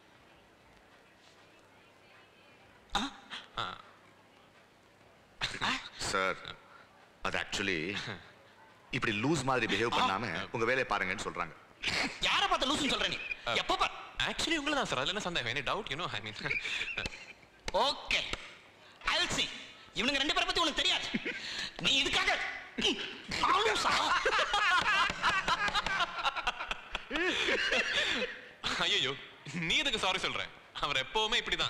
sir அது ஆக்சுவலி இப்படி லூஸ் மாதிரி பிஹேவ் பண்ணாம உங்க வேலையை பாருங்கன்னு சொல்றாங்க யார பார்த்து லூசுன்னு சொல்ற நீ எப்போ பார் ஆக்சுவலி உங்களை தான் சார் அதுல என்ன சந்தேகம் any doubt you know I mean okay I will see இவனுங்க ரெண்டு பேரை பத்தி உனக்கு தெரியாது நீ இதுக்காக ம், மாலூசா? ஐயோ நீ எதுக்கு சாரி சொல்ற அவர் எப்பவுமே இப்படிதான்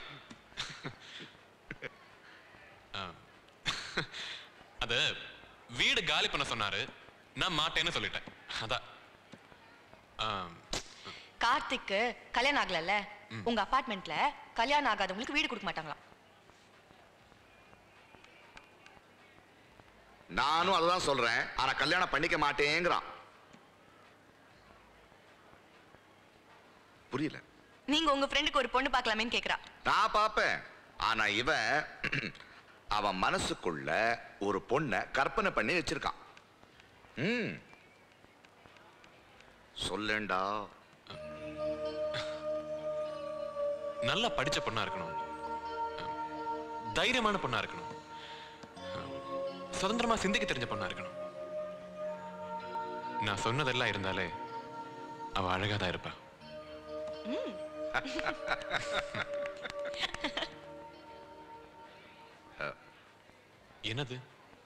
ஆ. அது வீடு காலி பண்ண சொன்னாரு நான் மாட்டேன்னு சொல்லிட்டேன் அதான் ஆ, கார்த்திக்கு கல்யாணம் ஆகலல்ல உங்க அபார்ட்மெண்ட்ல கல்யாணம் ஆகாதவங்களுக்கு வீடு கொடுக்க மாட்டாங்களாம் நானும் அதுதான் சொல்றேன் ஆனா கல்யாணம் பண்ணிக்க மாட்டேங்கிறான் புரியல நீங்க உங்க ஃப்ரெண்டுக்கு ஒரு பொண்ணு பார்க்கலாமேன்னு கேக்குறா நான் பாப்பேன் ஆனா இவன் அவன் மனசுக்குள்ள ஒரு பொண்ணை கற்பனை பண்ணி வச்சிருக்கான் ம் சொல்லேன்டா நல்லா படிச்ச பொண்ணா இருக்கணும் தைரியமான பொண்ணா இருக்கணும் சுதந்திரமா சிந்திக்க தெரிஞ்ச பொண்ணா இருக்கணும் நான் சொன்னதெல்லாம் இருந்தாலே அவ அழகா தான் இருப்பா என்னது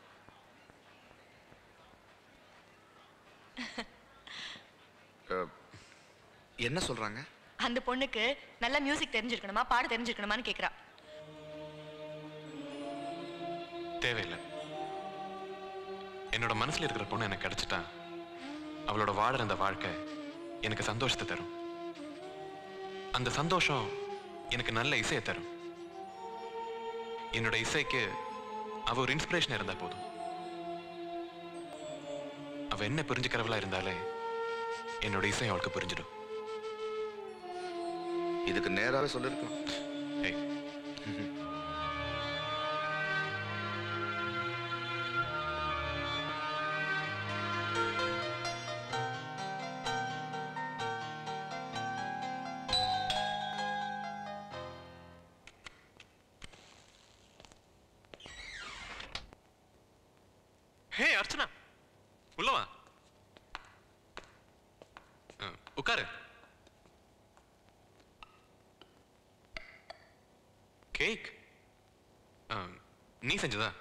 அஹ், என்ன சொல்றாங்க அந்த பொண்ணுக்கு நல்ல மியூசிக் தெரிஞ்சிருக்கணுமா பாட தெரிஞ்சிருக்கணுமான்னு கேக்குறா தேவையில்லை என்னோட மனசுல இருக்கிற பொண்ணு எனக்கு கிடைச்சிட்டா அவளோட வாடுற அந்த வாழ்க்கை எனக்கு சந்தோஷத்தை தரும் அந்த சந்தோஷம் எனக்கு நல்ல இசையை தரும் என்னோட இசைக்கு அவ ஒரு இன்ஸ்பிரேஷன் இருந்தா போதும் அவ என்ன புரிஞ்சுக்கிறவளா இருந்தாலே என்னோட இசை அவளுக்கு புரிஞ்சிடும் இதுக்கு நேராவே சொல்லிருக்கலாம் ஏய் ஹே அர்ச்சனா உள்ள வா ஆ, உட்காரு கேக் ஆ, நீ செஞ்சதா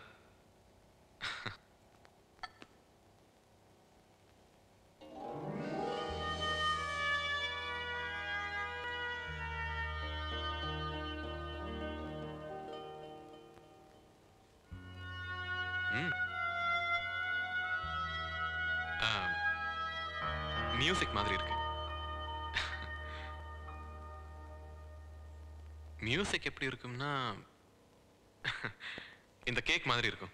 ம் மியூசிக் மாதிரி இருக்கு மியூசிக் எப்படி இருக்கும்னா இந்த கேக் மாதிரி இருக்கும்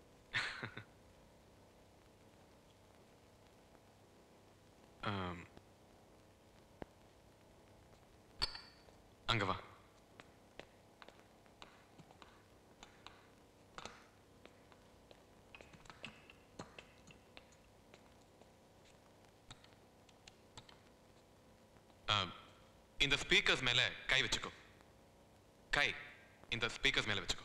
ஆம். அங்க வா ஆம். இந்த ஸ்பீக்கர்ஸ் மேல கை வச்சுக்கோ கை இந்த ஸ்பீக்கர்ஸ் மேல வச்சுக்கோ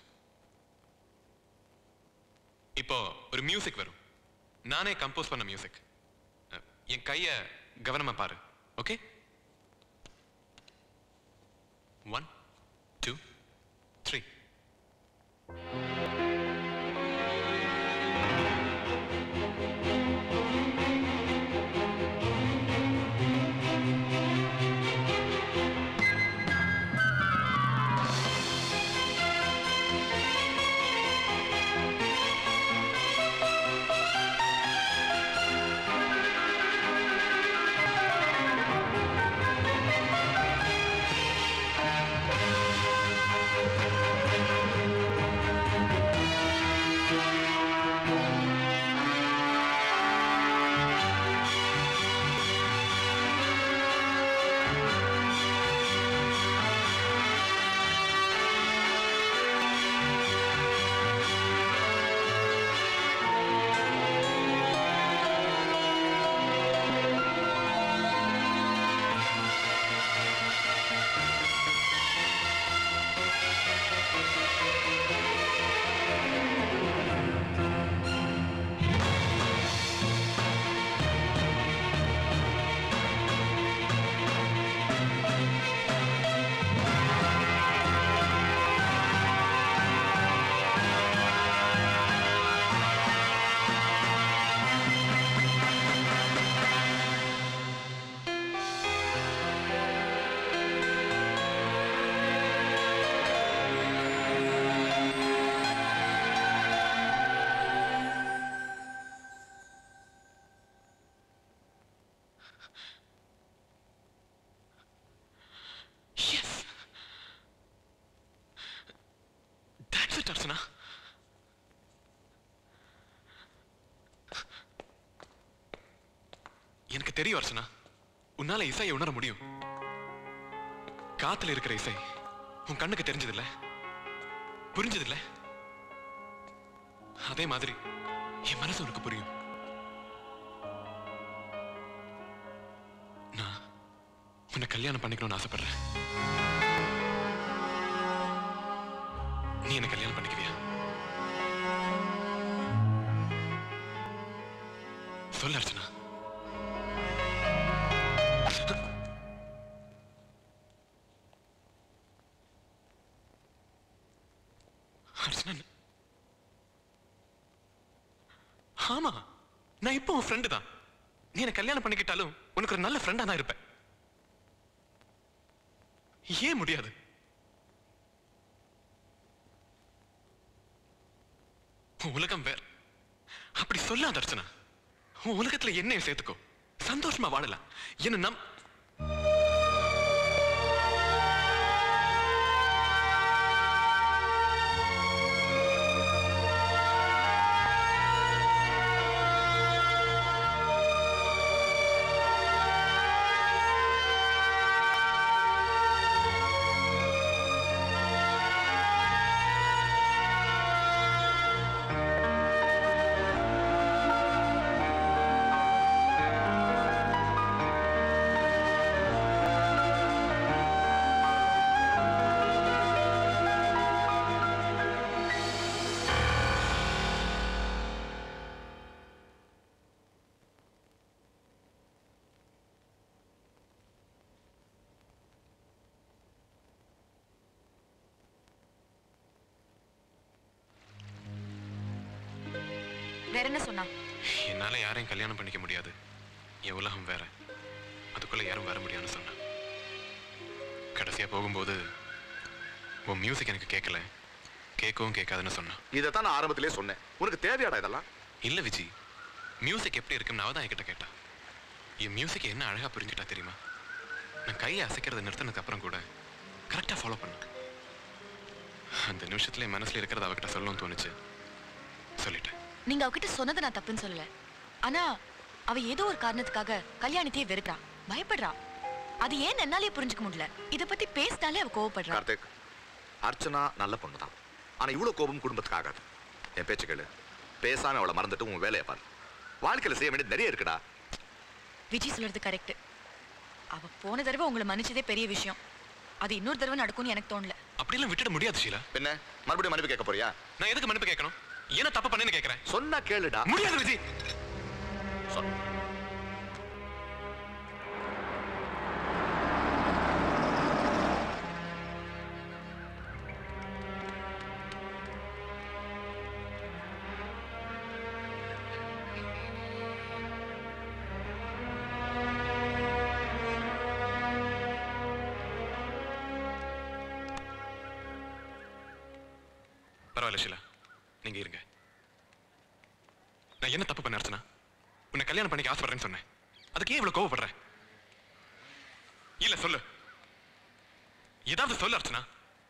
இப்போ ஒரு மியூசிக் வரும் நானே கம்போஸ் பண்ண மியூசிக் என் கைய கவனமா பாரு okay one two three Yes. That's it, Archana. எனக்கு தெரியும் அர்ச்சனா உன்னால இசையை உணர முடியும் காத்துல இருக்கிற இசை உன் கண்ணுக்கு தெரிஞ்சதில்ல புரிஞ்சதில்ல அதே மாதிரி என் மனசு உனக்கு புரியும் நான் உன்னை கல்யாணம் பண்ணிக்கணும்னு ஆசைப்படுறேன் நீ என்ன கல்யாணம் பண்ணிக்குவியா சொல்லு அர்ச்சனா அர்ச்சனா ஆமா நான் இப்போ உன் ஃப்ரெண்டு தான் நீ என்ன கல்யாணம் பண்ணிக்கிட்டாலும் உனக்கு ஒரு நல்ல ஃப்ரெண்டா தான் இருப்பேன் ஏன் முடியாது உன் உலகம் வேற அப்படி சொல்லாத அர்ச்சனா உன் உலகத்துல என்னையும் சேர்த்துக்கோ சந்தோஷமா வாழலாம் என்ன நம் வேற என்ன சொன்னா என்னால யாரையும் கல்யாணம் பண்ணிக்க முடியாது என் உலகம் வேற அதுக்குள்ள யாரும் வர முடியாதுன்னு சொன்னான் கடைசியா போகும்போது உன் மியூசிக் எனக்கு கேட்கல கேட்கவும் கேட்காதுன்னு சொன்னான் இதைத்தான் நான் ஆரம்பத்திலே சொன்னேன் உனக்கு தேவையாடா இதெல்லாம் இல்ல விஜி மியூசிக் எப்படி இருக்குன்னு அவ தான் என்கிட்ட கேட்டா என் மியூசிக் என்ன அழகா புரிஞ்சுட்டா தெரியுமா நான் கையை அசைக்கிறத நிறுத்தினதுக்கு அப்புறம் கூட கரெக்டா ஃபாலோ பண்ணேன் அந்த நிமிஷத்துல என் மனசுல இருக்கிறத அவகிட்ட சொல்லணும்னு தோணுச்சு சொல்லிட்டேன் நீங்க அவகிட்ட சொன்னதை நான் தப்புன்னு சொல்லல ஆனா அவ ஏதோ ஒரு காரணத்துக்காக கல்யாணத்தையே வெறுக்கிறா பயப்படுறா அது ஏன் என்னாலே புரிஞ்சுக்க முடியல இத பத்தி பேசினாலே அவ கோவப்படுறா கார்த்திக் அர்ச்சனா நல்ல பொண்ணு தான் ஆனா இவ்வளவு கோபம் குடும்பத்துக்கு ஆகாது என் பேச்சு கேளு பேசாம அவளை மறந்துட்டு உன் வேலையை பாரு வாழ்க்கையில செய்ய வேண்டியது நிறைய இருக்குடா விஜய் சொல்றது கரெக்ட் அவ போன தடவை உங்களை மன்னிச்சதே பெரிய விஷயம் அது இன்னொரு தடவை நடக்கும்னு எனக்கு தோணல அப்படிலாம் விட்டுட முடியாது ஷீலா பின்ன மறுபடியும் மன்னிப்பு கேட்க போறியா நான் எதுக்கு மன்னிப்பு கேட்கணும் என்ன தப்பு பண்ணேன்னு கேட்கறேன் சொன்னா கேளுடா முடியாது விஜய் சொல் பரவாயில்ல ஷீலா நீங்க இருங்க நான் என்ன தப்பு பண்ண அர்ச்சனா உன்னை கல்யாணம் பண்ணிக்க ஆசைப்படுறேன்னு சொன்னேன் அதுக்கு ஏன் இவ்வளவு கோவப்படுற இல்ல சொல்லு ஏதாவது சொல்லு அர்ச்சனா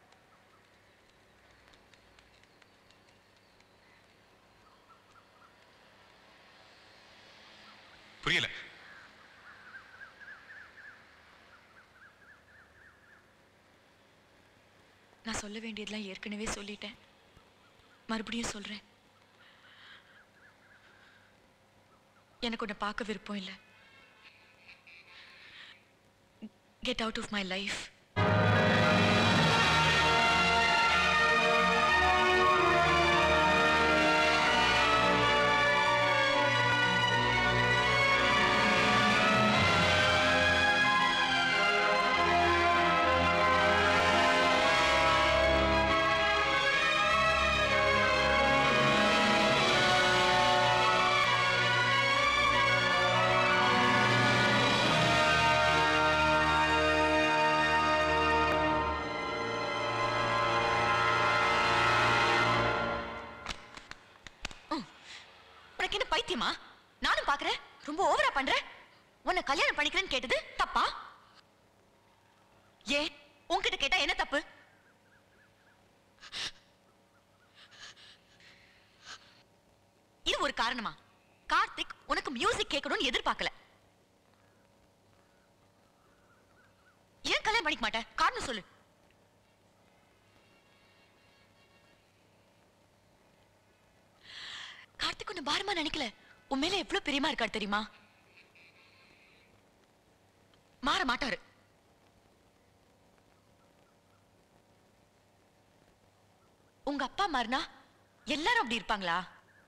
புரியல நான் சொல்ல வேண்டியதெல்லாம் ஏற்கனவே சொல்லிட்டேன் மறுபடியும் சொல்றேன் எனக்கு உன்னை பார்க்க விருப்பம் இல்லை get out of my life உனக்கு என்ன பைத்தியமா நானும் பாக்குறேன் ரொம்ப ஓவரா பண்ற உன்னை கல்யாணம் பண்ணிக்கிறேன்னு கேட்டது தப்பா ஏன் உன்கிட்ட கேட்டா என்ன தப்பு இது ஒரு காரணமா கார்த்திக் உனக்கு மியூசிக் கேட்கணும்னு எதிர்பார்க்கல ஏன் கல்யாணம் பண்ணிக்க மாட்டேன் காரணம் சொல்லு கார்த்திக் உன்னை பாரமா நினைக்கல உன் மேல எவ்வளவு பிரியமா இருக்காரு தெரியுமா மாற மாட்டாரு உங்க அப்பா மாறினா எல்லாரும் அப்படி இருப்பாங்களா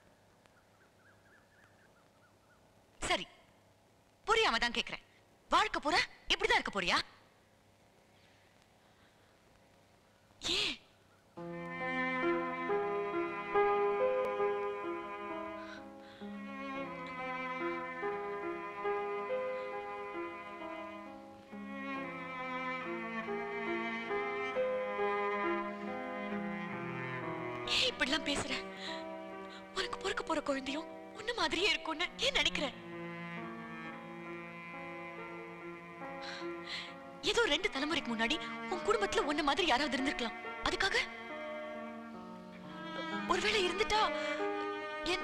சரி புரியாம தான் கேக்குறேன் வாழ்க்கை பூரா இப்படிதான் இருக்க போறியா ஏன் ஏன் இப்படிலாம் பேசுற உனக்கு பொறுக்க போற குழந்தையும் உன்ன மாதிரியே இருக்கும்னு ஏன் நினைக்கிற ஏதோ ரெண்டு தலைமுறைக்கு முன்னாடி உன் குடும்பத்துல உன்ன மாதிரி யாராவது இருந்திருக்கலாம் அதுக்காக ஒருவேளை இருந்துட்டா என்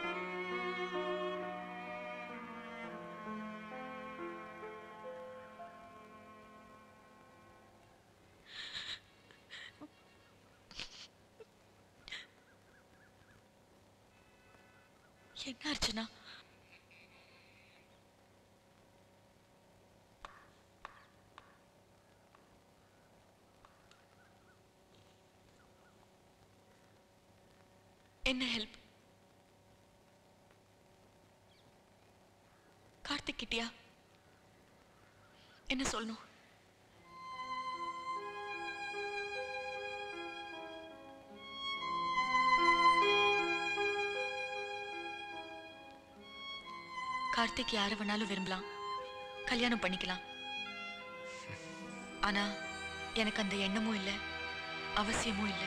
என்ன அர்ச்சனா என்ன ஹெல்ப் கார்த்திக் கிட்டியா என்ன சொல்லணும் கார்த்திக் யாரை வேணாலும் விரும்பலாம் கல்யாணம் பண்ணிக்கலாம் ஆனா எனக்கு அந்த எண்ணமும் இல்லை அவசியமும் இல்லை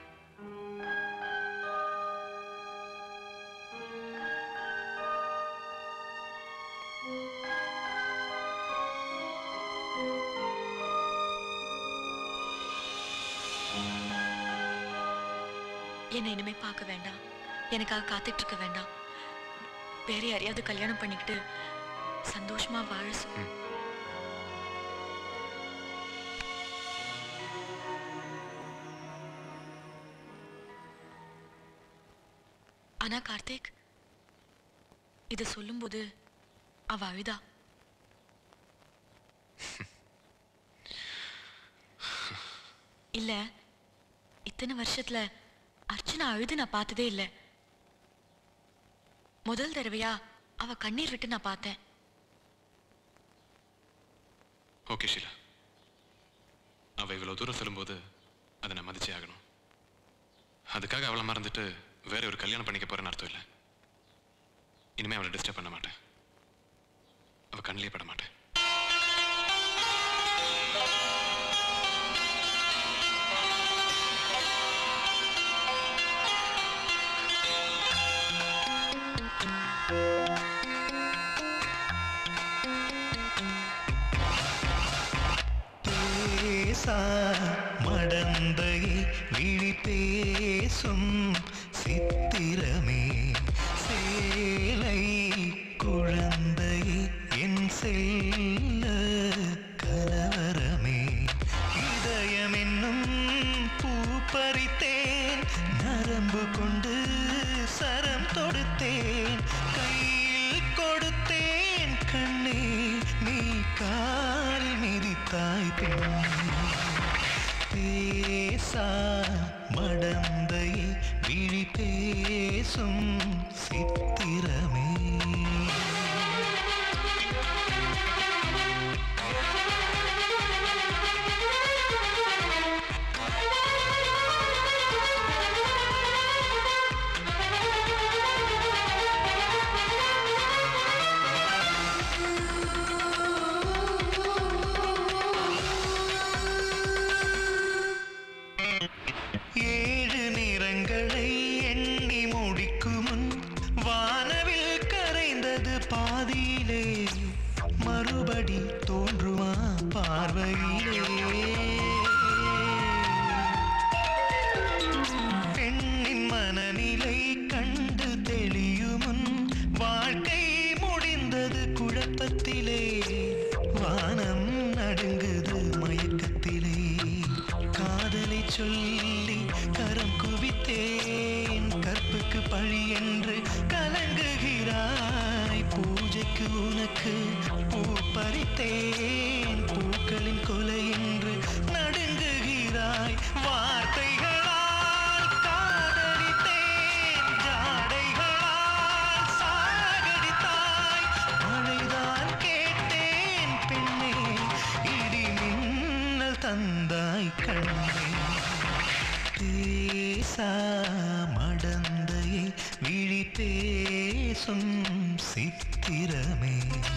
என்னை இனிமே பார்க்க வேண்டாம் எனக்காக காத்துட்டு இருக்க வேண்டாம் வேற யாரையாவது கல்யாணம் பண்ணிக்கிட்டு சந்தோஷமா வாழ சொல்லு ஆனா கார்த்திக் இத சொல்லும்போது அவ அழுதா இல்ல இத்தனை வருஷத்துல அர்ச்சனா அழுது நான் பார்த்ததே இல்ல முதல் தடவையா அவ கண்ணீர் விட்டு நான் பார்த்தேன் ஓகே ஷீலா அவ இவ்வளவு தூரம் சொல்லும்போது அதை நான் மதிச்சே ஆகணும் அதுக்காக அவளை மறந்துட்டு வேற ஒரு கல்யாணம் பண்ணிக்க போறேன்னு அர்த்தம் இல்லை இனிமே அவளை டிஸ்டர்ப் பண்ண மாட்டேன் அவ கண்ணிலே பட மாட்டேன் பேசா மடந்தை விழி பேசும் சித்திரமே சேலை குழந்தை என் செல்ல கலவரமே இதயம் என்னும் பூ பறித்தேன் நரம்பு கொண்டு சரம் தொடுத்தேன் கையில் கொடுத்தேன் கண்ணே நீ கால் மிதித்தாய் பெண்ணே பேசா மடந்தை விழி பேசும் சித்திரமே ஏழு நிறங்களை எண்ணி முடிக்கும் முன் வானவில் கரைந்தது பாதியிலே மறுபடி தோன்றுமா பார்வையிலே பெண்ணின் மனநிலை கண்டு தெளியும் முன் வாழ்க்கை முடிந்தது குழப்பத்திலே வானம் நடுங்குது மயக்கத்திலே காதலை சொல்லி கரம் குவித்தேன் கற்புக்கு பழி என்று கலங்குகிறாய் பூஜைக்கு உனக்கு பூ பறித்தேன் பூக்களின் கொலை என்று நடுங்குகிறாய் வார்த்தைகளால் காதலித்தேன் ஜாடைகளால் சாகடித்தாய் மழைதான் கேட்டேன் பெண்ணே இடி மின்னல் தந்தாய் கண்ணே பேசா மடந்தையை விழி பேசும் சித்திரமே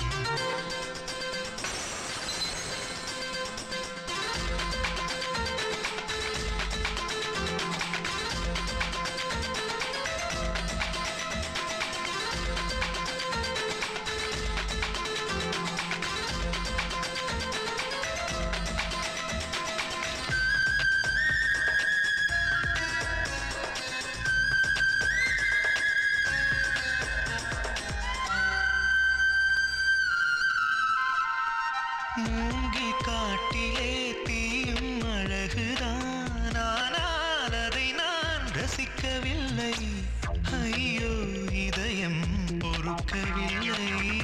மூங்கி காட்டிலே தீயும் அழகுதான் ஆனால் அதை நான் ரசிக்கவில்லை ஐயோ இதயம் பொறுக்கவில்லை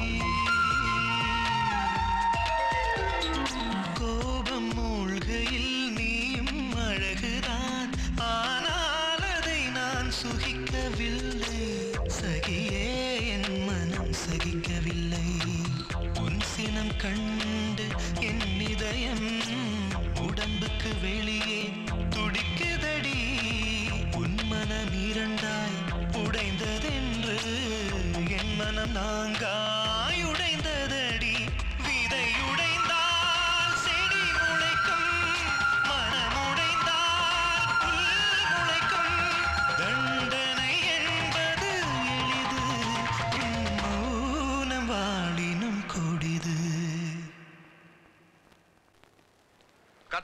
கோபம் மூழ்கையில் நீயும் அழகுதான் ஆனால் அதை நான் சுகிக்கவில்லை சகியே என் மனம் சகிக்கவில்லை உன் சினம் கண்டு என் இதயம் உடம்புக்கு வெளியே துடிக்குதடி உன் மனம் இரண்டாய் உடைந்ததென்று என் மனம் நாங்கா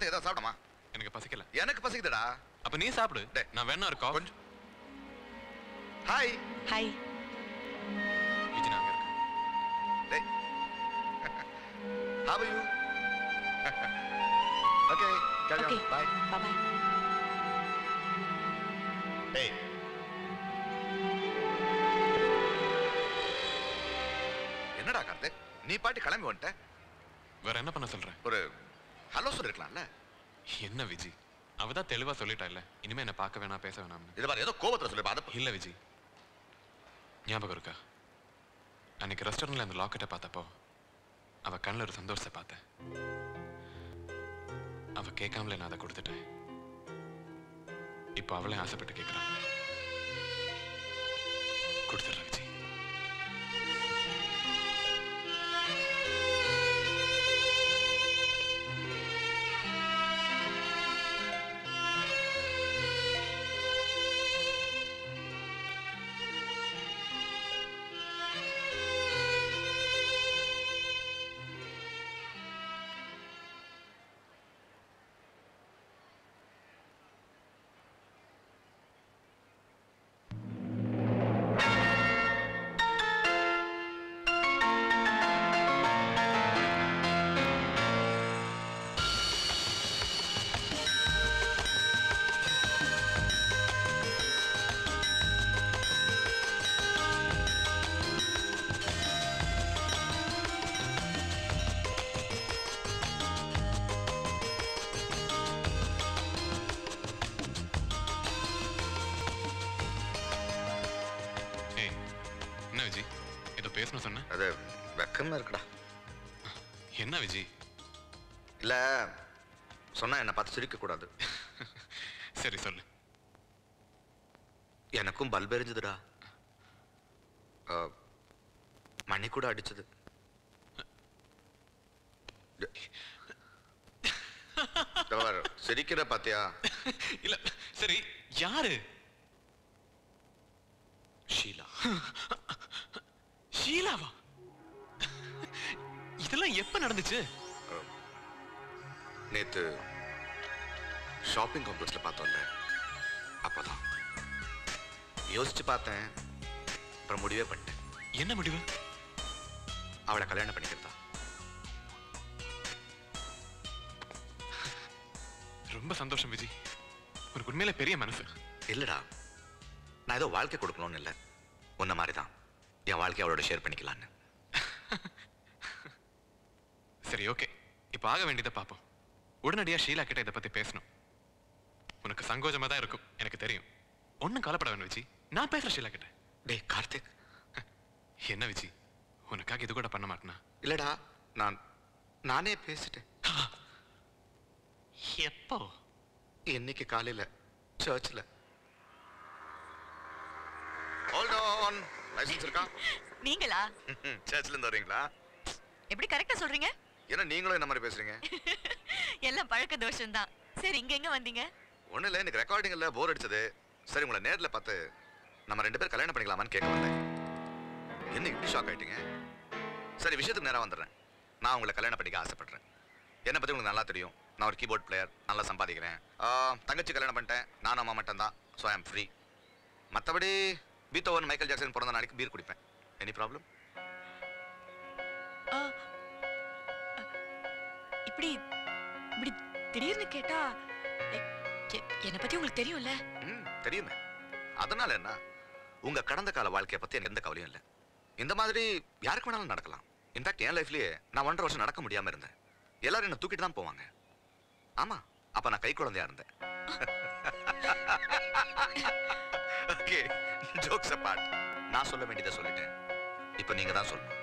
கார்த்திக் ஏதாவது சாப்பிடமா எனக்கு பசிக்கல எனக்கு பசிக்குதுடா அப்ப நீ சாப்பிடு நான் வேணா இருக்கா கொஞ்சம் ஹாய் ஹாய் விஜி நான் அங்க இருக்கேன் டேய் how are you okay carry on bye bye bye hey என்னடா கார்த்திக் நீ பாட்டி கிளம்பி வந்துட்ட வேற என்ன பண்ண சொல்றேன் ஒரு ஹலோ சொல்லிருக்கலாம்ல என்ன விஜி அவ தான் தெளிவா சொல்லிட்டா இல்ல இனிமே என்ன பார்க்க வேணாம் பேச வேணாம்னு இது பாரு ஏதோ கோபத்துல சொல்லிப்பா அதை இல்ல விஜி ஞாபகம் இருக்கா அன்னைக்கு ரெஸ்டாரண்ட்ல அந்த லாக்கெட்டை பார்த்தப்போ அவ கண்ணில் ஒரு சந்தோஷத்தை பார்த்தேன் அவ கேட்காமலே நான் அதை கொடுத்துட்டேன் இப்போ அவளே ஆசைப்பட்டு கேட்குறான் கொடுத்துட்றேன் விஜி ஏய் என்ன விஜி ஏதோ பேசணும் சொன்ன அது வெக்கமா இருக்குடா என்ன விஜி இல்ல சொன்னா என்ன பார்த்து சிரிக்க கூடாது சரி சொல்லு எனக்கும் பல்ப் எரிஞ்சுதுடா ஆ, மணி கூட அடிச்சது இதோ பாரு, சிரிக்கிற பாத்தியா இல்ல சரி யாரு ஷீலா ஷீலாவா இதெல்லாம் எப்ப நடந்துச்சு நேத்து ஷாப்பிங் காம்ப்ளெக்ஸ்ல பார்த்தோம்ல அப்பதான் யோசிச்சு பார்த்தேன் அப்புறம் முடிவே பண்ணிட்டேன் என்ன முடிவு அவளை கல்யாணம் பண்ணிக்கிறதா ரொம்ப சந்தோஷம் விஜி உனக்கு உண்மையில பெரிய மனசு இல்லடா நான் ஏதோ வாழ்க்கை கொடுக்கணும்னு இல்லை உன்ன மாதிரி தான் என் வாழ்க்கையை அவளோட ஷேர் பண்ணிக்கலான்னு சரி ஓகே இப்போ ஆக வேண்டியதை பார்ப்போம் உடனடியா ஷீலா கிட்ட இதை பத்தி பேசணும் உனக்கு சங்கோஜமா தான் இருக்கும் எனக்கு தெரியும் ஒன்றும் கவலைப்பட வேணும் விஜி நான் பேசுறேன் ஷீலா கிட்ட டேய் கார்த்திக் என்ன விஜி உனக்காக இது கூட பண்ண மாட்டேனா இல்லடா நான் நானே பேசிட்டேன் எப்போ இன்னைக்கு காலையில சர்ச்சில் ஹோல்ட் ஆன் லைசன்ஸ் இருக்கா நீங்களா சர்ச்சில் இருந்து வரீங்களா எப்படி கரெக்டா சொல்றீங்க ஏன்னா நீங்களும் என்ன மாதிரி பேசுறீங்க எல்லாம் பழக்க தோஷம் தான் சரி இங்க எங்க வந்தீங்க ஒன்றும் இல்லை எனக்கு ரெக்கார்டிங் இல்லை போர் அடிச்சது சரி உங்களை நேரில் பார்த்து நம்ம ரெண்டு பேரும் கல்யாணம் பண்ணிக்கலாமான்னு கேட்க வந்தேன் என்ன இப்படி ஷாக் ஆயிட்டீங்க சரி விஷயத்துக்கு நேராக வந்துடுறேன் நான் உங்களை கல்யாணம் பண்ணிக்க ஆசைப்படுறேன் என்னை பற்றி உங்களுக்கு நல்லா தெரியும் நான் ஒரு கீபோர்ட் பிளேயர் நல்லா சம்பாதிக்கிறேன் ஆ, தங்கச்சி கல்யாணம் பண்ணிட்டேன் நானும் அம்மா மட்டும் தான் ஸோ ஐ ஆம் ஃப்ரீ மற்றபடி பீத்தோவன் மைக்கேல் ஜாக்சன் பிறந்த நாளைக்கு பீர் குடிப்பேன் எனி ப்ராப்ளம் இப்படி இப்படி திடீர்னு கேட்டா எ- எ- என்னை பத்தி உங்களுக்கு தெரியும்ல ம் தெரியுமே அதனால என்ன உங்க கடந்த கால வாழ்க்கையை பத்தி எனக்கு எந்த கவலையும் இல்லை இந்த மாதிரி யாருக்கு வேணாலும் நடக்கலாம் இன்ஃபேக்ட் என் லைஃப்லயே நான் ஒன்றரை வருஷம் நடக்க முடியாம இருந்தேன் எல்லாரும் என்ன தூக்கிட்டு தான் போவாங்க ஆமா அப்ப நான் கை குழந்தையா இருந்தேன் ஓகே ஜோக்ஸ் அப்பார்ட் நான் சொல்ல வேண்டியதை சொல்லிட்டேன் இப்போ நீங்க தான் சொல்லணும்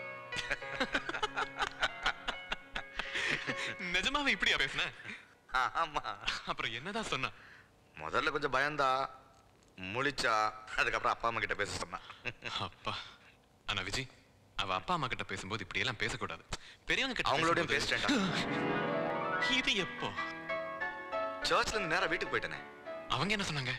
நிஜமாவே இப்படியா பேசுன ஆமா அப்புறம் என்னதான் சொன்னா முதல்ல கொஞ்சம் பயந்தா முழிச்சா அதுக்கப்புறம் அப்பா அம்மா கிட்ட பேச சொன்னா அப்பா ஆனா விஜி அவ அப்பா அம்மா கிட்ட பேசும்போது இப்படி எல்லாம் பேசக்கூடாது பெரியவங்க கிட்ட அவங்களோடயும் பேசும்போது- பேசிட்டேன்டா இது எப்போ சர்ச்ல இருந்து நேரா வீட்டுக்கு போயிட்டேனே அவங்க என்ன சொன்னாங்க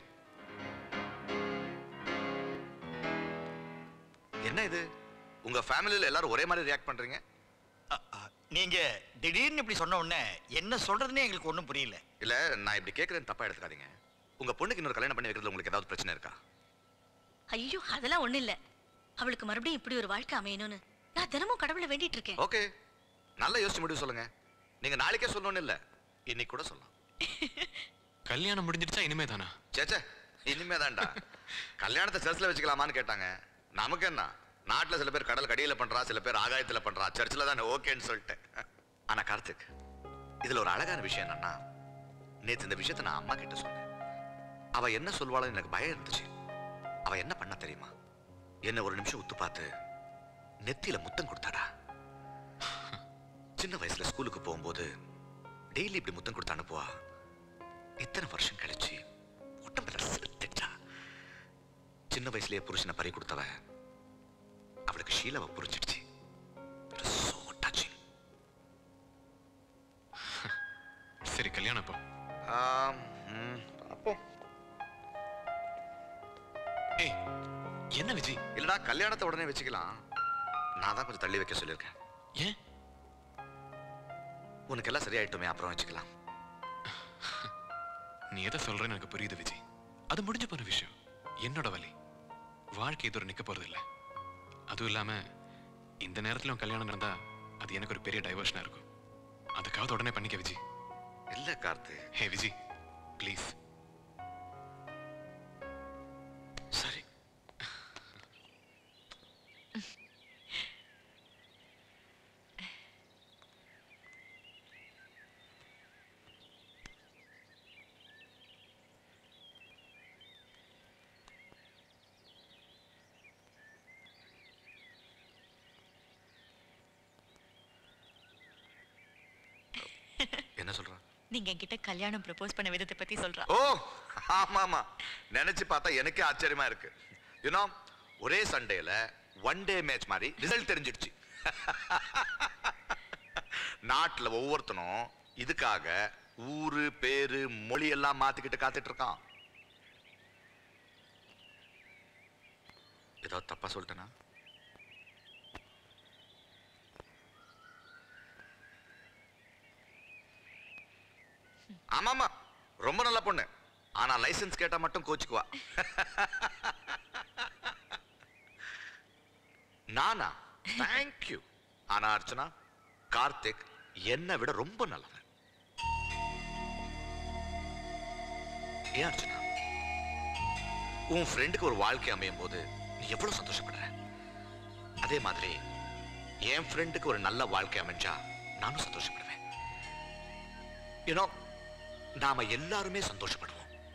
என்ன இது உங்க ஃபேமிலில எல்லாரும் ஒரே மாதிரி ரியாக்ட் பண்றீங்க நீங்க திடீர்னு இப்படி சொன்ன உடனே என்ன சொல்றதுன்னே எங்களுக்கு ஒண்ணும் புரியல இல்ல நான் இப்படி கேட்கறேன்னு தப்பா எடுத்துக்காதீங்க உங்க பொண்ணுக்கு இன்னொரு கல்யாணம் பண்ணி வைக்கிறதுல உங்களுக்கு ஏதாவது பிரச்சனை இருக்கா ஐயோ அதெல்லாம் ஒண்ணும் இல்ல அவளுக்கு மறுபடியும் இப்படி ஒரு வாழ்க்கை அமையணும்னு நான் தினமும் கடவுளை வேண்டிட்டு இருக்கேன் ஓகே நல்லா யோசிச்சு முடிவு சொல்லுங்க நீங்க நாளைக்கே சொல்லணும்னு இல்ல இன்னைக்கு கூட சொல்லலாம் கல்யாணம் முடிஞ்சிடுச்சா இனிமே தானா சேச்சே இனிமே தான்டா கல்யாணத்தை சர்ச்சில் வச்சுக்கலாமான்னு கேட்டாங்க நமக்கு என்ன நாட்டுல சில பேர் கடல் கடியில பண்றா சில பேர் ஆகாயத்துல பண்றா சர்ச்சில் தானே ஓகேன்னு சொல்லிட்டேன் ஆனா கார்த்திக் இதுல ஒரு அழகான விஷயம் என்னன்னா நேத்து இந்த விஷயத்தை நான் அம்மா கிட்ட சொன்னேன் அவ என்ன சொல்வாளோ எனக்கு பயம் இருந்துச்சு அவ என்ன பண்ண தெரியுமா என்ன ஒரு நிமிஷம் உத்து பார்த்து நெத்தியில முத்தம் கொடுத்தாடா சின்ன வயசுல ஸ்கூலுக்கு போகும்போது டெய்லி இப்படி முத்தம் கொடுத்து அனுப்புவா இத்தனை வருஷம் கழிச்சு உடம்புல செலுத்துட்டா சின்ன வயசுலயே புருஷனை பறி கொடுத்தவ அவளுக்கு ஷீலாவை புரிஞ்சிடுச்சு So touching. சரி கல்யாணம் அப்போ ஆம், ம், பார்ப்போம். ஏய் என்ன விஜய் இல்லடா கல்யாணத்தை உடனே வச்சுக்கலாம் நான் தான் கொஞ்சம் தள்ளி வைக்க சொல்லியிருக்கேன் ஏன் உனக்கு எல்லாம் சரியாயிட்டுமே அப்புறம் வச்சுக்கலாம் நீ எதை சொல்றேன்னு எனக்கு புரியுது விஜய் அது முடிஞ்சு போன விஷயம் என்னோட வலி வாழ்க்கை இதோட நிக்க போறது இல்ல அதுவும் இல்லாம இந்த நேரத்துல உன் கல்யாணம் நடந்தா அது எனக்கு ஒரு பெரிய டைவர்ஷனா இருக்கும் அதுக்காவது உடனே பண்ணிக்க விஜய் இல்ல கார்த்து ஹே விஜய் ப்ளீஸ் சரி என்ன சொல்ற நீங்க என்கிட்ட கல்யாணம் ப்ரப்போஸ் பண்ண விதத்தை பத்தி சொல்றா ஓ ஆமா ஆமா நினைச்சு பார்த்தா எனக்கே ஆச்சரியமா இருக்கு யூனோ ஒரே சண்டேல ஒன் டே மேட்ச் மாதிரி ரிசல்ட் தெரிஞ்சிடுச்சு நாட்டுல ஒவ்வொருத்தனும் இதுக்காக ஊரு பேரு மொழி எல்லாம் மாத்திக்கிட்டு காத்துட்டு இருக்கான் ஏதாவது தப்பா சொல்லிட்டேனா ஆமாமா ரொம்ப நல்ல பொண்ணு ஆனா லைசென்ஸ் கேட்டா மட்டும் கோச்சுக்குவா நானா தேங்க்யூ ஆனா அர்ச்சனா கார்த்திக் என்னை விட ரொம்ப நல்லவன் ஏன் அர்ச்சனா உன் ஃப்ரெண்டுக்கு ஒரு வாழ்க்கை அமையும் போது நீ எவ்வளவு சந்தோஷப்படுற அதே மாதிரி என் ஃப்ரெண்டுக்கு ஒரு நல்ல வாழ்க்கை அமைஞ்சா நானும் சந்தோஷப்படுவேன் யூனோ நாம எல்லாருமே சந்தோஷப்படுவோம்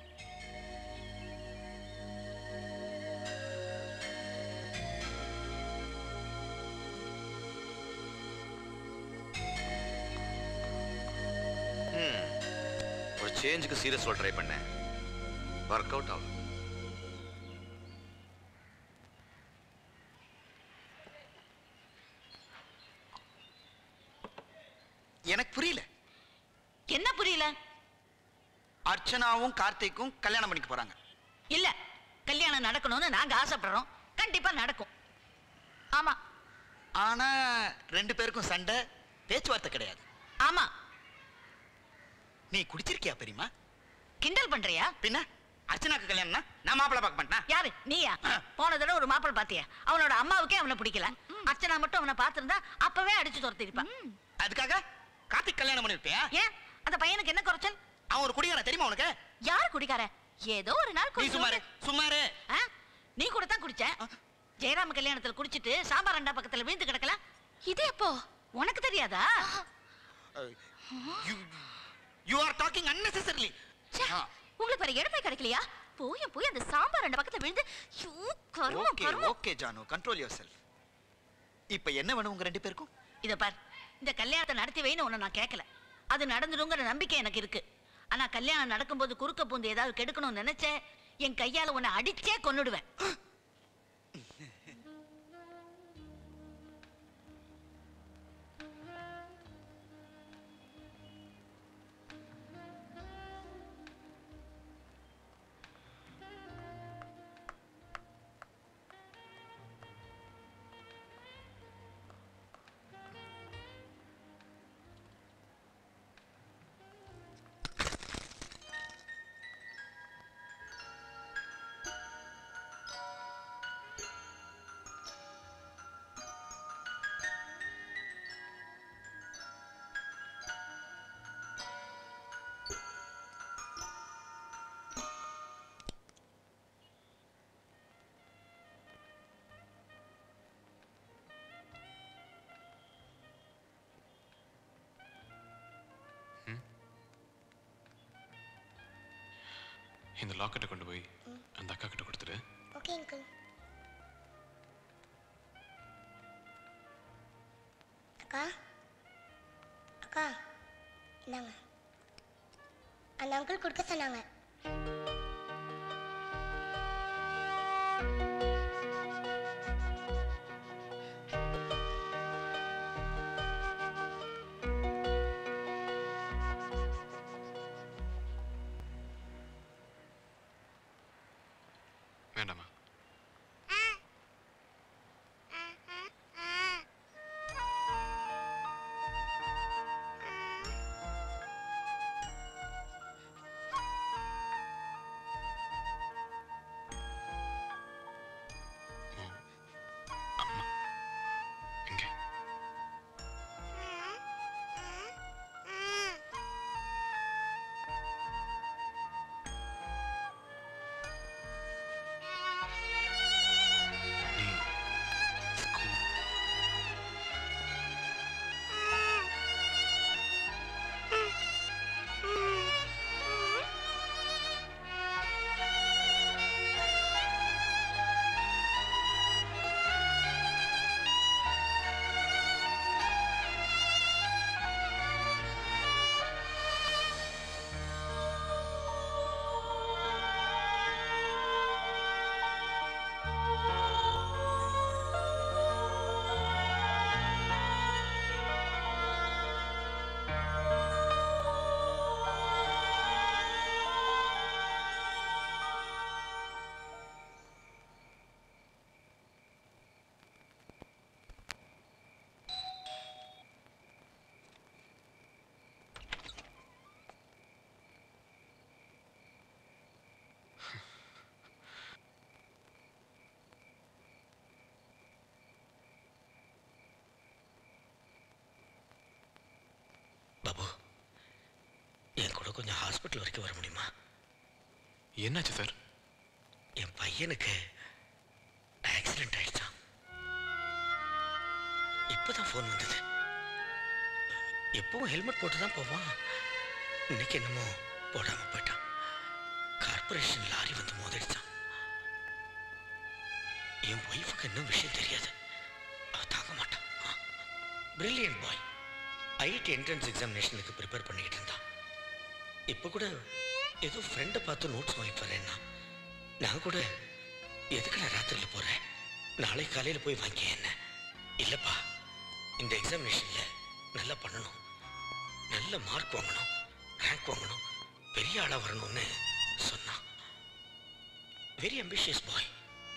ம், ஒரு சேஞ்சுக்கு சீரியஸ் ட்ரை பண்ணேன் ஒர்க் அவுட் ஆகும் எனக்கு புரியல என்ன புரியல அர்ச்சனாவும் கார்த்திக்கும் கல்யாணம் பண்ணிக்க போறாங்க இல்ல கல்யாணம் நடக்கணும்னு நாங்க ஆசைப்படுறோம் கண்டிப்பா நடக்கும் ஆமா ஆனா ரெண்டு பேருக்கும் சண்டை பேச்சுவார்த்தை கிடையாது ஆமா நீ குடிச்சிருக்கியா பெரியமா கிண்டல் பண்றியா பின்ன அர்ச்சனாக்கு கல்யாணம்னா நான் மாப்பிள்ளை பார்க்க மாட்டேன் யாரு நீயா போன தடவை ஒரு மாப்பிள்ளை பாத்தியா அவனோட அம்மாவுக்கே அவனை பிடிக்கல அர்ச்சனா மட்டும் அவனை பார்த்திருந்தா அப்பவே அடிச்சு துரத்திருப்பான் அதுக்காக கார்த்திக் கல்யாணம் பண்ணிருப்பியா ஏன் அந்த பையனுக்கு என்ன குறைச்சல் அவன் ஒரு குடிகாரன் தெரியுமா உனக்கு யார் குடிக்கார ஏதோ ஒரு நாள் நீ சும்மாரு சும்மாரு ஆ? நீ கூட தான் குடிச்ச ஜெயராம கல்யாணத்துல குடிச்சிட்டு சாம்பார் அண்டா பக்கத்துல விழுந்து கிடக்கல இது எப்போ உனக்கு தெரியாதா யூ ஆர் டாக்கிங் unnecessarily உங்களுக்கு வேற இடமே கிடைக்கலையா போய் போய் அந்த சாம்பார் அந்த பக்கத்துல விழுந்து ஐயோ, கருமம் ஓகே கருமம் okay Janu control yourself இப்போ என்ன வேணும் உங்க ரெண்டு பேருக்கும் இத பார் இந்த கல்யாணத்தை நடத்தி வைன்னு உன்னை நான் கேட்கல அது நடந்துடுங்கிற நம்பிக்கை எனக்கு இருக்கு ஆனா கல்யாணம் நடக்கும்போது குறுக்க பூந்து ஏதாவது கெடுக்கணும்னு நினைச்சேன் என் கையால உன்னை அடிச்சே கொன்னுடுவேன் இந்த லாக்கெட்டை கொண்டு போய் அந்த அக்கா கிட்ட கொடுத்துடு ஓகே அங்கிள் அக்கா அக்கா இந்தாங்க அந்த அங்கிள் கொடுக்க சொன்னாங்க வேண்டாமா பாபு என் கூட கொஞ்சம் ஹாஸ்பிட்டல் வரைக்கும் வர முடியுமா என்னாச்சு சார் என் பையனுக்கு ஆக்சிடென்ட் ஆயிடுச்சான் இப்போதான் ஃபோன் வந்தது எப்பவும் ஹெல்மெட் போட்டு தான் போவான் இன்னைக்கு என்னமோ போடாம போயிட்டான் கார்பரேஷன் லாரி வந்து மோதிடுச்சான் என் ஒய்ஃபுக்கு இன்னும் விஷயம் தெரியாது அவ தாங்க மாட்டான் பிரில்லியன்ட் பாய் ஐடி என்ட்ரன்ஸ் எக்ஸாமினேஷனுக்கு ப்ரிப்பேர் பண்ணிக்கிட்டு இருந்தான் இப்போ கூட ஏதோ ஃப்ரெண்டை பார்த்து நோட்ஸ் வாங்கிட்டு வரேன்னா நான் கூட எதுக்கு நான் ராத்திரியில் போகிறேன் நாளை காலையில் போய் வாங்கி என்ன இல்லைப்பா இந்த எக்ஸாமினேஷனில் நல்லா பண்ணணும் நல்ல மார்க் வாங்கணும் ரேங்க் வாங்கணும் பெரிய ஆளாக வரணும்னு சொன்னான் வெரி அம்பிஷியஸ் பாய்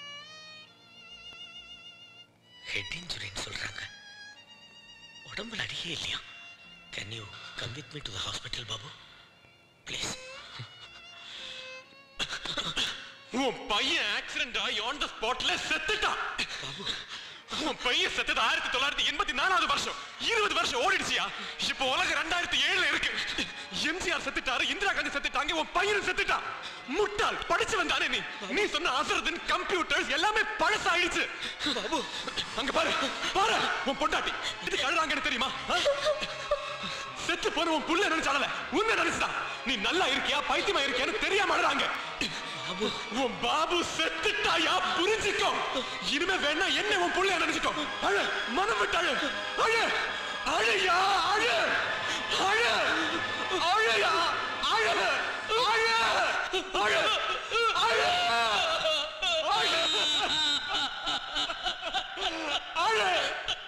ஹெட் இன்ஜுரின்னு சொல்கிறாங்க உடம்புல அடியே இல்லையா can you come with me to the hospital Babu please உன் பையன் ஆக்சிடென்ட் ஆகி ஆன் த ஸ்பாட்ல செத்துட்டான் உன் பையன் செத்தது ஆயிரத்தி தொள்ளாயிரத்தி எண்பத்தி நாலாவது வருஷம் இருபது வருஷம் ஓடிடுச்சியா இப்போ உலகம் ரெண்டாயிரத்தி ஏழுல இருக்கு எம்ஜிஆர் செத்துட்டாரு இந்திரா காந்தி செத்துட்டாங்க உன் பையனும் செத்துட்டான் முட்டாள் படிச்சவன் தானே நீ நீ சொன்ன அசரதின் கம்ப்யூட்டர்ஸ் எல்லாமே பழசாயிடுச்சு பாபு அங்க பாரு பாரு உன் பொண்டாட்டி இது கழுறாங்கன்னு தெரியுமா ஆ? செத்து போன உன் புள்ள நினைச்சால உன்னை நினைச்சுதான் நீ நல்லா இருக்கியா பைத்தியமா இருக்கியான்னு தெரியாம அழுறாங்க உன் பாபு செத்துட்டாயா புரிஞ்சுக்கோ இனிமே வேணா என்ன உன் புள்ளைய நினைச்சுக்கோ அழு மனம் விட்டு அழு அழு அழுயா அழு அழு அழுயா அழு அழு அழு அழு அழு அழு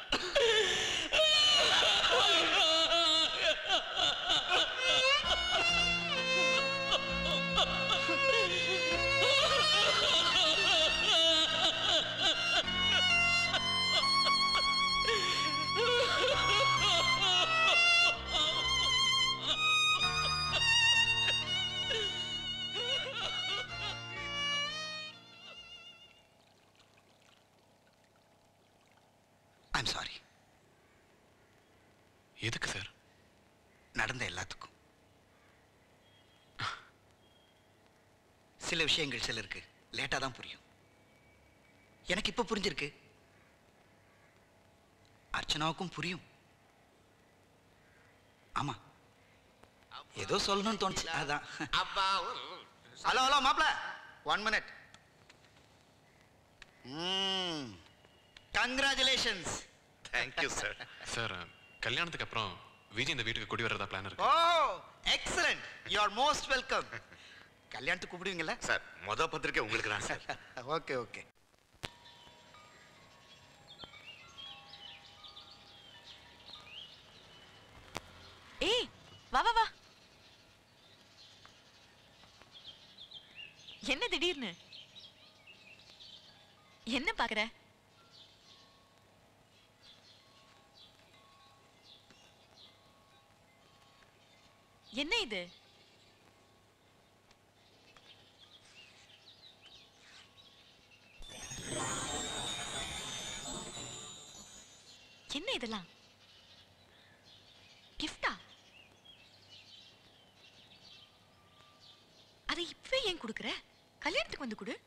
ஐம் சாரி எதுக்கு சார் நடந்த எல்லாத்துக்கும் சில விஷயங்கள் சிலருக்கு லேட்டாக தான் புரியும் எனக்கு இப்போ புரிஞ்சிருக்கு அர்ச்சனாவுக்கும் புரியும் ஆமா ஏதோ சொல்லணும்னு தோணுச்சு அதான் அப்பாவும் ஹலோ ஹலோ மாப்ள one minute hmm congratulations thank you sir sir கல்யாணத்துக்கு அப்புறம் விஜய் இந்த வீட்டுக்கு குடி வர்றதா பிளான் இருக்கு oh excellent you are most welcome கல்யாணத்துக்கு கூப்பிடுவீங்கல்ல சார் மொத பத்திரிக்கை உங்களுக்கு தான் சார் ஓகே ஓகே ஏய் வா வா வா என்ன திடீர்னு என்ன பாக்குற என்ன இது என்ன இதெல்லாம் கிஃப்டா அதை இப்பவே ஏன் கொடுக்குற கல்யாணத்துக்கு வந்து கொடு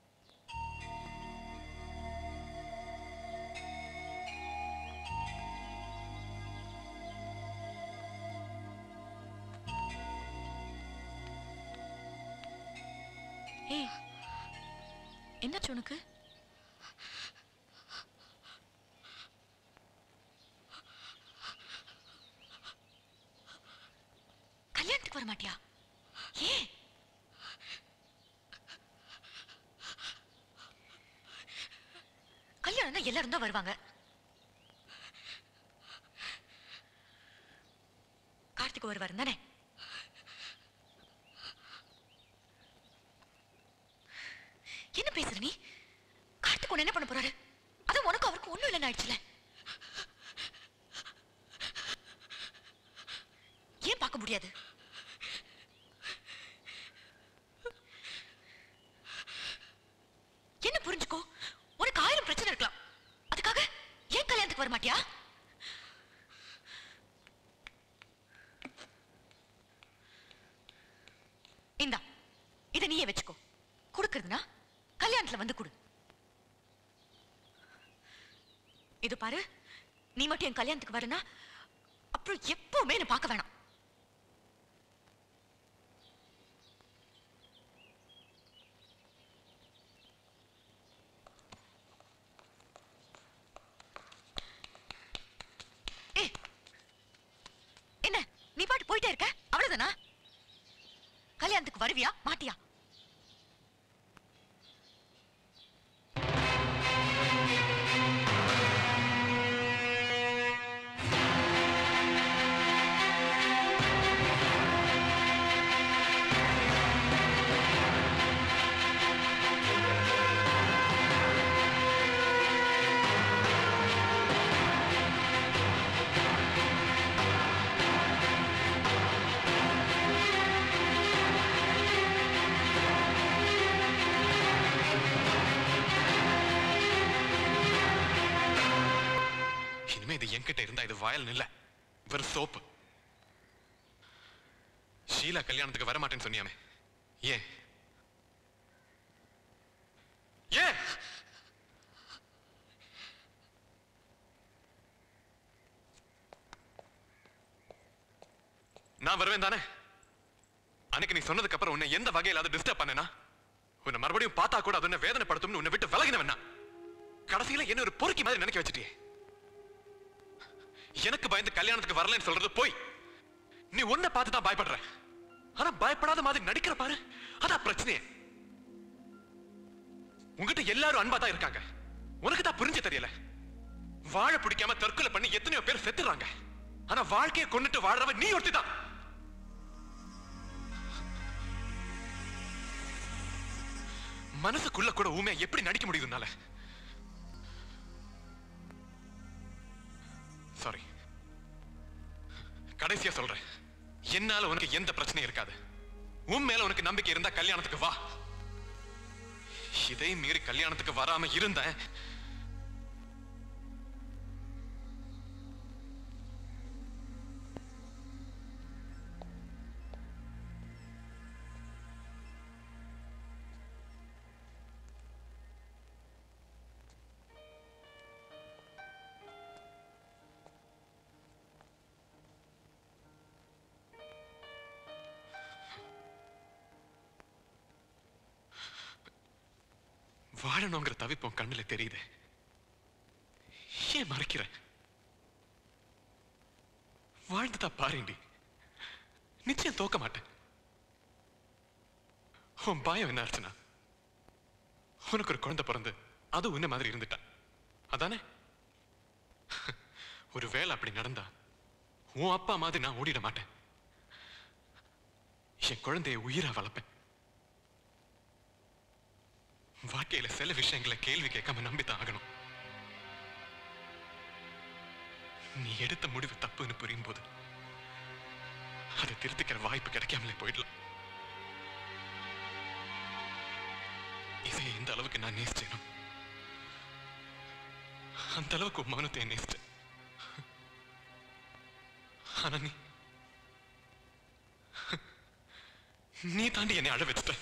ஏய் என்னாச்சு உனக்கு கல்யாணத்துக்கு வர மாட்டியா ஏன் கல்யாணம்னா எல்லாரும் தான் வருவாங்க கார்த்திக் வருவாரு தானே என்ன பேசுற நீ கார்த்திக் உன்னை என்ன பண்ண போறாரு அதான் உனக்கு அவருக்கு ஒண்ணும் இல்லைன்னு ஆயிடுச்சுல ஏன் பார்க்க முடியாது என்ன புரிஞ்சுக்கோ உனக்கு ஆயிரம் பிரச்சனை இருக்கலாம் அதுக்காக ஏன் கல்யாணத்துக்கு வர மாட்டியா இந்தா இதை நீயே வச்சுக்கோ கொடுக்கறதுனா கல்யாணத்துல வந்து கொடு இது பாரு நீ மட்டும் என் கல்யாணத்துக்கு வரனா அப்புறம் எப்பவுமே என்ன பார்க்க வேணாம் ஏய், என்ன நீ பாட்டு போயிட்டே இருக்க அவ்வளவுதானா கல்யாணத்துக்கு வருவியா மாட்டியா இனிமே இது என்கிட்ட இருந்தா இது வாயல் இல்ல வெறும் சோப்பு ஷீலா கல்யாணத்துக்கு வர மாட்டேன்னு சொன்னியாமே ஏன் ஏன் நான் வருவேன் தானே அன்னைக்கு நீ சொன்னதுக்கு அப்புறம் உன்னை எந்த வகையிலாவது டிஸ்டர்ப் பண்ணனா உன்னை மறுபடியும் பார்த்தா கூட அது உன்னை வேதனைப்படுத்தும்னு உன்னை விட்டு விலகினவனா கடைசியில என்ன ஒரு பொறுக்கி மாதிரி நினைக்க வச்சிட்டியே எனக்கு பயந்து கல்யாணத்துக்கு வரலன்னு சொல்றது போய் நீ உன்னை பார்த்து தான் பயப்படுற ஆனா பயப்படாத மாதிரி நடிக்கிற பாரு அதான் பிரச்சனையே உங்ககிட்ட எல்லாரும் அன்பா தான் இருக்காங்க உனக்கு தான் புரிஞ்சு தெரியல வாழ பிடிக்காம தற்கொலை பண்ணி எத்தனையோ பேர் செத்துறாங்க ஆனா வாழ்க்கையை கொண்டுட்டு வாழ்றவ நீ ஒருத்தி தான் மனசுக்குள்ள கூட ஊமையா எப்படி நடிக்க முடியுது உன்னால சாரி கடைசியா சொல்றேன் என்னால உனக்கு எந்த பிரச்சனையும் இருக்காது உன் மேல உனக்கு நம்பிக்கை இருந்தா கல்யாணத்துக்கு வா இதை மீறி கல்யாணத்துக்கு வராம இருந்தேன் வாழணுங்கிற தவிப்பு உன் கண்ணுல தெரியுது ஏன் மறைக்கிற வாழ்ந்துதா பாருண்டி நிச்சயம் தோக்க மாட்டேன் உன் பயம் என்ன அர்ச்சனா உனக்கு ஒரு குழந்தை பிறந்து அது உன்ன மாதிரி இருந்துட்டா அதானே ஒரு வேலை அப்படி நடந்தா உன் அப்பா மாதிரி நான் ஓடிட மாட்டேன் என் குழந்தைய உயிரா வளர்ப்பேன் வாழ்க்கையில சில விஷயங்களை கேள்வி கேட்காம நம்பித்தான் ஆகணும் நீ எடுத்த முடிவு தப்புன்னு புரியும் போது அதை திருத்திக்கிற வாய்ப்பு கிடைக்காமலே போயிடலாம் இதை எந்த அளவுக்கு நான் நேசிச்சேனோ அந்த அளவுக்கு உன் மௌனத்தை நேசிச்சேன் ஆனா நீ நீ தாண்டி என்னை அழ வச்சுட்ட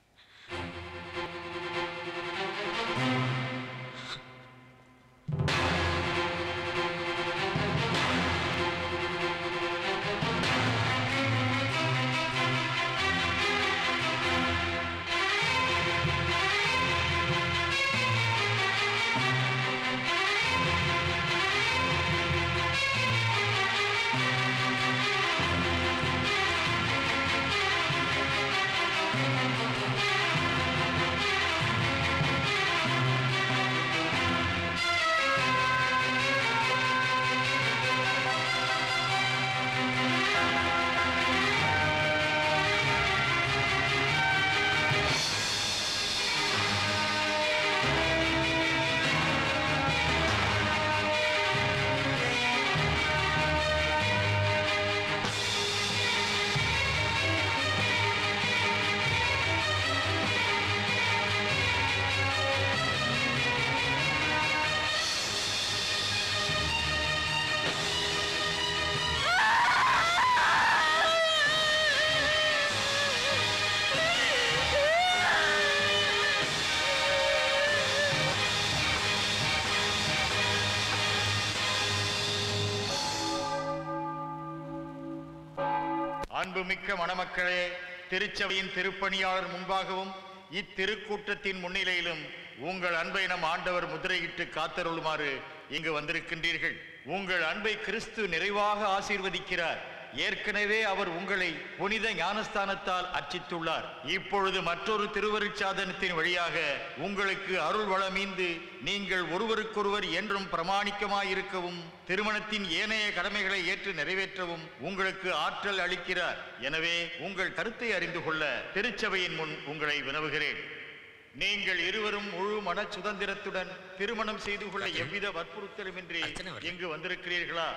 அன்புமிக்க மணமக்களே திருச்சபையின் திருப்பணியாளர் முன்பாகவும் இத்திருக்கூட்டத்தின் முன்னிலையிலும் உங்கள் அன்பை நம் ஆண்டவர் முதிரையிட்டு காத்தருளுமாறு இங்கு வந்திருக்கின்றீர்கள் உங்கள் அன்பை கிறிஸ்து நிறைவாக ஆசீர்வதிக்கிறார் ஏற்கனவே அவர் உங்களை புனித ஞானஸ்தானத்தால் அர்ச்சித்துள்ளார் இப்பொழுது மற்றொரு திருவருட்சாதனத்தின் வழியாக உங்களுக்கு அருள் வளமீந்து நீங்கள் ஒருவருக்கொருவர் என்றும் பிரமாணிக்கமாயிருக்கவும் திருமணத்தின் ஏனைய கடமைகளை ஏற்று நிறைவேற்றவும் உங்களுக்கு ஆற்றல் அளிக்கிறார் எனவே உங்கள் கருத்தை அறிந்து கொள்ள திருச்சபையின் முன் உங்களை வினவுகிறேன் நீங்கள் இருவரும் முழு மன சுதந்திரத்துடன் திருமணம் செய்து கொள்ள எவ்வித வற்புறுத்தலுமின்றி இங்கு வந்திருக்கிறீர்களா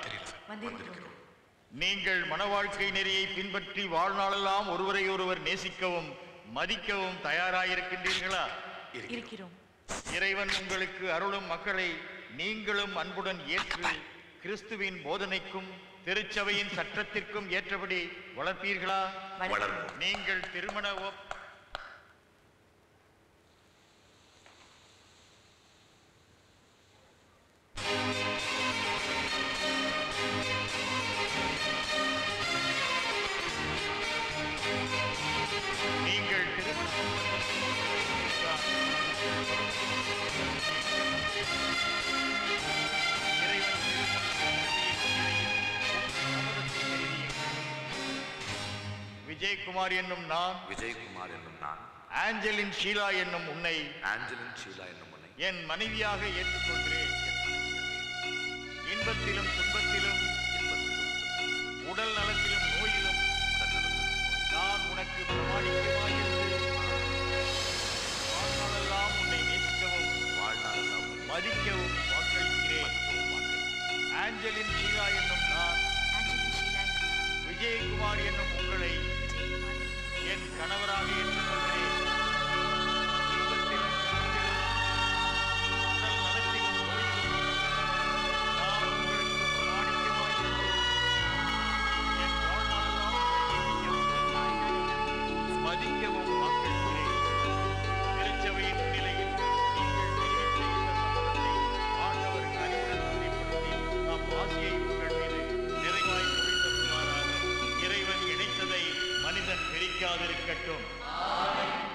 நீங்கள் மன வாழ்க்கை நெறியை பின்பற்றி வாழ்நாளெல்லாம் ஒருவரை ஒருவர் நேசிக்கவும் மதிக்கவும் தயாராயிருக்கின்றீர்களா இருக்கிறோம் இறைவன் உங்களுக்கு அருளும் மக்களை நீங்களும் அன்புடன் ஏற்று கிறிஸ்துவின் போதனைக்கும் திருச்சபையின் சட்டத்திற்கும் ஏற்றபடி வளர்ப்பீர்களா வளர்ப்போம். நீங்கள் திருமண ஒப்- நீங்கள் திருமணம் விஜயகுமார் என்னும் நான் விஜயகுமார் என்னும் நான் ஆஞ்சலின் ஷீலா என்னும் உன்னை ஆஞ்சலின் ஷீலா என்னும் உன்னை என் மனைவியாக ஏற்றுக்கொள்கிறேன் இன்பத்திலும் துன்பத்திலும் உடல் நலத்திலும் நோயிலும் நான் உனக்கு பிரமாணிக்கமாயிருந்து வாழ்நாளெல்லாம் உன்னை நேசிக்கவும் மதிக்கவும் வாக்களிக்கிறேன் ஆஞ்சலின் ஷீலா என்னும் நான் விஜயகுமார் என்னும் உங்களை என் கணவராக ஏற்றுக்கொள்கிறேன் இன்பத்திலும் துன்பத்திலும் உடல் நலத்திலும் நோயிலும் நான் உங்களுக்கு பிரமாணிக்கமாயிருந்து என் வாழ்நாளெல்லாம் உங்களை நேசிக்கவும் மதிக்கவும் வாக்களிக்கிறேன் திருச்சபையின் முன்னிலையில் நீங்கள் தெரிவித்த இந்த சம்மதத்தை ஆண்டவர் கனிவுடன் உறுதிப்படுத்தி நம் ஆசியை உங்கள் மீது நிறைவாய் பொழிந்தருள்வாராக. இறைவன் இணைத்ததை மனிதன் பிரிக்காதிருக்கட்டும்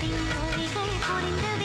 மனதின் வரிகள் புரிந்தது